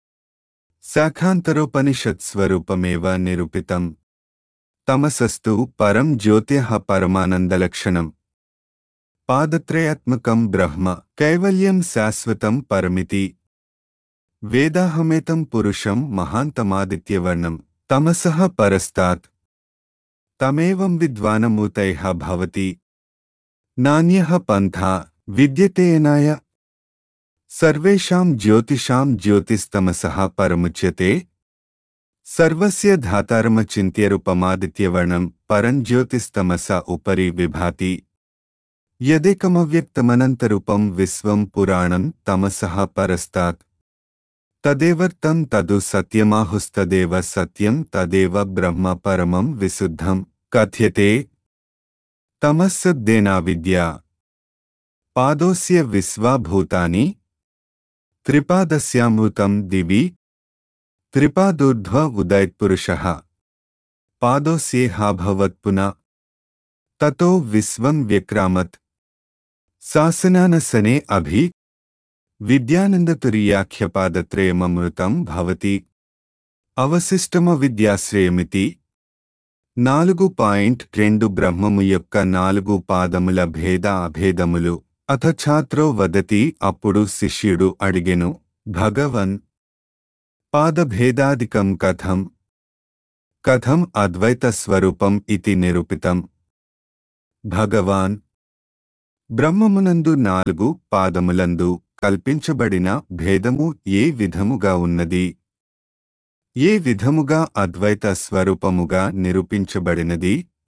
శాఖాంతరోపనిషత్స్వరూపమేవ నిరూపితం తమసస్తు పరం జ్యోతిః పరమానందలక్షణం పాదత్రయాత్మకం బ్రహ్మ కైవల్యం శాశ్వతం పరమితి వేదాహమేతం పురుషం మహాంతమాదిత్యవర్ణం తమసః పరస్తాత్ తమేవం విద్వానమూతైః భవతి నాణ్యః పంథా విద్యతేనాయ సర్వేషాం జ్యోతిషాం జ్యోతిస్తమసః పరముచ్యతే సర్వస్య ధాతారమచింత్యరూపమాదిత్యవర్ణం పరం జ్యోతిస్తమస ఉపరి విభాతి యదేకమవ్యక్తమనంతరూపం విశ్వం పురాణం తమసః పరస్తాత్ తదేవర్తం తదు సత్యమాహుస్తదేవ సత్యం తదేవ బ్రహ్మ పరమం విశుద్ధం కథ్యతే తమస్సద్దేనా విద్యా పాదోస్య విశ్వాభూతాని త్రిపాదస్యామృతం దివి త్రిపాదూర్ధ్వ ఉదయత్పురుషः పాదోస్యేహాభవత్పున తతో విశ్వం వ్యక్రామత్ శాసనానసనే అభి విద్యానందతుర్యాఖ్యపాదత్రయమమృతం భవతి అవశిష్టమ విద్యాశ్రయమితి నాలుగు పాయింట్ రెండు బ్రహ్మము యొక్క నాలుగు పాదముల భేద అభేదములు అథ ఛాత్రో వదతి అప్పుడు శిష్యుడు అడిగెను భగవన్ పాదభేదాదికం కథం కథం అద్వైత స్వరూపం ఇతి నిరూపితం భగవాన్ బ్రహ్మమునందు నాలుగు పాదములందు కల్పించబడిన భేదము ఏ విధముగా ఉన్నది ఏ విధముగా అద్వైత స్వరూపముగా నిరూపించబడినది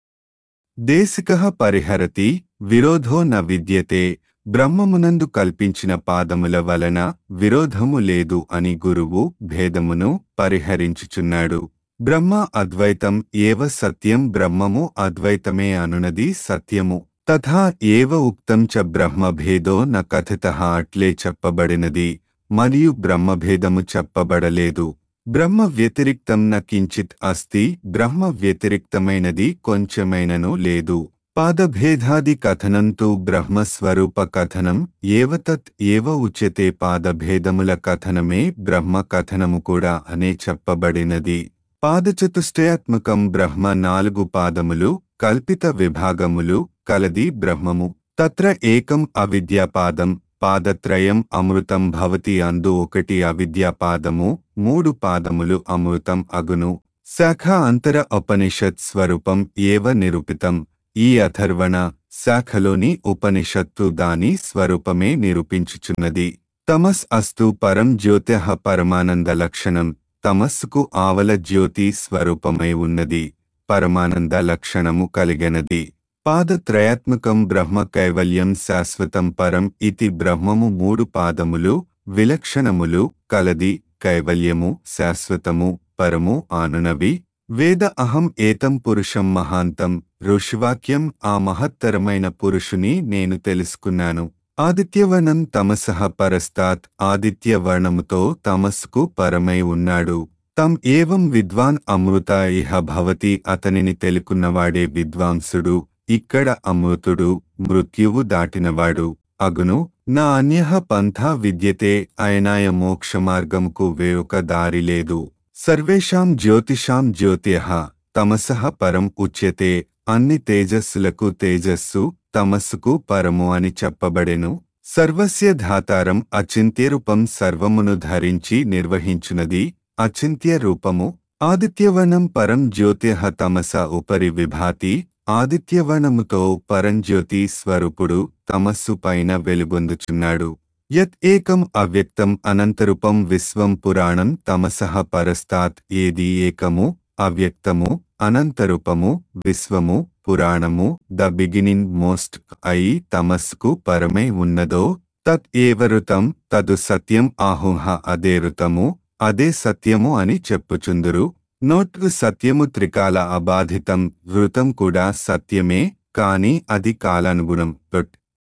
దేశిక పరిహరతి విరోధో న విద్యతే బ్రహ్మమునందు కల్పించిన పాదముల వలన విరోధము లేదు అని గురువు భేదమును పరిహరించుచున్నాడు బ్రహ్మ అద్వైతం ఏవ సత్యం బ్రహ్మము అద్వైతమే అనునది సత్యము తథా ఏవ ఉక్తం చ బ్రహ్మభేదో న కథిత అట్లే చెప్పబడినది మరియు బ్రహ్మభేదము చెప్పబడలేదు బ్రహ్మ వ్యతిరిక్తం న కించిత్ అస్తి బ్రహ్మ వ్యతిరిక్తమైనది కొంచెమైనను లేదు పాదభేదాది కథనంతు బ్రహ్మస్వరూప కథనం ఏవ తత్ ఏవ ఉచ్యతే పాదభేదముల కథనమే బ్రహ్మ కథనము కూడా అనే చెప్పబడినది పాదచతుష్టయాత్మకం బ్రహ్మ నాలుగు పాదములు కల్పిత విభాగములు కలది బ్రహ్మము తత్ర ఏకం అవిద్యాపాదం పాదత్రయం అమృతం భవతి అందు ఒకటి అవిద్యాపాదము మూడు పాదములు అమృతం అగును శాఖ అంతర ఉపనిషత్ స్వరూపం ఏవ నిరూపితం ఈ అథర్వణ శాఖలోని ఉపనిషత్తు దాని స్వరూపమే నిరూపించుచున్నది తమస్ అస్తు పరం జ్యోతిః పరమానంద లక్షణం తమస్సుకు ఆవల జ్యోతి స్వరూపమై ఉన్నది పరమానంద లక్షణము కలిగినది పాదత్రయాత్మకం బ్రహ్మ కైవల్యం శాశ్వతం పరం ఇతి బ్రహ్మము మూడు పాదములు విలక్షణములు కలది కైవల్యము శాశ్వతము పరము ఆనునవి వేద అహం ఏతం పురుషం మహాంతం ఋషివాక్యం ఆ మహత్తరమైన పురుషుని నేను తెలుసుకున్నాను ఆదిత్యవర్ణం తమసః పరస్తాత్ ఆదిత్యవర్ణముతో తమస్సుకు పరమై ఉన్నాడు తం ఏవం విద్వాన్ అమృత ఇహ భవతి అతనిని తెలుకున్నవాడే విద్వాంసుడు ఇక్కడ అమృతుడు మృత్యువు దాటినవాడు అగును నా అన్యః పంథా విద్యతే అయనాయ మోక్షమార్గముకు వేరొక దారి లేదు సర్వేషాం జ్యోతిషాం జ్యోతిః తమసః పరం ఉచ్యతే అన్ని తేజస్సులకు తేజస్సు తమస్సుకు పరము అని చెప్పబడెను సర్వస్య ధాతారం అచింత్యరూపం సర్వమును ధరించి నిర్వహించునది అచింత్య రూపము ఆదిత్యవనం పరం జ్యోతిః తమస ఉపరి విభాతి ఆదిత్యవనముతో పరంజ్యోతి స్వరూపుడు తమస్సు పైన వెలుగొందుచున్నాడు యత్ ఏకం అవ్యక్తం అనంతరూపం విశ్వం పురాణం తమసః పరస్తాత్ ఏది ఏకము అవ్యక్తము అనంతరూపము విశ్వము పురాణము ద బిగినింగ్ మోస్ట్ అయి తమస్కు పరమై ఉన్నదో తత్ ఏవరుతం తదు సత్యం ఆహుహ అదే రుతము అదే సత్యము అని చెప్పుచుందురు నోట్ సత్యము త్రికాల అబాధితం వృతం కూడా సత్యమే కాని అది కాలానుగుణం తొట్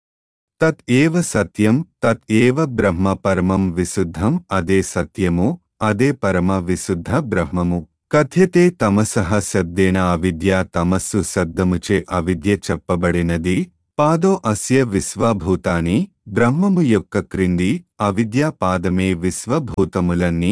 తత్ ఏవ సత్యం తత్ ఏవ బ్రహ్మ పరమం విశుద్ధం అదే సత్యము అదే పరమ విశుద్ధ బ్రహ్మము కథ్యతే తమసః శబ్దేన అవిద్య తమస్సు శబ్దముచే అవిద్య చెప్పబడినది పాదో అస్య విశ్వభూతాని బ్రహ్మము యొక్క క్రింది అవిద్యా పాదమే విశ్వభూతములన్నీ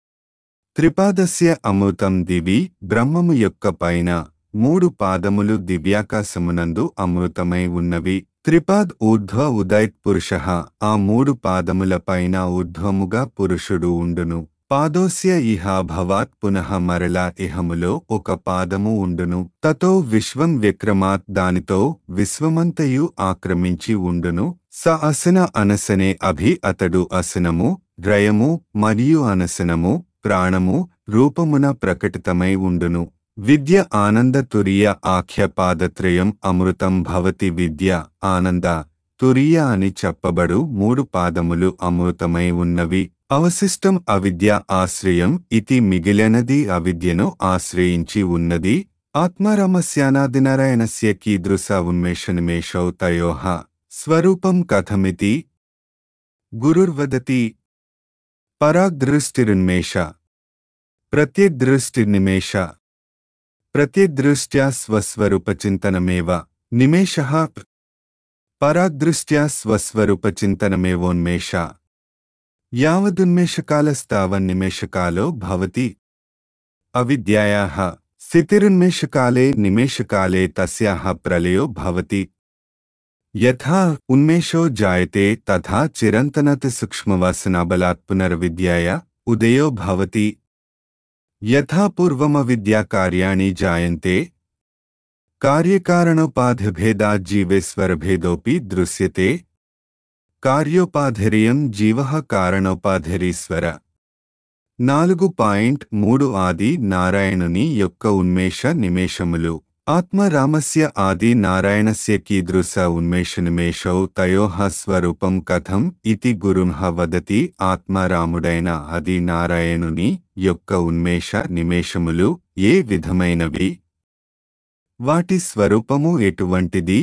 త్రిపాదస్య అమృతం దివి బ్రహ్మము యొక్క పైన మూడు పాదములు దివ్యాకాశమునందు అమృతమై ఉన్నవి త్రిపాద్ ఊర్ధ్వ ఉదైత్ పురుష ఆ మూడు పాదముల పైన ఊర్ధ్వముగా పురుషుడు ఉండును పాదోస్య ఇహ భవాత్ పునః మరలా ఇహములో ఒక పాదము ఉండును తతో విశ్వం విక్రమాత్ దానితో విశ్వమంతయు ఆక్రమించి ఉండును స అసన అనసనే అభి అతడు అసనము ద్రయము మరియు అనసనము ప్రాణము రూపమున ప్రకటితమై ఉండును విద్య ఆనంద తురియ ఆఖ్య పాదత్రయం అమృతం భవతి విద్య ఆనంద తురియ అని చెప్పబడు మూడు పాదములు అమృతమై ఉన్నవి అవశిష్టం అవిద్య ఆశ్రయం ఇతి మిగిలినది అవిద్యను ఆశ్రయించి ఉన్నది ఆత్మరమస్యానాదినారాయణస్య కీదృశ ఉన్మేషనిమేషౌ తయోః స్వరూపం కథమితి గురుర్వదతి పరాగ్దృష్టిరున్మేష ప్రత్యదృష్టిర్నిమేష ప్రత్యదృష్ట్యా స్వస్వరూపచింతనమేవ నిమేష పరాగ్దృష్ట్యా స్వస్వరూపచింతనమేవోన్మేష యావదున్మేషకాలస్తావన్నిమేషకాలో భవతి అవిద్యాయాः స్థితిరున్మేషకాలే నిమేషకాలే తస్యాः ప్రళయో భవతి యథా ఉన్మేషో జాయతే తథా చిరంతనతి సూక్ష్మవాసనాబలాత్ పునర్విద్యాయ ఉదయో భవతి యథా పూర్వమవిద్యా కార్యాణి జాయంతే కార్యకారణోపాధిభేదాత్ జీవేశ్వరభేదోపి దృశ్యతే కార్యోపాధిరియం జీవ కారణోపాధిరీశ్వర నాలుగు పాయింట్ మూడు ఆది నారాయణుని యొక్క ఉన్మేష నిమేషములు ఆత్మరామస్య ఆది నారాయణస్య కీదృశ ఉన్మేషనిమేషౌ తయోః స్వరూపం కథం ఇతి గురుంహ వదతి ఆత్మారాముడైన ఆది నారాయణుని యొక్క ఉన్మేష నిమేషములు ఏ విధమైనవి వాటి స్వరూపము ఎటువంటిది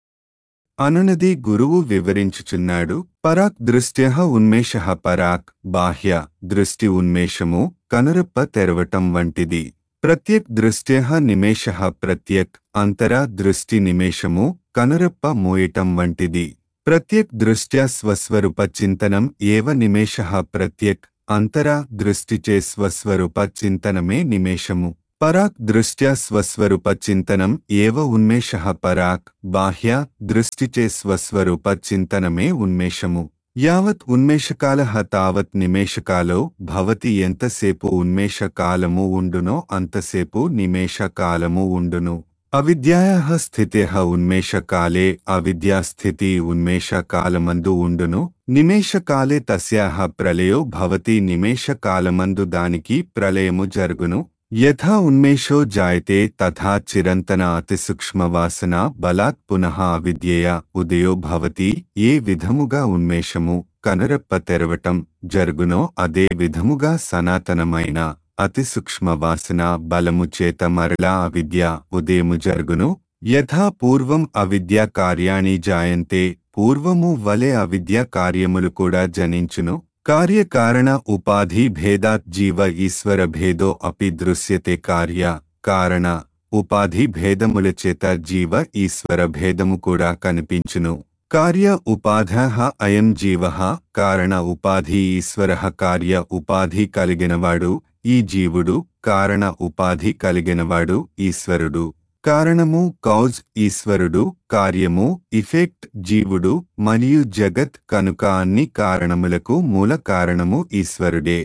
అనునది గురువు వివరించుచున్నాడు పరాక్ దృష్ట్య ఉన్మేష పరాక్ బాహ్య దృష్టి ఉన్మేషము కనురెప్ప తెరవటం వంటిది ప్రత్యక్ దృష్ట్య నిమేష ప్రత్యక్ అంతరా దృష్టి నిమేషము కనురెప్ప మోయటం వంటిది ప్రత్యక్ దృష్ట్యా స్వస్వరూప చింతనం ఏవ నిమేష ప్రత్యక్ అంతరా దృష్టిచే స్వస్వరూప చింతనమే నిమేషము పరాక్ దృష్ట్యా స్వస్వరూప చింతనం ఏవ ఉన్మేష పరాక్ బాహ్య దృష్టిచే స్వస్వరూప చింతనమే ఉన్మేషము యావత్ ఉన్మేషకాల తావత్ నిమేషకాలో భవతి ఎంతసేపు ఉన్మేషకాలము ఉండునో అంతసేపు నిమేషకాలము ఉండును అవిద్యాయ స్థితే ఉన్మేషకాలే అవిద్యాస్థితి ఉన్మేషకాలమందు ఉండును నిమేషకాలే తస్యాహ ప్రళయో భవతి నిమేషకాలమందు దానికి ప్రళయము జరుగును యథా ఉన్మేషో జాయతే తథా చిరంతన అతిసూక్ష్మవాసన బలాత్ పునః అవిద్యయ ఉదయో భవతి ఏ విధముగా ఉన్మేషము కనురెప్ప తెరవటం జరుగునో అదే విధముగా సనాతనమైన అతి సూక్ష్మ వాసన బలము చేత మరలా అవిద్య ఉదయము జరుగును యథా పూర్వం అవిద్యా కార్యాణి జాయంతే పూర్వము వలె అవిద్య కార్యములు కూడా జనించును కార్యకారణ ఉపాధి భేదాత్ జీవ ఈశ్వర భేదో అపి దృశ్యతే కార్య కారణ ఉపాధి భేదముల చేత జీవ ఈశ్వర భేదము కూడా కనిపించును కార్య ఉపాధ అయం జీవ కారణ ఉపాధి ఈశ్వర కార్య ఉపాధి కలిగినవాడు ఈ జీవుడు కారణ ఉపాధి కలిగినవాడు ఈశ్వరుడు కారణము కౌజ్ ఈశ్వరుడు కార్యము ఇఫెక్ట్ జీవుడు మరియు జగత్ కనుక అన్ని కారణములకు మూల కారణము ఈశ్వరుడే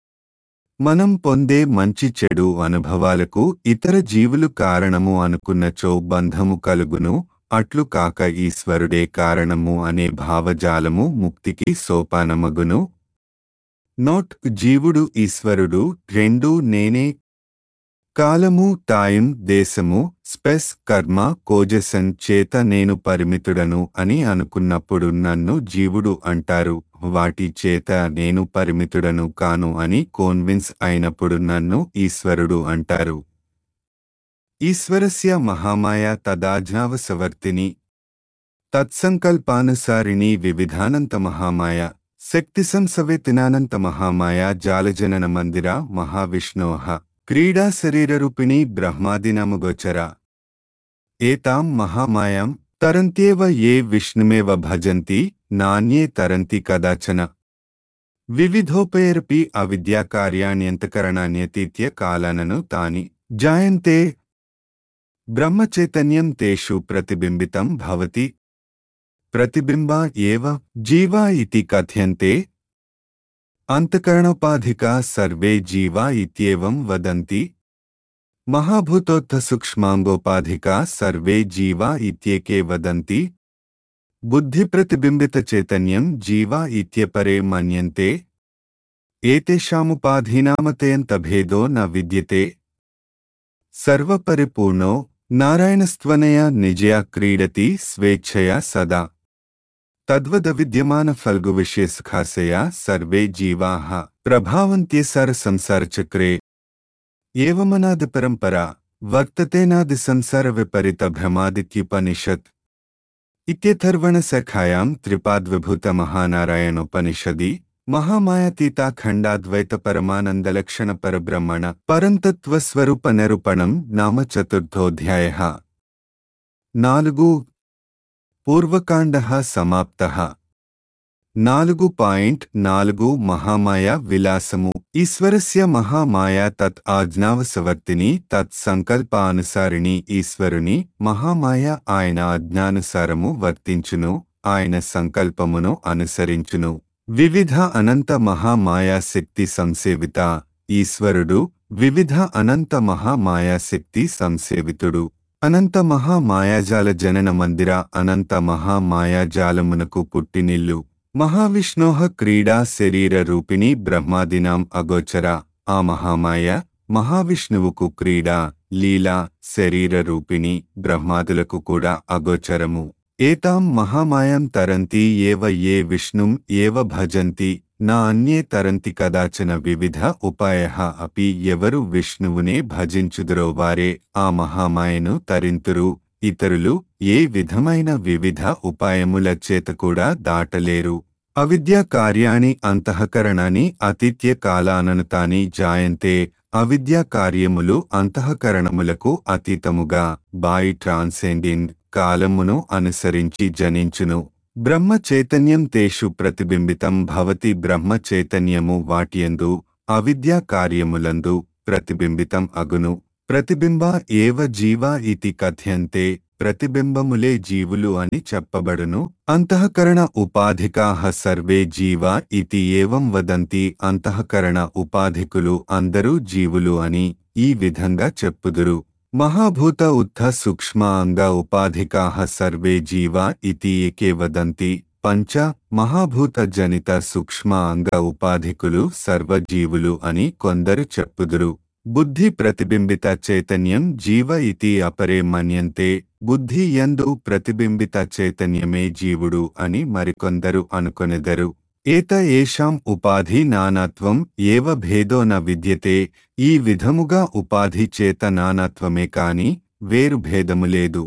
మనం పొందే మంచి చెడు అనుభవాలకు ఇతర జీవులు కారణము అనుకున్నచో బంధము కలుగును అట్లు కాక ఈశ్వరుడే కారణము అనే భావజాలము ముక్తికి సోపానమగును నోట్ జీవుడు ఈశ్వరుడు రెండూ నేనే కాలము తాయం దేశము స్పెస్ కర్మ కోజసన్ చేత నేను పరిమితుడను అని అనుకున్నప్పుడు నన్ను జీవుడు అంటారు వాటి చేత నేను పరిమితుడను కాను అని కోన్విన్స్ అయినప్పుడు నన్ను ఈశ్వరుడు అంటారు ఈశ్వరస్య మహామాయ తదాజ్ఞావసవర్తిని తత్సంకల్పానుసారిణి వివిధానంత మహామాయ శక్తి సంసవేతినానంత మహామాయ జాలజనన మందిర మహావిష్ణోః క్రీడా శరీరరూపిణి బ్రహ్మాదినముగోచర ఏతాం మహామాయాం తరంత్యేవ ఏ విష్ణుమేవ భజంతి నాణ్యే తరంతి కదాచన వివిధోపేరపి అవిద్యాకార్యాణ్యంతకరణాన్యతీత్య కాలానను తాని జాయంతే బ్రహ్మచైతన్యం తేషు ప్రతిబింబితం భవతి ప్రతిబింబా ఏవ జీవా ఇతి కథ్యంతే అంతకరణోపాధికా సర్వే జీవా ఇత్యేవం వదంతి మహాభూతోత్థ సూక్ష్మాంగోపాధికా సర్వే జీవా ఇత్యేకే వదంతి బుద్ధిప్రతిబింబిత చైతన్యం జీవా ఇత్యపరే మన్యంతే ఏతేషాముపాధీనామతయంతభేదో న విద్యతే సర్వపరిపూర్ణో నారాయణస్త్వనయా నిజయా క్రీడతి స్వేచ్ఛయా సదా తద్వదవిద్యమాన ఫల్గు విషయసుఖాసయా సర్వే జీవాః ప్రభావంత్యే సార సంసార చక్రే ఏవమనాది పరంపరా వర్తతేనాది సంసార విపరీత భ్రమాదిత్యుపనిషత్ ఇత్యథర్వణ సఖాయాం త్రిపాద్విభూత మహానారాయణోపనిషది మహామాయాతీతా ఖండాద్వైత పరమానందలక్షణ పరబ్రహ్మణ పరంతత్వ స్వరూప నిరూపణం నామ చతుర్థోధ్యాయ నాలుగు పూర్వకాండ సమాప్త నాలుగు పాయింట్ నాలుగు మహామాయ విలాసము ఈశ్వరస్య మహామాయ తత్ ఆజ్ఞావసవర్తిని తత్ సంకల్పానుసారిణి ఈశ్వరుని మహామాయ ఆయన ఆజ్ఞానుసారము వర్తించును ఆయన సంకల్పమును అనుసరించును వివిధ అనంత మహామాయా శక్తి సంసేవిత ఈశ్వరుడు వివిధ అనంత మహామాయా శక్తి సంసేవితుడు అనంత మహామాయాజాల జనన మందిర అనంత మహామాయాజాలమునకు పుట్టినిల్లు మహావిష్ణోహ క్రీడా శరీర రూపిణి బ్రహ్మాదినాం అగోచర ఆ మహామాయ మహావిష్ణువుకు క్రీడా లీలా శరీర రూపిణి బ్రహ్మాదులకు కూడా అగోచరము ఏతాం మహామాయం తరంతి ఏవ ఏ విష్ణుం ఏవ భజంతి నా అన్యే తరంతి కదాచన వివిధ ఉపాయ అపి ఎవరు విష్ణువునే భజించుదురో వారే ఆ మహామాయను తరింతురు ఇతరులు ఏ విధమైన వివిధ ఉపాయముల చేత కూడా దాటలేరు అవిద్యా కార్యాణి అంతఃకరణాన్ని అతిథ్య కాలాననుతాని జాయంతే అవిద్యా కార్యములు అంతఃకరణములకు అతీతముగా బాయి ట్రాన్సెండింగ్ కాలమును అనుసరించి జనించును బ్రహ్మ చైతన్యం తేషు ప్రతిబింబితం భవతి బ్రహ్మ చైతన్యము వాటియందు అవిద్యా కార్యములందు ప్రతిబింబితం అగును ప్రతిబింబ ఏవ జీవ ఇతి కథ్యంతే ప్రతిబింబములే జీవులు అని చెప్పబడును అంతఃకరణ ఉపాధికాహ సర్వే జీవ ఇతి ఏవం వదంతి అంతఃకరణ ఉపాధికులు అందరూ జీవులు అని ఈ విధంగా చెప్పుదురు మహాభూత ఉత్థ సూక్ష్మ అంగ ఉపాధికాహ సర్వే జీవ ఇతి ఏకే వదంతి పంచ మహాభూత జనిత సూక్ష్మ అంగ ఉపాధికులు సర్వజీవులు అని కొందరు చెప్పుదురు బుద్ధి ప్రతిబింబిత చైతన్యం జీవ ఇతి అపరే మన్యంతే బుద్ధి యందు ప్రతిబింబిత చైతన్యమే జీవుడు అని మరికొందరు అనుకొనెదరు ఏత ఏషాం ఉపాధి నానాత్వం ఏవ భేదో న విద్యతే ఈ విధముగా ఉపాధి చేత నానాత్వమే కాని వేరు భేదము లేదు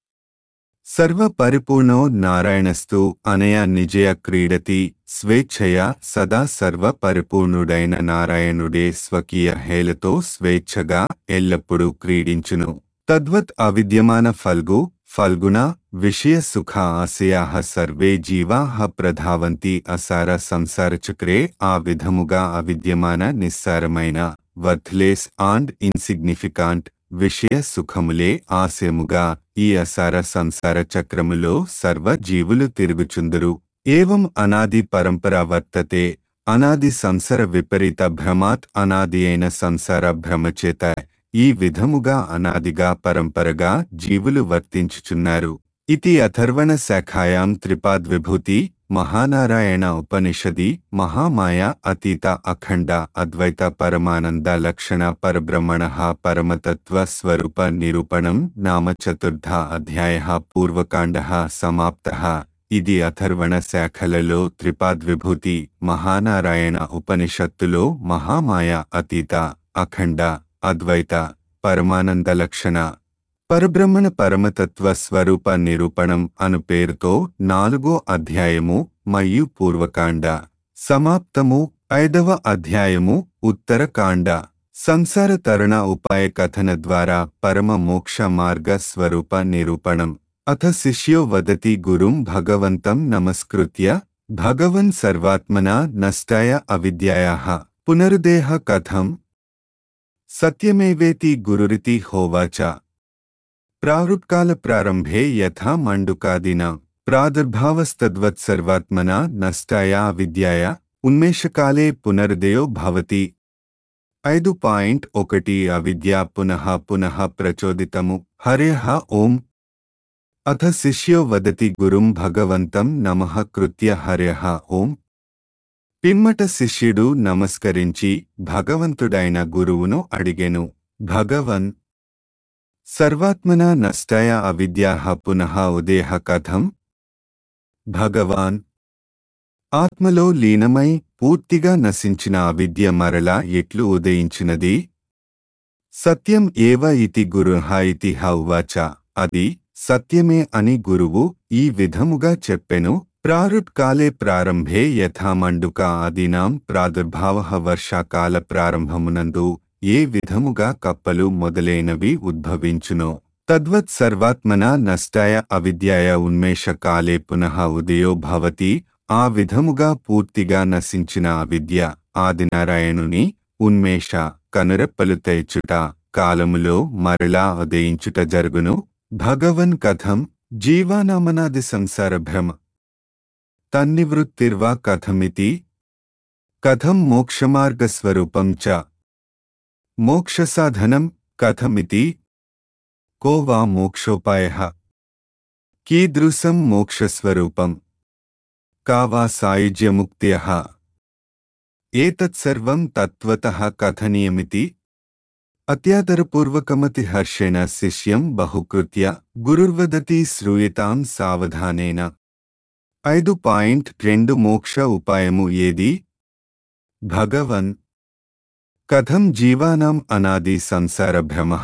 సర్వ పరిపూర్ణో నారాయణస్తు అనయా నిజయ క్రీడతి స్వేచ్ఛయ సదా సర్వ పరిపూర్ణుడైన నారాయణుడే స్వకీయ హేలతో స్వేచ్ఛగా ఎల్లప్పుడూ క్రీడించును తద్వత్ అవిద్యమాన ఫల్గు ఫల్గుణ విషయ సుఖ ఆశయా సర్వే జీవా ప్రధావంతి అసార సంసారచక్రే ఆ విధముగా అవిద్యమాన నిస్సారమైన వర్త్లెస్ అండ్ ఇన్సిగ్నిఫికాంట్ విషయ సుఖములే ఆశయముగా ఈ అసార సంసార చక్రములో సర్వ జీవులు తిరుగుచుందురు ఏవం అనాది పరంపర వర్తతే అనాది సంసార విపరీత భ్రమాత్ అనాది అయిన సంసార భ్రమచేత ఈ విధముగా అనాదిగా పరంపరగా జీవులు వర్తించుచున్నారు ఇతి అథర్వణ శాఖాయాం త్రిపాద్విభూతి మహానారాయణ ఉపనిషది మహామాయ అతీత అఖండ అద్వైత పరమానంద లక్షణ పరబ్రహ్మణ పరమతత్వ స్వరూప నిరూపణం నామ చతుర్థ అధ్యాయ పూర్వకాండ సమాప్త ఇది అథర్వణ శాఖలలో త్రిపాద్విభూతి మహానారాయణ ఉపనిషత్తులో మహామాయ అతీత అఖండ అద్వైత పరమానంద లక్షణ పరబ్రహ్మణ పరమతత్వ స్వరూప నిరూపణం అను పేరుతో నాలుగో అధ్యాయము మరియు పూర్వకాండ సమాప్తము ఐదవ అధ్యాయము ఉత్తరకాండ సంసార తరుణ ఉపాయ కథన ద్వారా పరమ మోక్ష మార్గ స్వరూప నిరూపణం అథ శిష్యో వదతి గురుం భగవంతం నమస్కృత్య భగవన్ సర్వాత్మనా నష్టాయ అవిద్యాయాః పునరుదేహ కథం సత్యమేవేతి గురురితి హోవాచ ప్రారుత్కాల ప్రారంభే యథా మండుకాదిన ప్రాదుర్భావస్తద్వత్సర్వాత్మనా నష్టాయా విద్యాయ ఉన్మేషకాలే పునరుదయో భవతి ఐదు పాయింట్ ఒకటి అవిద్య పునః పునః ప్రచోదితము హరేహ ఓం అథ శిష్యో వదతి గురుం భగవంతం నమః కృత్య హర్యః ఓం పిమ్మట శిష్యుడు నమస్కరించి భగవంతుడైన గురువును అడిగెను భగవన్ సర్వాత్మన నష్టాయ అవిద్యాః పునః ఉదేహ కథం భగవాన్ ఆత్మలో లీనమై పూర్తిగా నశించిన అవిద్య మరలా ఎట్లు ఉదయించినది సత్యం ఏవ ఇతి గురుః ఇతి హ ఉవాచ అది సత్యమే అని గురువు ఈ విధముగా చెప్పెను ప్రారుట్కాలే ప్రారంభే యథామండుక ఆదీనాం ప్రాదుర్భావ వర్షాకాల ప్రారంభమునందు ఏ విధముగా కప్పలు మొదలైనవి ఉద్భవించునో తద్వత్ సర్వాత్మన నష్టాయ అవిద్యాయ ఉన్మేష కాలే పునః ఉదయో భవతి ఆ విధముగా పూర్తిగా నశించిన అవిద్య ఆదినారాయణుని ఉన్మేష కనురెప్పలు తెచ్చుట కాలములో మరలా ఉదయించుట జరుగును భగవన్ కథం జీవానామనాది సంసార భ్రమ తన్నివృత్తిర్వా కథమితి కథం మోక్షమార్గస్వరూపం చ మోక్షసాధనం కథమితి को वा मोक्षोपायः कीदृशं मोक्षस्वरूपम् का वा सायुज्यमुक्त्यः एतत्सर्वं तत्त्वतः कथनीयमिति अत्यादरपूर्वकमति हर्षेण शिष्यं बहुकृत्य गुरुर्वदति श्रूयतां सावधानेन ఐదు పాయింట్ రెండు మోక్ష ఉపాయము ఏది భగవన్ కథం జీవానాం అనాది సంసార భ్రమః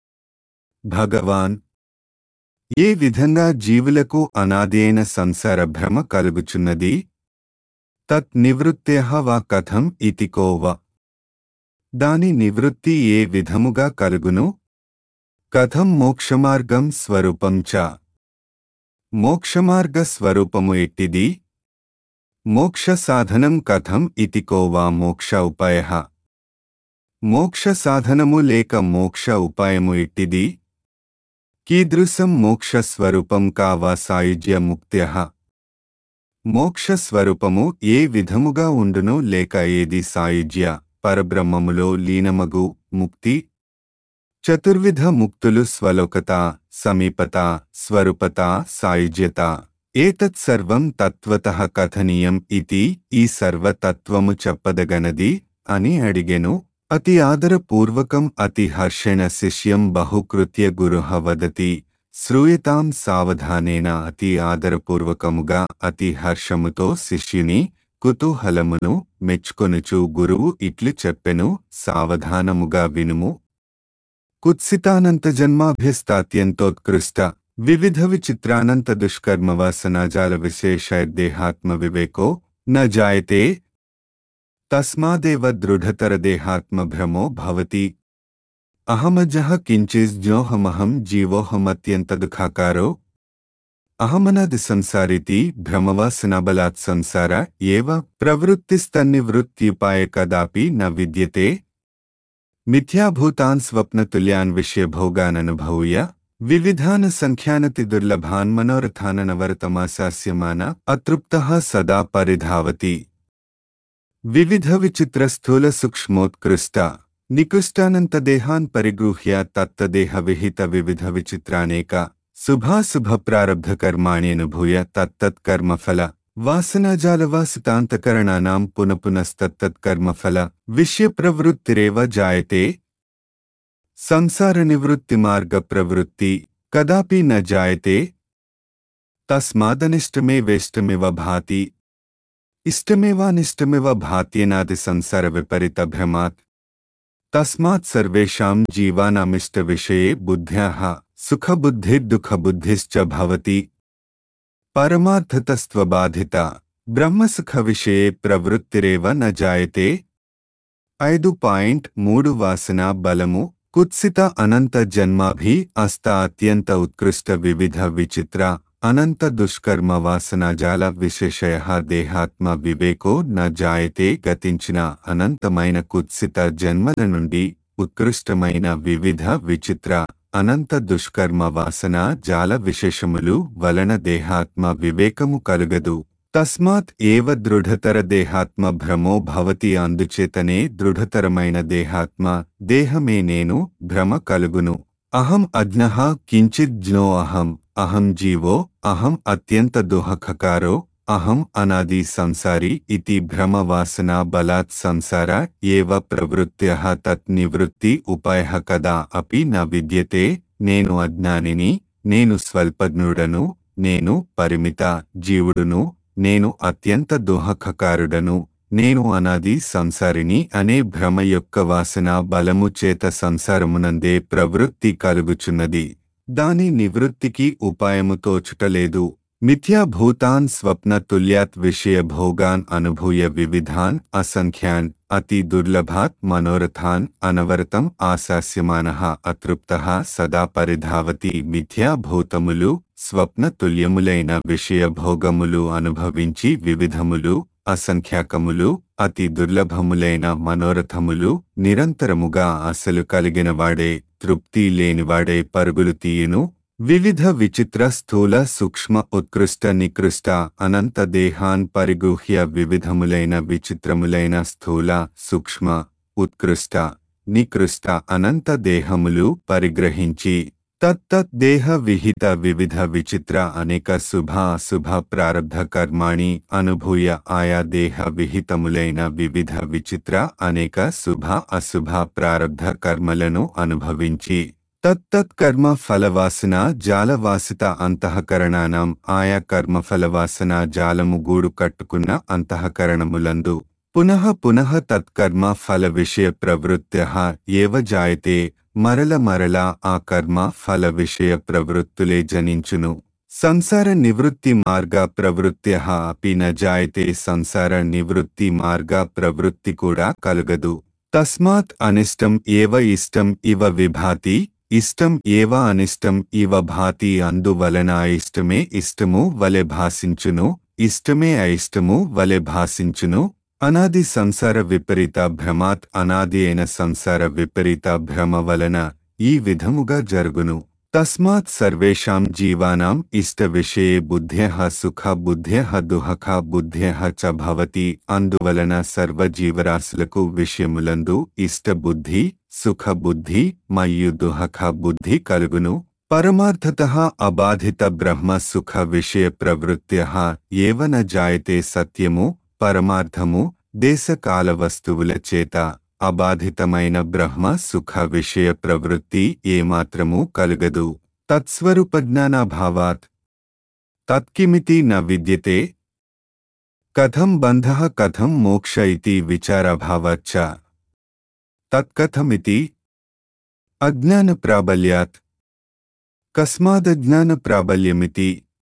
భగవాన్ ఏ విధంగా జీవులకు అనాది అయిన సంసార భ్రమ కలుగుచున్నది తత్ నివృత్తేహ వా కథం ఇతి కోవ దాని నివృత్తి ఏ విధముగా కలుగును కథం మోక్షమార్గం స్వరూపం చ మోక్షమార్గ స్వరూపము ఎట్టిది మోక్ష సాధనం కథం ఇతి కోవా మోక్ష ఉపాయ మోక్ష సాధనము లేక మోక్ష ఉపాయము ఎట్టిది కీదృశం మోక్ష స్వరూపం కావా సాయుజ్య ముక్త్య మోక్ష స్వరూపము ఏ విధముగా ఉండును లేక ఏది సాయుజ్య పరబ్రహ్మములో లీనమగు ముక్తి చతుర్విధ ముక్తులు స్వలోకత సమీపత స్వరూపత సాయుజ్యత ఏతత్ సర్వం తత్వతః కథనీయం ఇతి ఈ సర్వతత్వము చెప్పదగనది అని అడిగెను అతి ఆదరపూర్వకం అతి హర్షేణ శిష్యం బహుకృత్య గురుః వదతి శ్రూయతాం సావధానేన అతి ఆదరపూర్వకముగా అతి హర్షముతో శిష్యుని కుతూహలమును మెచ్చుకొనుచు గురువు ఇట్లు చెప్పెను సావధానముగా వినుము కుత్సితానంతజన్మాభ్యస్తాత్యంతోత్కృష్ట వివిధ విచిత్రానంత దుష్కర్మవాసనాజాల విశేషైర్దేహాత్మ వివేకో న జాయతే తస్మాదేవ దృఢతరదేహాత్మభ్రమో భవతి అహమజః కించిజ్జోహమహం జీవోహమత్యంతదుఃఖాకారో అహమనాది సంసారితి భ్రమవాసనాబలాత్ సంసార ఏవ ప్రవృత్తిస్తన్నివృత్త్యుపాయ కదాపి న విద్యతే మిథ్యాభూతాన్ స్వప్నతుల్యాన్ విషయభోగాననుభూయ వివిధాన సంఖ్యానతి దుర్లభాన్ మనోరథాననవరతమాశాస్యమాన అతృప్తః సదా పరిధావతి వివిధ విచిత్ర స్థూల సూక్ష్మోత్కృష్ట నికృష్టానంతదేహాన్ పరిగృహ్య తత్తదేహ విహిత వివిధ విచిత్రానేక శుభాశుభ ప్రారబ్ధ కర్మాణ్యనుభూయ తత్తత్కర్మఫల వాసనాజాలవాసితాంతకరణానాం పునఃపునస్తత్తత్కర్మఫల విషయప్రవృత్తిరేవ జాయతే సంసార నివృత్తి మార్గ ప్రవృత్తి కదాపి న జాయతే తస్మాదనిష్టమే వేష్టమివ భాతి ఇష్టమేవానిష్టమివ భాత్యేనాది సంసార విపరీత భ్రమాత్ తస్మాత్ సర్వేషాం జీవానామిష్ట విషయే బుద్ధ్యాః సుఖబుద్ధిర్దుఃఖబుద్ధిశ్చ భవతి పరమార్థతస్త్వబాధిత బ్రహ్మసుఖ విషయే ప్రవృత్తిరేవ న జాయతే ఐదు పాయింట్ మూడు వాసన బలము కుత్సిత అనంత జన్మాభి అస్త అత్యంత ఉత్కృష్ట వివిధ విచిత్ర అనంత దుష్కర్మ వాసనాజాల విశేషయ దేహాత్మ వివేకో న జాయతే గతించిన అనంతమైన కుత్సిత జన్మల నుండి ఉత్కృష్టమైన వివిధ విచిత్ర అనంత దుష్కర్మ వాసన జాల విశేషములు వలన దేహాత్మ వివేకము కలుగదు తస్మాత్ ఏవ దృఢతర దేహాత్మ భ్రమో భవతి అందుచేతనే దృఢతరమైన దేహాత్మ దేహమే నేను భ్రమ కలుగును అహం అజ్ఞః కించిజ్ఞో అహం అహం జీవో అహం అత్యంత దుఃఖకారో అహం అనాది సంసారి ఇతి భ్రమవాసనా బలాత్ సంసార ఏవ ప్రవృత్త్యః తత్ నివృత్తి ఉపాయః కదా అపి న విద్యతే నేను అజ్ఞానిని నేను స్వల్పజ్ఞుడను నేను పరిమిత జీవుడును నేను అత్యంత దుఃఖకారుడను నేను అనాది సంసారిని అనే భ్రమ యొక్క వాసన బలము చేత సంసారమునందే ప్రవృత్తి కలుగుచున్నది దాని నివృత్తికి ఉపాయము తోచుటలేదు మిథ్యాభూతాన్ స్వప్న తుల్యాత్ విషయ భోగాన్ అనుభూయ వివిధాన్ అసంఖ్యాన్ అతి దుర్లభాత్ మనోరథాన్ అనవరతం ఆశాస్యమానః అతృప్తః సదా పరిధావతి మిథ్యాభూతములు స్వప్నతుల్యములైన విషయభోగములు అనుభవించి వివిధములు అసంఖ్యాకములు అతి దుర్లభములైన మనోరథములు నిరంతరముగా అసలు కలిగినవాడే తృప్తి లేనివాడే పరుగులు తీయును వివిధ విచిత్ర స్థూల సూక్ష్మ ఉత్కృష్ట నికృష్ట అనంత దేహాన్ పరిగృహ్య వివిధములైన విచిత్రములైన స్థూల సూక్ష్మ ఉత్కృష్ట నికృష్ట అనంత దేహములు పరిగ్రహించి తత్తత్ దేహ విహిత వివిధ విచిత్ర అనేక శుభ అశుభ ప్రారబ్ధ కర్మాణి అనుభూయ ఆయా దేహ విహితములైన వివిధ విచిత్ర అనేక శుభ అశుభ ప్రారబ్ధ కర్మలను అనుభవించి తత్తత్ కర్మ ఫలవాసన జాలవాసిత అంతఃకరణానం ఆయా కర్మ ఫలవాసన జాలము గూడు కట్టుకున్న అంతఃకరణములందు పునః పునః తత్కర్మ ఫల విషయ ప్రవృత్త్య ఏవ జాయతే మరల మరల ఆ కర్మ ఫల విషయ ప్రవృత్తులే జనించును సంసార నివృత్తి మార్గ ప్రవృత్త్య అపి న జాయతే సంసార నివృత్తి మార్గ ప్రవృత్తి కూడా కలుగదు తస్మాత్ అనిష్టం ఏవ ఇష్టం ఇవ విభాతి ఇష్టం ఏవ అనిష్టం ఇవ భాతి అందువలన ఇష్టమే ఇష్టము వలె భాసించును ఇష్టమే అయిష్టము వలె భాసించును అనాది సంసార విపరీత భ్రమాత్ అనాది అయిన సంసార విపరీత భ్రమ వలన ఈ విధముగా జరుగును తస్మాత్ సర్వేషాం జీవానాం ఇష్ట విషయే బుద్ధ్య సుఖ బుద్ధ్య దుహఖ బుద్ధ్య చ భవతి అందువలన సర్వ జీవరాశులకు విషయములందు ఇష్ట బుద్ధి సుఖ బుద్ధి మరియు దుహఖ బుద్ధి కలుగును పరమార్థత అబాధిత బ్రహ్మ సుఖ విషయ ప్రవృత్త్య ఏవ న జాయతే సత్యము పరమార్థము దేశకాల వస్తువుల చేత అబాధితమైన బ్రహ్మ సుఖ విషయ ప్రవృత్తి ఏమాత్రము కలుగదు తత్స్వరూపజ్ఞానాభావాత్ తత్కిమితి న విద్యతే కథం బంధ కథం మోక్ష ఇతి విచారభావచ్చ తత్కథమితి అజ్ఞాన ప్రాబల్యాత్ కస్మాదజ్ఞాన ప్రాబల్యమితి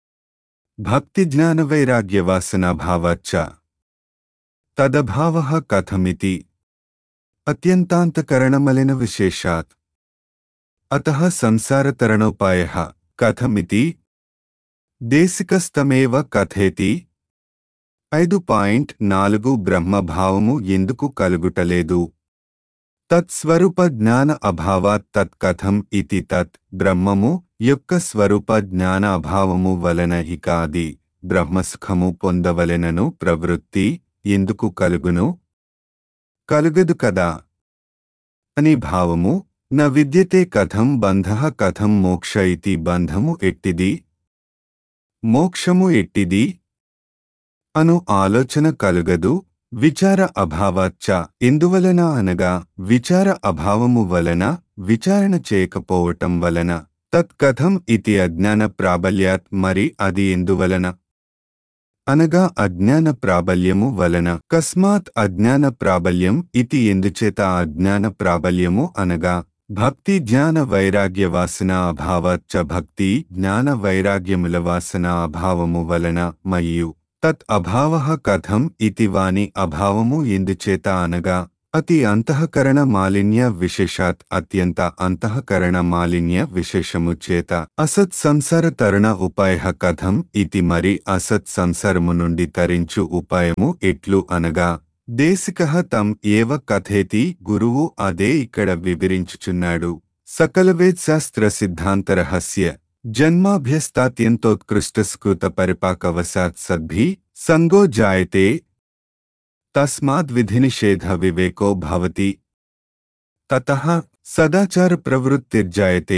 భక్తిజ్ఞానవైరాగ్యవాసనాభావచ్చ తదభావ కథమితి అత్యంతాంతకరణమలిన విశేషాత్ అత సంసారతరణోపాయ కథమితి దేశికస్తమేవ కథేతి ఐదు పాయింట్ నాలుగు బ్రహ్మభావము ఎందుకు కలుగుటలేదు తత్స్వరూప జ్ఞాన అభావాత్ తత్కథం ఇతి తత్ బ్రహ్మము యొక్క స్వరూప జ్ఞాన అభావము వలన ఇక అది బ్రహ్మసుఖము పొందవలెనను ప్రవృత్తి ఎందుకు కలుగును కలుగదు కదా అని భావము న విద్యతే కథం బంధ కథం మోక్ష ఇతి బంధము ఎట్టిది మోక్షము ఎట్టిది అను ఆలోచన కలుగదు విచార అభావాచ్చ ఎందువలన అనగా విచార అభావము వలన విచారణ చేయకపోవటం వలన తత్కథం ఇతి అజ్ఞాన ప్రాబల్యాత్ మరి అది ఎందువలన అనగా అజ్ఞాన ప్రాబల్యము వలన కస్మాత్ అజ్ఞాన ప్రాబల్యం ఇతి ఎందుచేత అజ్ఞాన ప్రాబల్యము అనగా భక్తి జ్ఞాన వైరాగ్య వాసన అభావచ్చ భక్తి జ్ఞాన వైరాగ్యముల వాసన అభావము వలన మరియు తత్ అభావ కథం ఇతి వాని అభావము ఎందుచేత అనగా అతి అంతఃకరణ మాలిన్య విశేషాత్ అత్యంత అంతఃకరణ మాలిన్య విశేషము చేత అసత్ సంసార తరుణ ఉపాయ కథం ఇతి మరి అసత్ సంసారము నుండి తరించు ఉపాయము ఎట్లు అనగా దేశిక తం ఏవ కథేతి గురువు అదే ఇక్కడ వివరించుచున్నాడు సకలవేద్శాస్త్ర సిద్ధాంత రహస్య జన్మాభ్యస్తాత్యంతోత్కృష్టస్కృత పరిపాకవశాత్ సద్భి సంగో జాయతే తస్మాద్విధినిషేధ వివేకో భవతి తతః సదాచార ప్రవృత్తిర్జాయతే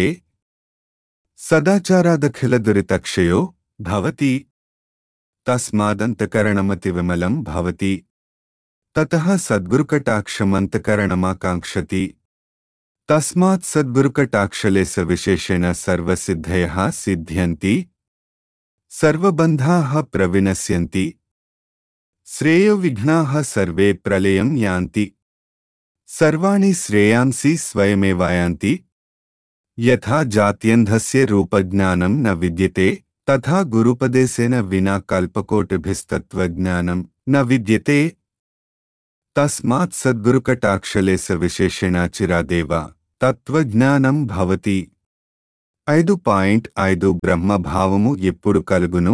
సదాచారాదఖిలదురితక్షయో భవతి తస్మాదంతకరణమతి విమలం భవతి తతః సద్గురుకటాక్షమంతకరణమాకాంక్షతి తస్మాత్ సద్గురుకటాక్షలేస విశేషేణ సర్వసిద్ధయः సిద్ధ్యంతి సర్వబంధాः ప్రవినశ్యంతి శ్రేయో విఘ్నాः సర్వే ప్రళయం యాంతి సర్వాణి శ్రేయాంసి స్వయమేవాయాంతి యథా జాత్యంధస్య రూపజ్ఞానం న విద్యతే తథా గురుపదేశేన వినా కల్పకోటిభిస్తత్వజ్ఞానం న విద్యతే తస్మాత్ సద్గురుకటాక్షలేస విశేషణ చిరాదేవ తత్వజ్ఞానం భవతి ఐదు పాయింట్ ఐదు బ్రహ్మభావము ఎప్పుడు కలుగును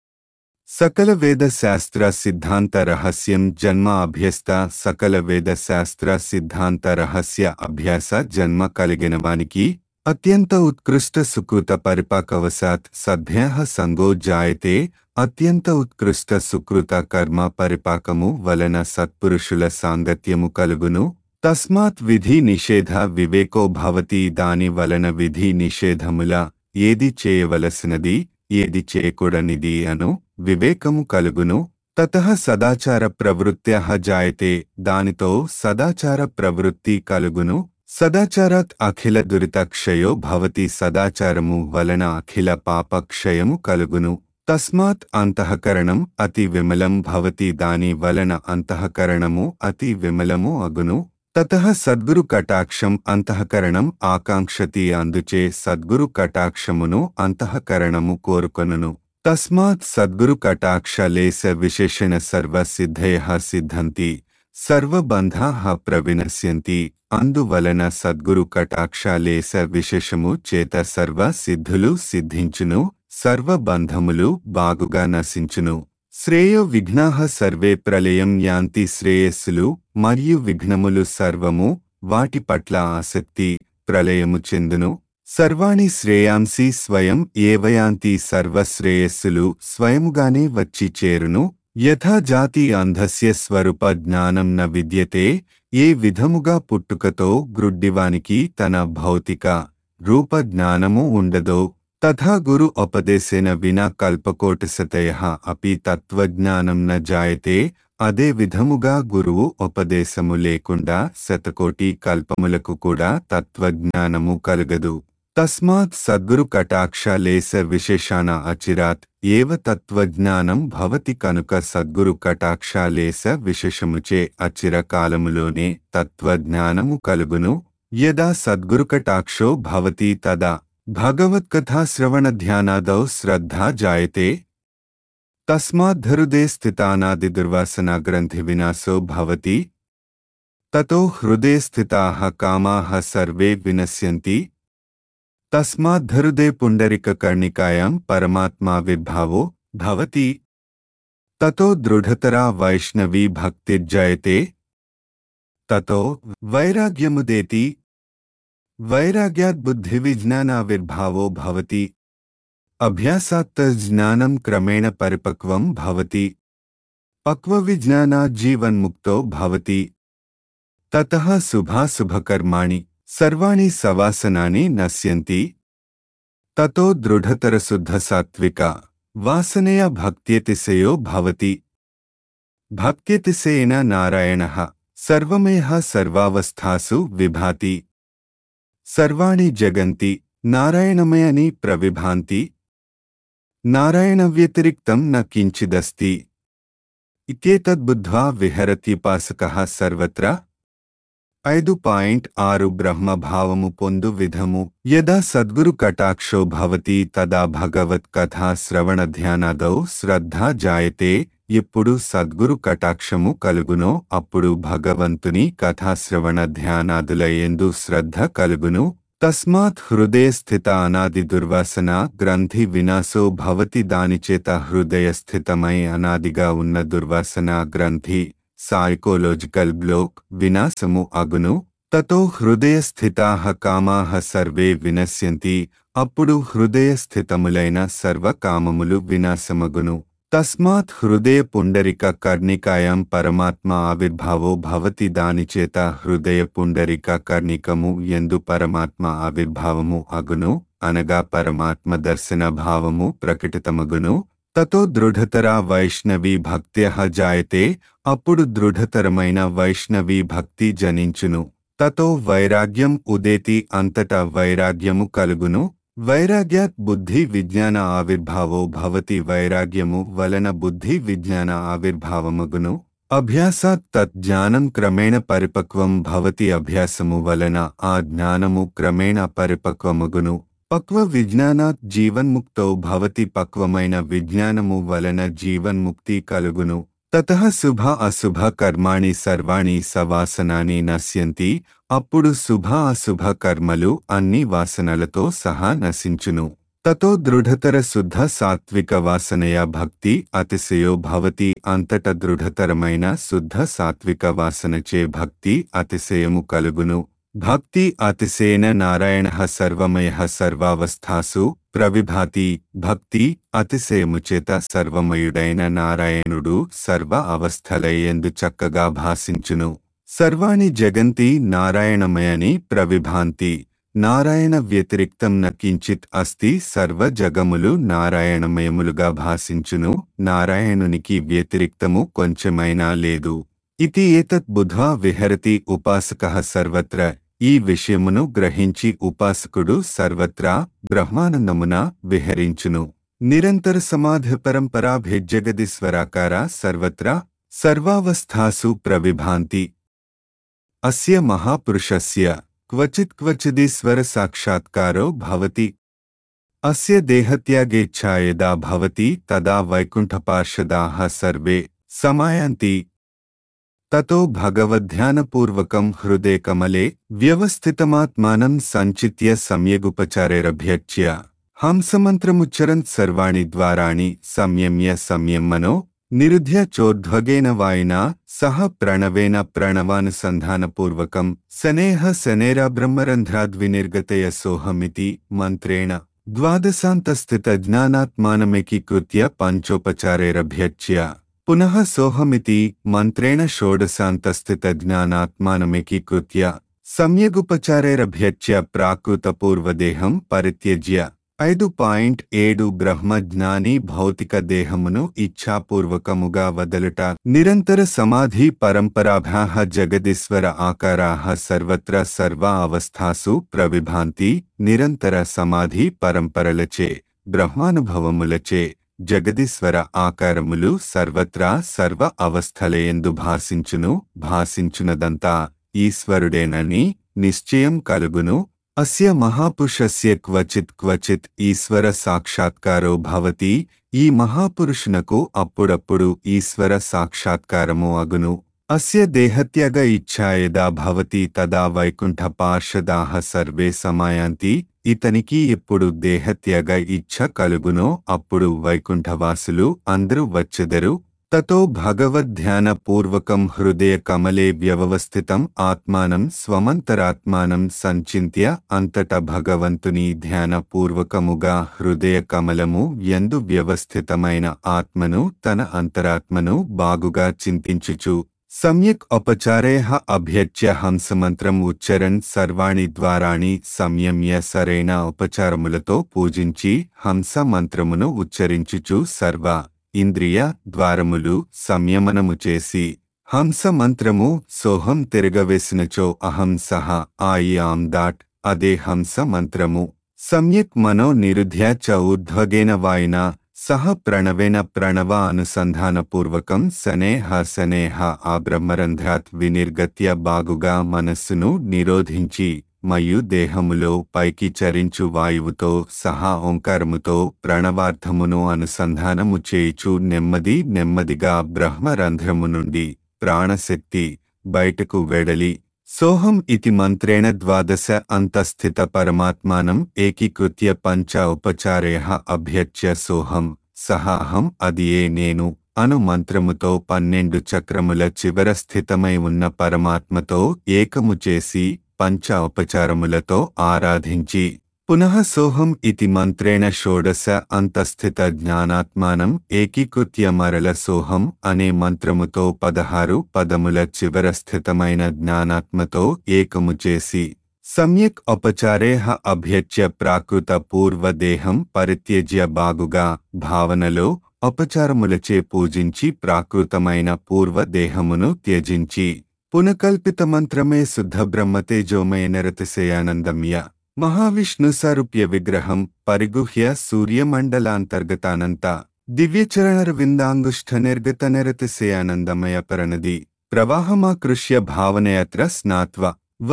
సకల వేద శాస్త్ర సిద్ధాంత రహస్యం జన్మ అభ్యస్త సకల వేద శాస్త్ర సిద్ధాంత రహస్య అభ్యాస జన్మ కలిగిన వానికి అత్యంత ఉత్కృష్ట సుకృత పరిపాకవశాత్ సద్భ్య సంగో జాయతే అత్యంత ఉత్కృష్ట సుకృత కర్మ పరిపాకము వలన సత్పురుషుల సాంగత్యము కలుగును తస్మాత్ విధి నిషేధ వివేకో భవతి దాని వలన విధి నిషేధముల ఏది చేయవలసినది ఏది చేయకూడనిది అను వివేకము కలుగును తత సదాచార ప్రవృత్త్య జాయతే దానితో సదాచార ప్రవృత్తి కలుగును సదాచారాత్ అఖిల దురితక్షయో భవతి సదాచారము వలన అఖిల పాపక్షయము కలుగును తస్మాత్ అంతఃకరణం అతి విమలం భవతి దాని వలన అంతఃకరణము అతి విమలము అగును తత సద్గురు కటాక్షం అంతఃకరణం ఆకాంక్షతి అందుచే సద్గురు కటాక్షమును అంతఃకరణము కోరుకొనును తస్మాత్ సద్గురు కటాక్ష లేస విశేషణ సర్వ సిద్ధయ సిద్ధంతి సర్వబంధా ప్రవినశ్యంతి అందువలన సద్గురు కటాక్ష లేస విశేషము చేత సర్వ సిద్ధులు సిద్ధించును సర్వబంధములు బాగుగా నశించును శ్రేయో విఘ్నాహ సర్వే ప్రళయం యాంతి శ్రేయస్సులు మరియు విఘ్నములు సర్వము వాటి పట్ల ఆసక్తి ప్రళయము చెందును సర్వాణి శ్రేయాంసి స్వయం ఏవయాంతి సర్వశ్రేయస్సులు స్వయముగానే వచ్చి చేరును యథా జాతి అంధస్య స్వరూప జ్ఞానం న విద్యతే ఏ విధముగా పుట్టుకతో గ్రుడ్డివానికి తన భౌతిక రూప జ్ఞానము ఉండదో తథా గురు ఉపదేశేన వినా కల్పకోటిశతయ అపి తత్వజ్ఞానం న జాయతే అదే విధముగా గురువు ఉపదేశము లేకుండా శతకోటి కల్పములకు కూడా తత్వజ్ఞానము కలుగదు తస్మాత్ సద్గురు కటాక్ష లేస విశేషాన అచిరాత్ ఏవ తత్వజ్ఞానం భవతి కనుక సద్గురు కటాక్ష లేస విశేషముచే అచిర కాలములోనే తత్వజ్ఞానము కలుగును యదా సద్గురు కటాక్షో భవతి తదా భగవత్కథాశ్రవణ ధ్యానాదౌ శ్రద్ధా జాయతే తస్మాద్ధృదే స్థితానాది దుర్వాసనా గ్రంథి వినాశో భవతి తతో హృదయ స్థితాః కామాః సర్వే వినశ్యంతి తస్మాద్ధృదే పుండరిక కర్ణికాయాం పరమాత్మా విర్భావో భవతి తతో దృఢతరా వైష్ణవీ భక్తిర్జయతే తతో వైరాగ్యముదేతి వైరాగ్యాత్ బుద్ధి విజ్ఞానావిర్భావో భవతి అభ్యాసాత్ జ్ఞానం క్రమేణ పరిపక్వం భవతి పక్వవిజ్ఞానాత్ జీవన్ముక్తో భవతి తతః శుభాశుభకర్మాణి సర్వాణి సవాసనాని నశ్యంతి తతో దృఢతరశుద్ధసాత్విక వాసనయా భక్త్యతిశయో భవతి భక్త్యతిశయేన నారాయణః సర్వమయః సర్వావస్థాసు విభాతి సర్వాణి జగంతి నారాయణమయని ప్రవిభాంతి నారాయణ వ్యతిరిక్తం న కించిదస్తి ఇత్యేతద్బుద్ధ్వా విహరత్యుపాసకః సర్వత్ర ఐదు పాయింట్ ఆరు బ్రహ్మభావము పొందు విధము యదా సద్గురు కటాక్షో భవతి తదా భగవత్ కథా శ్రవణ ధ్యానాదౌ శ్రద్ధ జాయతే ఎప్పుడు సద్గురు కటాక్షము కలుగునో అప్పుడు భగవంతుని కథాశ్రవణ ధ్యానాదుల ఎందు శ్రద్ధ కలుగును తస్మాత్ హృదయ స్థిత అనాది దుర్వాసన గ్రంథి వినాశో భవతి దానిచేత హృదయ స్థితమై అనాదిగా ఉన్న దుర్వాసన గ్రంథి సైకోలాజికల్ బ్లోక్ వినాశము అగును తతో హృదయ స్థితాః కామాః సర్వే వినశ్యంతి అప్పుడు హృదయ స్థితములైన సర్వ కామములు వినాశమగును తస్మాత్ హృదయ పుండరిక కర్ణికాయాం పరమాత్మ ఆవిర్భావో భవతి దానిచేత హృదయ పుండరిక కర్ణికము ఎందు పరమాత్మ ఆవిర్భావము అగును అనగా పరమాత్మ దర్శన భావము ప్రకటితమగును తతో దృఢతరా వైష్ణవీ భక్త్య జాయతే అప్పుడు దృఢతరమైన వైష్ణవీ భక్తి జనించును తతో వైరాగ్యం ఉదేతి అంతటా వైరాగ్యము కలుగును వైరాగ్యాత్ బుద్ధి విజ్ఞాన ఆవిర్భావో భవతి వైరాగ్యము వలన బుద్ధి విజ్ఞాన ఆవిర్భావమగును అభ్యాసాత్ తత్ జ్ఞానం క్రమేణ పరిపక్వం భవతి అభ్యాసము వలన ఆ జ్ఞానము క్రమేణ పరిపక్వమగును పక్వ విజ్ఞానాత్ జీవన్ముక్తో భవతి పక్వమైన విజ్ఞానము వలన జీవన్ముక్తి కలుగును తతః శుభ అశుభ కర్మాణి సర్వాణి సవాసనాని నశ్యంతి అప్పుడు శుభ అశుభ కర్మలు అన్ని వాసనలతో సహా నశించును తతో దృఢతర శుద్ధ సాత్విక వాసనయ భక్తి అతిశయో భవతి అంతట దృఢతరమైన శుద్ధ సాత్విక వాసనచే భక్తి అతిశయము కలుగును భక్తి అతిశయన నారాయణ సర్వమయ సర్వావస్థాసు ప్రవిభాతి భక్తి అతిశయము చేత సర్వమయుడైన నారాయణుడు సర్వ అవస్థలయందు చక్కగా భాసించును సర్వాణి జగంతి నారాయణమయని ప్రవిభాంతి నారాయణ వ్యతిరిక్తం న కించిత్ అస్తి సర్వ జగములు నారాయణమయములుగా భాసించును నారాయణునికి వ్యతిరిక్తము కొంచెమైనా లేదు ఇతి ఏతత్ బుధ్వా విహరతి ఉపాసక సర్వత్ర ఈ విషయమును గ్రహించి ఉపాసకుడు సర్వత్రా బ్రహ్మానందమున విహరించును నిరంతర సమాధి పరంపరాభిజగదీశ్వరాకార సర్వత్రా సర్వావస్థాసు ప్రవిభాంతి అస్య మహాపురుషస్య క్వచిత్ క్వచిదీశ్వర సాక్షాత్కారో భవతి అస్య దేహత్యాగేచ్ఛా యదా భవతి తదా వైకుంఠపార్షదాః సర్వే సమాయాంతి తతో భగవద్ధ్యానపూర్వకం హృదే కమలే వ్యవస్థితమాత్మానం సంచిత్య సమ్యగుపచారైరభ్యర్చ్య హంసమంత్రముచ్చరన్ సర్వాణి ద్వారాణి సంయమ్య సంయమ్మనో నిరుధ్య చోర్ధ్వగేన వాయినా సహ ప్రణవేన ప్రణవానుసంధానపూర్వకం సనేహ సనేరా బ్రహ్మరంధ్రాద్వినిర్గతయ సోహమితి మంత్రేణ ద్వాదశాంతస్థిత జ్ఞానాత్మానమేకీకృత్య పంచోపచారైరభ్యర్చ్య పునః సోహమితి మంత్రేణ షోడశాంతస్థిత జ్ఞానాత్మానమేకీకృత్య సమ్యగుపచారైరభ్యర్చ్య ప్రాకృతపూర్వదేహం పరిత్యజ్య ఐదు పాయింట్ ఏడు బ్రహ్మజ్ఞాని భౌతిక దేహమును ఇచ్ఛాపూర్వకముగా వదలుట నిరంతర సమాధి పరంపరాభ్యాః జగదీశ్వర ఆకారాః సర్వత్ర సర్వ అవస్థాసు ప్రవిభాంతి నిరంతర సమాధి పరంపరలచే బ్రహ్మానుభవములచే జగదీశ్వర ఆకారములు సర్వత్రా సర్వ అవస్థలయందు భాసించును భాసించునదంతా ఈశ్వరుడేనని నిశ్చయం కలుగును అస్య మహాపురుషస్య క్వచిత్ క్వచిత్ ఈశ్వర సాక్షాత్కారో భవతి ఈ మహాపురుషునకు అప్పుడప్పుడు ఈశ్వర సాక్షాత్కారము అగును అస్య దేహత్యాగ ఇచ్ఛా యదా భవతి తదా వైకుంఠ పార్షదాః సర్వే సమాయాంతి ఇతనికి ఎప్పుడు దేహత్యాగ ఇచ్ఛ కలుగునో అప్పుడు వైకుంఠవాసులు అందరూ వచ్చెదరు తతో భగవద్ధ్యాన పూర్వకం హృదయ కమలే వ్యవస్థితం ఆత్మానం స్వమంతరాత్మానం సంచింత్య అంతట భగవంతుని ధ్యాన పూర్వకముగా హృదయ కమలము ఎందు వ్యవస్థితమైన ఆత్మను తన అంతరాత్మను బాగుగా చింతించుచు సమ్యక్ ఉపచారేహ అభ్యర్చ్య హంసమంత్రం ఉచ్చరన్ సర్వాణి ద్వారాణి సంయమ్య సరైన ఉపచారములతో పూజించి హంస మంత్రమును ఉచ్చరించుచు సర్వ ఇంద్రియ ద్వారములు సంయమనము చేసి హంస మంత్రము సోహం తిరగవేసినచో అహం సహ ఆయి ఆం దాట్ అదే హంస మంత్రము సమ్యక్ మనో నిరుధ్య చ ఊర్ధ్వగేన వాయినా సహ ప్రణవేన ప్రణవ అనుసంధానపూర్వకం సనేహ సనేహ ఆ బ్రహ్మరంధ్రాత్ వినిర్గత్య బాగుగా మనస్సును నిరోధించి మయు దేహములో పైకి చరించు వాయువుతో సహా ఓంకారముతో ప్రణవార్థమును అనుసంధానము చేయుచు నెమ్మది నెమ్మదిగా బ్రహ్మరంధ్రము నుండి ప్రాణశక్తి బయటకు వెడలి సోహం ఇతి మంత్రేణ ద్వాదశ అంతస్థిత పరమాత్మానం ఏకీకృత్య పంచ ఉపచారేహ అభ్యర్చ్య సోహం సహాహం అదియే నేను అను మంత్రముతో పన్నెండు చక్రముల చివర స్థితమై ఉన్న పరమాత్మతో ఏకము చేసి పంచ ఉపచారములతో ఆరాధించి పునః సోహం ఇతి మంత్రేణ షోడశ అంతస్థిత జ్ఞానాత్మానం ఏకీకృత్య మరల సోహం అనే మంత్రముతో పదహారు పదముల చివర స్థితమైన జ్ఞానాత్మతో ఏకము చేసి సమ్యక్ ఉపచారేహ అభ్యర్చ్య ప్రాకృత పూర్వదేహం పరిత్యజ్య బాగుగా భావనలో ఉపచారములచే పూజించి ప్రాకృతమైన పూర్వదేహమును త్యజించి పునకల్పిత మంత్రమే శుద్ధ బ్రహ్మతేజోమయ నరతిశయానందమ్య మహావిష్ణు సారూప్య విగ్రహం పరిగుహ్య సూర్యమండలాంతర్గతానంత దివ్యచరణరవిందాంగుష్ఠ నిర్గత నిరతిశయానందమయ పరనది ప్రవాహమాకృష్య భావనయత్ర స్నాత్వ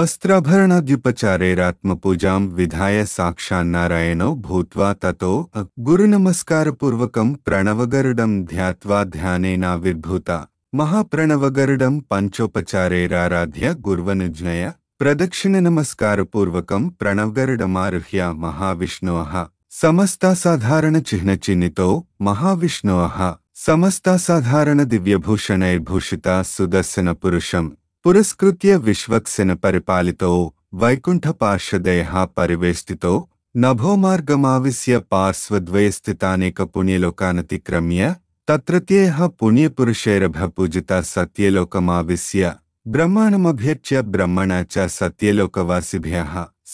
వస్త్రాభరణాద్యుపచారేరాత్మపూజాం విధాయ సాక్షాన్నారాయణో భూత్వా తతో గురునమస్కారపూర్వకం ప్రణవగరుడం ధ్యాత్వా ధ్యానేనావిర్భూత మహాప్రణవగరుడం పంచోపచారైరారాధ్య గుర్వనుజ్ఞయ ప్రదక్షిణ నమస్కారపూర్వకం ప్రణవగరుడమారుహ్య మహావిష్ణోః సమస్తాసాధారణ చిహ్నచిహ్నితో మహావిష్ణోః సమస్తాసాధారణ దివ్యభూషణైర్భూషిత సుదర్శన పురుషం పురస్కృత్య విశ్వక్సేన పరిపాలితో వైకుంఠ పార్షదయ పరివేష్టితో నభోమార్గమావిశ్య పార్శ్వద్వయస్థితానేక పుణ్యలోకానతిక్రమ్య తత్రత్యేహ పుణ్యపురుషైరభపూజిత సత్యలోకమావిశ్య బ్రహ్మాణమభ్యర్చ్య బ్రహ్మణ చ సత్యలోకవాసిభ్య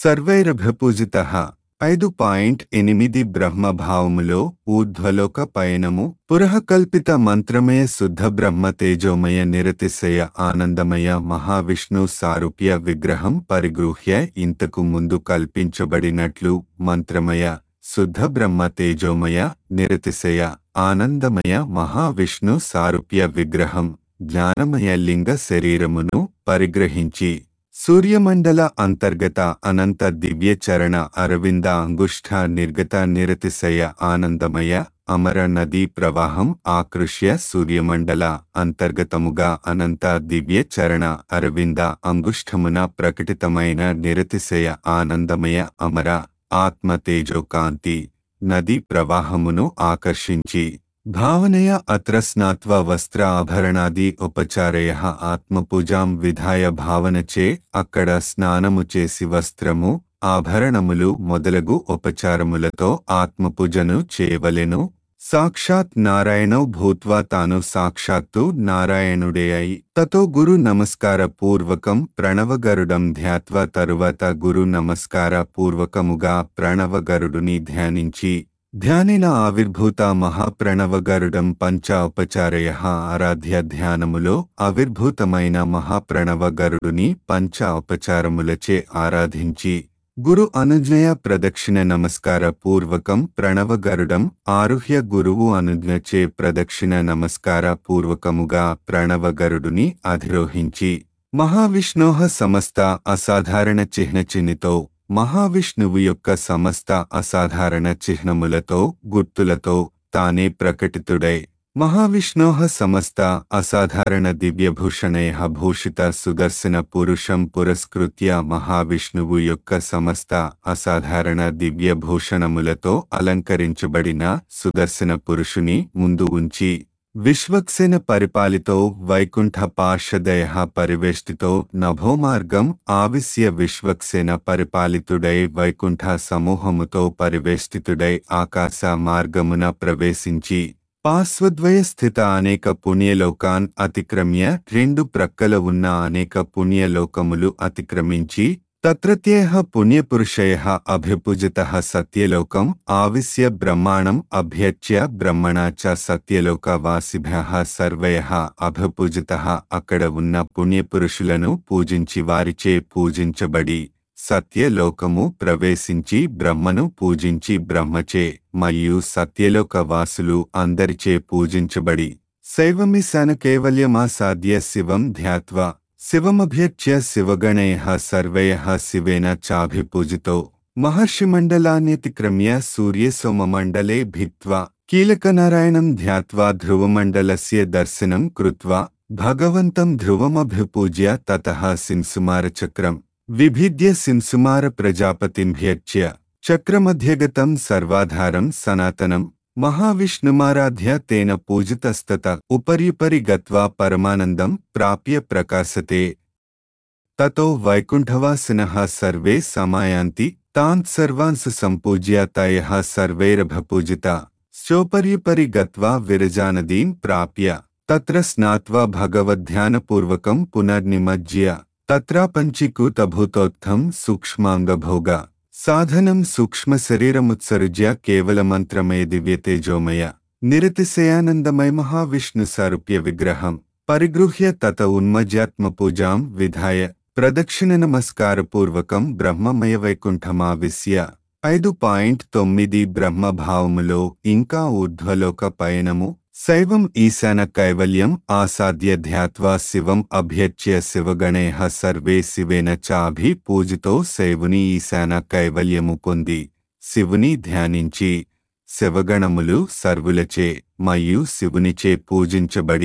సర్వైరభపూజిత ఐదు పాయింట్ ఎనిమిది బ్రహ్మభావములో ఊర్ధ్వలోక పయనము పురఃకల్పిత మంత్రమయ శుద్ధ బ్రహ్మ తేజోమయ నిరతిశయ ఆనందమయ మహావిష్ణు సారూప్య విగ్రహం పరిగృహ్య ఇంతకు ముందు కల్పించబడినట్లు మంత్రమయ శుద్ధ బ్రహ్మ తేజోమయ నిరతిశయ ఆనందమయ మహావిష్ణు సారూప్య విగ్రహం జ్ఞానమయ లింగ శరీరమును పరిగ్రహించి సూర్యమండల అంతర్గత అనంత దివ్య చరణ అరవింద అంగుష్ఠ నిర్గత నిరతిశయ ఆనందమయ అమర నదీ ప్రవాహం ఆకృష్య సూర్యమండల అంతర్గతముగా అనంత దివ్య చరణ అరవింద అంగుష్ఠమున ప్రకటితమైన నిరతిశయ ఆనందమయ అమర ఆత్మ తేజోకాంతి నదీ ప్రవాహమును ఆకర్షించి భావనయ అత్ర స్నాత్వా వస్త్ర ఆభరణాది ఉపచారయ ఆత్మపూజాం విధాయ భావనచే అక్కడ స్నానము చేసి వస్త్రము ఆభరణములు మొదలగు ఉపచారములతో ఆత్మపూజను చేయవలెను సాక్షాత్ నారాయణౌ భూత్వా తాను సాక్షాత్తు నారాయణుడే అయి తతో గురు నమస్కార పూర్వకం ప్రణవగరుడం ధ్యాత్వా తరువాత గురు నమస్కార పూర్వకముగా ప్రణవగరుడుని ధ్యానించి ధ్యానిన ఆవిర్భూత మహాప్రణవగరుడం పంచ ఉపచారయ ఆరాధ్య ధ్యానములో ఆవిర్భూతమైన మహాప్రణవగరుడుని పంచ ఉపచారములచే ఆరాధించి గురు అనుజ్ఞయ ప్రదక్షిణ నమస్కార పూర్వకం ప్రణవగరుడం ఆరుహ్య గురువు అనుజ్ఞచే ప్రదక్షిణ నమస్కార పూర్వకముగా ప్రణవగరుడుని అధిరోహించి మహావిష్ణోహ సమస్త అసాధారణ చిహ్నచిహ్నితో మహావిష్ణువు యొక్క సమస్త అసాధారణ చిహ్నములతో గుర్తులతో తానే ప్రకటితుడై మహావిష్ణోహ సమస్త అసాధారణ దివ్యభూషణయ భూషిత సుదర్శన పురుషం పురస్కృత్య మహావిష్ణువు యొక్క సమస్త అసాధారణ దివ్యభూషణములతో అలంకరించబడిన సుదర్శన పురుషుని ముందు ఉంచి విశ్వక్సేన పరిపాలితో వైకుంఠ పార్షదయ పరివేష్టితో నభోమార్గం ఆవిశ్య విశ్వక్సేన పరిపాలితుడై వైకుంఠ సమూహముతో పరివేష్టితుడై ఆకాశ మార్గమున ప్రవేశించి పార్శ్వద్వయ స్థిత అనేక పుణ్యలోకాన్ అతిక్రమ్య రెండు ప్రక్కల ఉన్న అనేక పుణ్యలోకములు అతిక్రమించి తత్రత్యేహ పుణ్యపురుషయ అభిపూజిత సత్యలోకం ఆవిశ్య బ్రహ్మాణం అభ్యర్చ్య బ్రహ్మణ చ సత్యలోకవాసిభ్య సర్వయ అభిపూజిత అక్కడ ఉన్న పుణ్యపురుషులను పూజించి వారిచే పూజించబడి సత్యలోకము ప్రవేశించి బ్రహ్మను పూజించి బ్రహ్మచే మరియు సత్యలోక వాసులు అందరిచే పూజించబడి శైవమిశాన కేవల్యమాసాద్య శివం ధ్యాత్వా శివమభ్యర్చ్య శివగణయ సర్వయ శివేన చాభిపూజితో మహర్షిమండలాన్యతిక్రమ్య సూర్యసోమమండలే భిత్వా కీలకనారాయణం ధ్యాత్వా ధ్రువమండలస్య దర్శనం కృత్వా భగవంతం ధ్రువమభిపూజ్య తతః సింసుమారచక్రం విభిద్య సింసుమార ప్రజాపతింభ్యర్చ్య చక్రమధ్యగతం సర్వాధారం సనాతనం మహావిష్ణుమారాధ్య తేన పూజితస్తత ఉపర్యుపరి గత్వా పరమానందం ప్రాప్య ప్రకాశతే తతో వైకుంఠవాసినః సర్వే సమాయాంతి తాన్ సర్వాన్స్ సంపూజ్య తయః సర్వైరభపూజిత శోపర్యుపరి గత్వా విరజానదీం ప్రాప్య తత్ర స్నాత్వా భగవద్ధ్యానపూర్వకం పునర్నిమజ్య తత్రాపంచీకృతభూతోత్థం సూక్ష్మాంగభోగ సాధనం సూక్ష్మ శరీరముత్సృజ్య కేవలమంత్రమయ దివ్యతేజోమయ నిరతిశయానందమయ మహావిష్ణు సారూప్య విగ్రహం పరిగృహ్య తత ఉన్మజ్యాత్మపూజాం విధాయ ప్రదక్షిణ నమస్కారపూర్వకం బ్రహ్మమయ వైకుంఠమావిశ్య ఐదు పాయింట్ తొమ్మిది బ్రహ్మభావములో ఇంకా ఊర్ధ్వలోక పయనము శైవం ఈశాన కైవల్యం ఆసాద్య ధ్యాత్వా శివం అభ్యర్చ్య శివగణేహ సర్వే శివేన చాభి పూజితో శైవుని ఈశాన కైవల్యము పొంది శివుని ధ్యానించి శివగణములు సర్వులచే మరియు శివునిచే పూజించబడి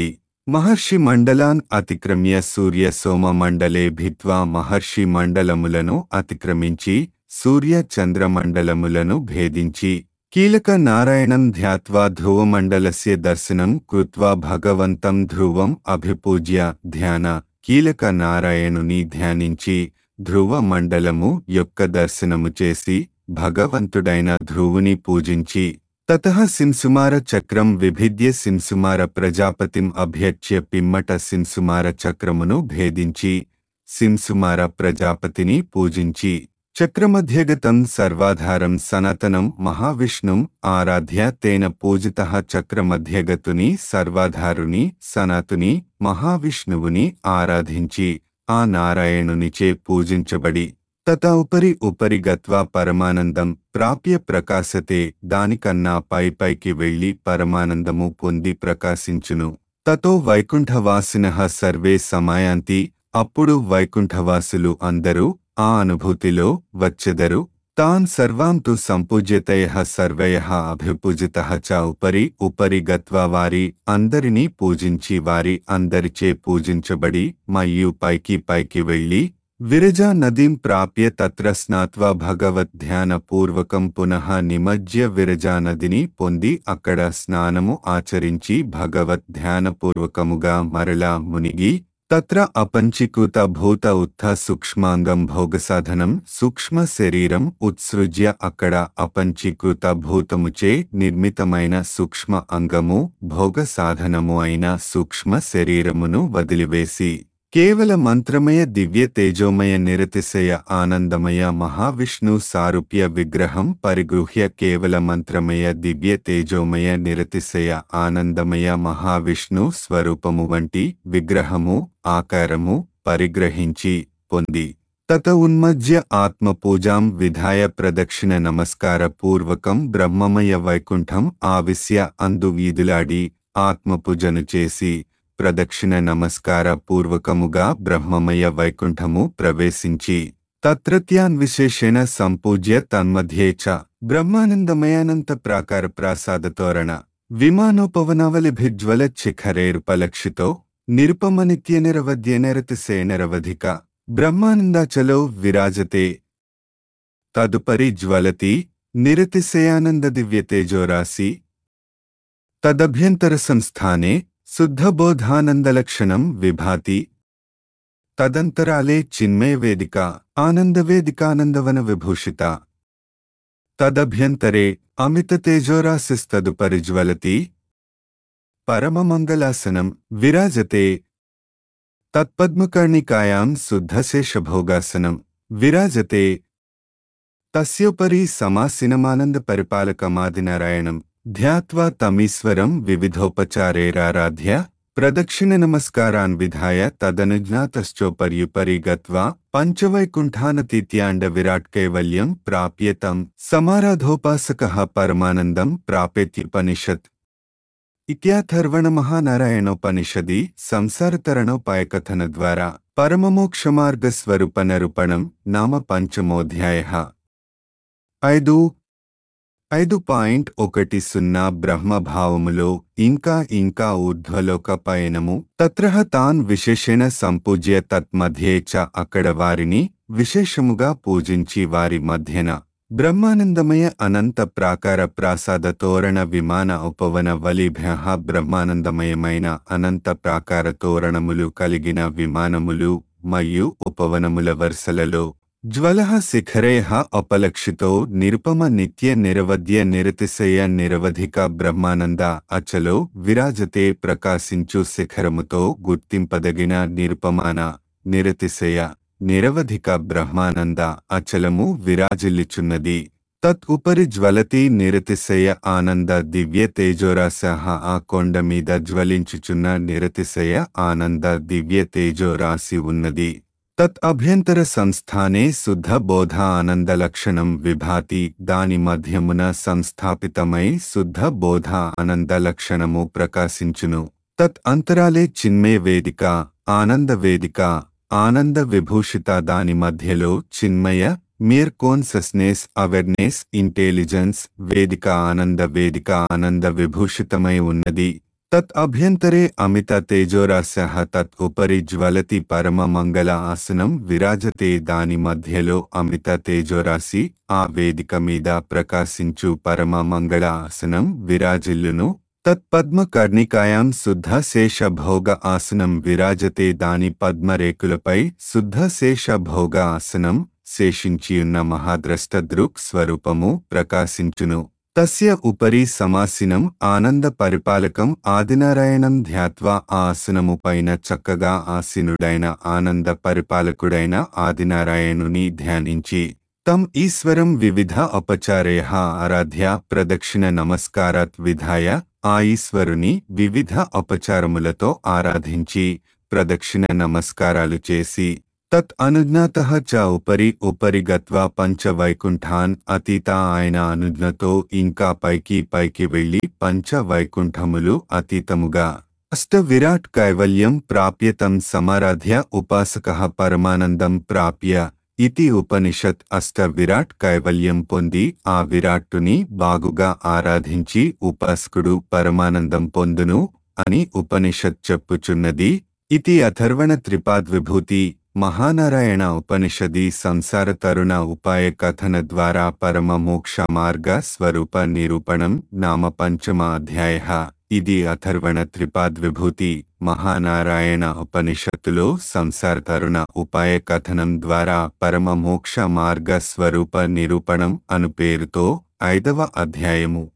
మహర్షి మండలాన్ అతిక్రమ్య సూర్య సోమ మండలే భిత్వా మహర్షి మండలములను అతిక్రమించి సూర్య చంద్ర మండలములను భేదించి కీలక నారాయణం ధ్యాత్వా ధ్రువమండలస్య దర్శనం కృత్వా భగవంతం ధ్రువం అభిపూజ్య ధ్యాన కీలక నారాయణుని ధ్యానించి ధ్రువ మండలము యొక్క దర్శనము చేసి భగవంతుడైన ధ్రువుని పూజించి తతః సింసుమార చక్రం విభిద్య సింసుమార ప్రజాపతిం అభ్యర్చ్య పిమ్మట సింసుమార చక్రమును భేదించి సింసుమార ప్రజాపతిని పూజించి చక్రమధ్యగతం సర్వాధారం సనాతనం మహావిష్ణుం ఆరాధ్య తేన పూజిత చక్రమధ్యగతుని సర్వాధారుని సనాతుని మహావిష్ణువుని ఆరాధించి ఆ నారాయణునిచే పూజించబడి తత ఉపరి ఉపరి గత్వా పరమానందం ప్రాప్య ప్రకాశతే దానికన్నా పై పైకి వెళ్లి పరమానందము పొంది ప్రకాశించును తతో వైకుంఠవాసిన సర్వే సమాయాంతి అప్పుడు వైకుంఠవాసులు అందరూ ఆ అనుభూతిలో వచ్చెదరు తాన్ సర్వాం తు సంపూజ్యతయ సర్వయ అభిపూజిత చ ఉపరి ఉపరి గత్వా వారి అందరినీ పూజించి వారి అందరిచే పూజించబడి మయ్యు పైకి పైకి వెళ్లి విరజా నదీం ప్రాప్య తత్ర స్నాత్వా భగవద్ ధ్యాన పూర్వకం పునః నిమజ్య విరజా నదిని పొంది అక్కడ స్నానము ఆచరించి భగవద్ ధ్యానపూర్వకముగా మరలా మునిగి తత్ర అపంచీకృత భూత ఉత్థ సూక్ష్మాంగం భోగసాధనం సూక్ష్మ శరీరం ఉత్సృజ్య అక్కడ అపంచీకృత భూతముచే నిర్మితమైన సూక్ష్మ అంగము భోగ సాధనము అయిన సూక్ష్మ శరీరమును వదిలివేసి కేవల మంత్రమయ దివ్య తేజోమయ నిరతిశయ ఆనందమయ మహావిష్ణు సారూప్య విగ్రహం పరిగృహ్య కేవల మంత్రమయ దివ్య తేజోమయ నిరతిశయ ఆనందమయ మహావిష్ణు స్వరూపము వంటి విగ్రహము ఆకారము పరిగ్రహించి పొంది తత ఉన్మజ్య ఆత్మపూజాం విధాయ ప్రదక్షిణ నమస్కార పూర్వకం బ్రహ్మమయ వైకుంఠం ఆవిశ్య అందు వీధులాడి ఆత్మపూజను చేసి ప్రదక్షిణ నమస్కార పూర్వకముగా బ్రహ్మమయ వైకుంఠము ప్రవేశించి తత్రత్యాన్ విశేషేణ సంపూజ్య తన్మధ్యే చ బ్రహ్మానందమయానంత ప్రాకార ప్రాసాద తోరణ విమానోపవనావలిభిజ్వల శిఖరేరుపలక్షితో నిరుపమనిత్య నిరవధ్య నిరతిసే నిరవధిక బ్రహ్మానందాచలో విరాజతే తదుపరి జ్వలతి నిరతిశయానంద దివ్యతేజోరాశి తదభ్యంతర సంస్థానే శుద్ధబోధానందలక్షణం విభాతి తదంతరాలే చిన్మయ వేదిక ఆనందవేదికానందవన విభూషిత తదభ్యంతరే అమిత తేజోరాశిస్తదుపరి జ్వలతి పరమమంగళాసనం విరాజతే తత్పద్మకర్ణికాయాం శుద్ధశేషభోగాసనం విరాజతే తస్యోపరి సమాసినమానంద పరిపాలకమాదినారాయణం ధ్యాత్వా తమీశ్వరం వివిధోపచారైరారాధ్య ప్రదక్షిణ నమస్కారాన్ విధాయ తదనుజ్ఞాతశ్చోపర్యుపరి గత్వా పంచవైకుంఠానతీత్యాండ విరాట్ కైవల్యం ప్రాప్యతం సమారాధోపాసకః పరమానందం ప్రాపేత్యుపనిషత్ ఇత్యాథర్వణ మహానారాయణోపనిషది సంసారతరణోపాయకథన ద్వారా పరమమోక్షమార్గస్వరూపనరుపణం నామ పంచమోధ్యాయ ఐదు ఐదు పాయింట్ ఒకటి సున్నా బ్రహ్మభావములో ఇంకా ఇంకా ఊర్ధ్వలోక పయనము తత్రహ తాన్ విశేషణ సంపూజ్య తత్మధ్యే చ అక్కడ వారిని విశేషముగా పూజించి వారి మధ్యన బ్రహ్మానందమయ అనంత ప్రాకార ప్రాసాద తోరణ విమాన ఉపవన వలిభ్య బ్రహ్మానందమయమైన అనంత ప్రాకార తోరణములు కలిగిన విమానములు మరియు ఉపవనముల వరుసలలో జ్వలః శిఖరేహ అపలక్షితో నిరుపమ నిత్య నిరవధ్య నిరతిశయ నిరవధిక బ్రహ్మానంద అచలో విరాజతే ప్రకాశించు శిఖరముతో గుర్తింపదగిన నిరుపమాన నిరతిశయ నిరవధిక బ్రహ్మానంద అచలము విరాజిల్లుచున్నది తత్ ఉపరి జ్వలతి నిరతిశయ ఆనంద దివ్య తేజోరాశః ఆ కొండ మీద జ్వలించుచున్న నిరతిశయ ఆనంద దివ్య తేజోరాశి ఉన్నది తత్ అభ్యంతర సంస్థానే శుద్ధ బోధ ఆనంద లక్షణం విభాతి దాని మధ్యమున సంస్థాపితమై శుద్ధ బోధ ఆనంద లక్షణము ప్రకాశించును తత్ అంతరాలే చిన్మయ వేదిక ఆనంద వేదిక ఆనంద విభూషిత దాని మధ్యలో చిన్మయ మియర్ కాన్సస్నెస్ అవేర్నెస్ ఇంటెలిజెన్స్ వేదిక ఆనంద వేదిక ఆనంద విభూషితమై ఉన్నది తత్ అభ్యంతరే అమిత తేజోరాశః తత్ ఉపరి జ్వలతి పరమ మంగళ ఆసనం విరాజతే దాని మధ్యలో అమిత తేజోరాశి ఆ వేదిక మీద ప్రకాశించు పరమ మంగళ ఆసనం విరాజిల్లును తత్పద్మ కర్ణికాయాం శుద్ధ శేష భోగ ఆసనం విరాజతే దాని పద్మరేకులపై శుద్ధ శేష భోగ ఆసనం శేషించియున్న మహాద్రష్ట దృక్ స్వరూపము ప్రకాశించును తస్య ఉపరి సమాసినం ఆనంద పరిపాలకం ఆదినారాయణం ధ్యాత్వా ఆ ఆసనము పైన చక్కగా ఆసీనుడైన ఆనంద పరిపాలకుడైన ఆదినారాయణుని ధ్యానించి తం ఈశ్వరం వివిధ ఉపచారయ ఆరాధ్య ప్రదక్షిణ నమస్కారాత్ విధాయ ఆ ఈశ్వరుని వివిధ ఉపచారములతో ఆరాధించి ప్రదక్షిణ నమస్కారాలు చేసి తత్ అనుజ్ఞాత చ ఉపరి ఉపరి గత్వా పంచవైకుంఠాన్ అతీత ఆయన అనుజ్ఞతో ఇంకా పైకి పైకి వెళ్లి పంచవైకుంఠములు అతీతముగా అష్ట విరాట్ కైవల్యం ప్రాప్యతం సమారాధ్య ఉపాసక పరమానందం ప్రాప్య ఇతి ఉపనిషత్ అష్ట విరాట్ కైవల్యం పొంది ఆ విరాట్టుని బాగుగా ఆరాధించి ఉపాసకుడు పరమానందం పొందును అని ఉపనిషత్ చెప్పుచున్నది ఇతి అథర్వణ త్రిపాద్విభూతి మహానారాయణ ఉపనిషది సంసార తరుణ ఉపాయ కథన ద్వారా పరమ మోక్ష మార్గ స్వరూప నిరూపణం నామ పంచమ అధ్యాయ ఇది అథర్వణ త్రిపాద్విభూతి మహానారాయణ ఉపనిషత్తులో సంసార తరుణ ఉపాయ కథనం ద్వారా పరమ మోక్ష మార్గ స్వరూప నిరూపణం అను పేరుతో ఐదవ అధ్యాయము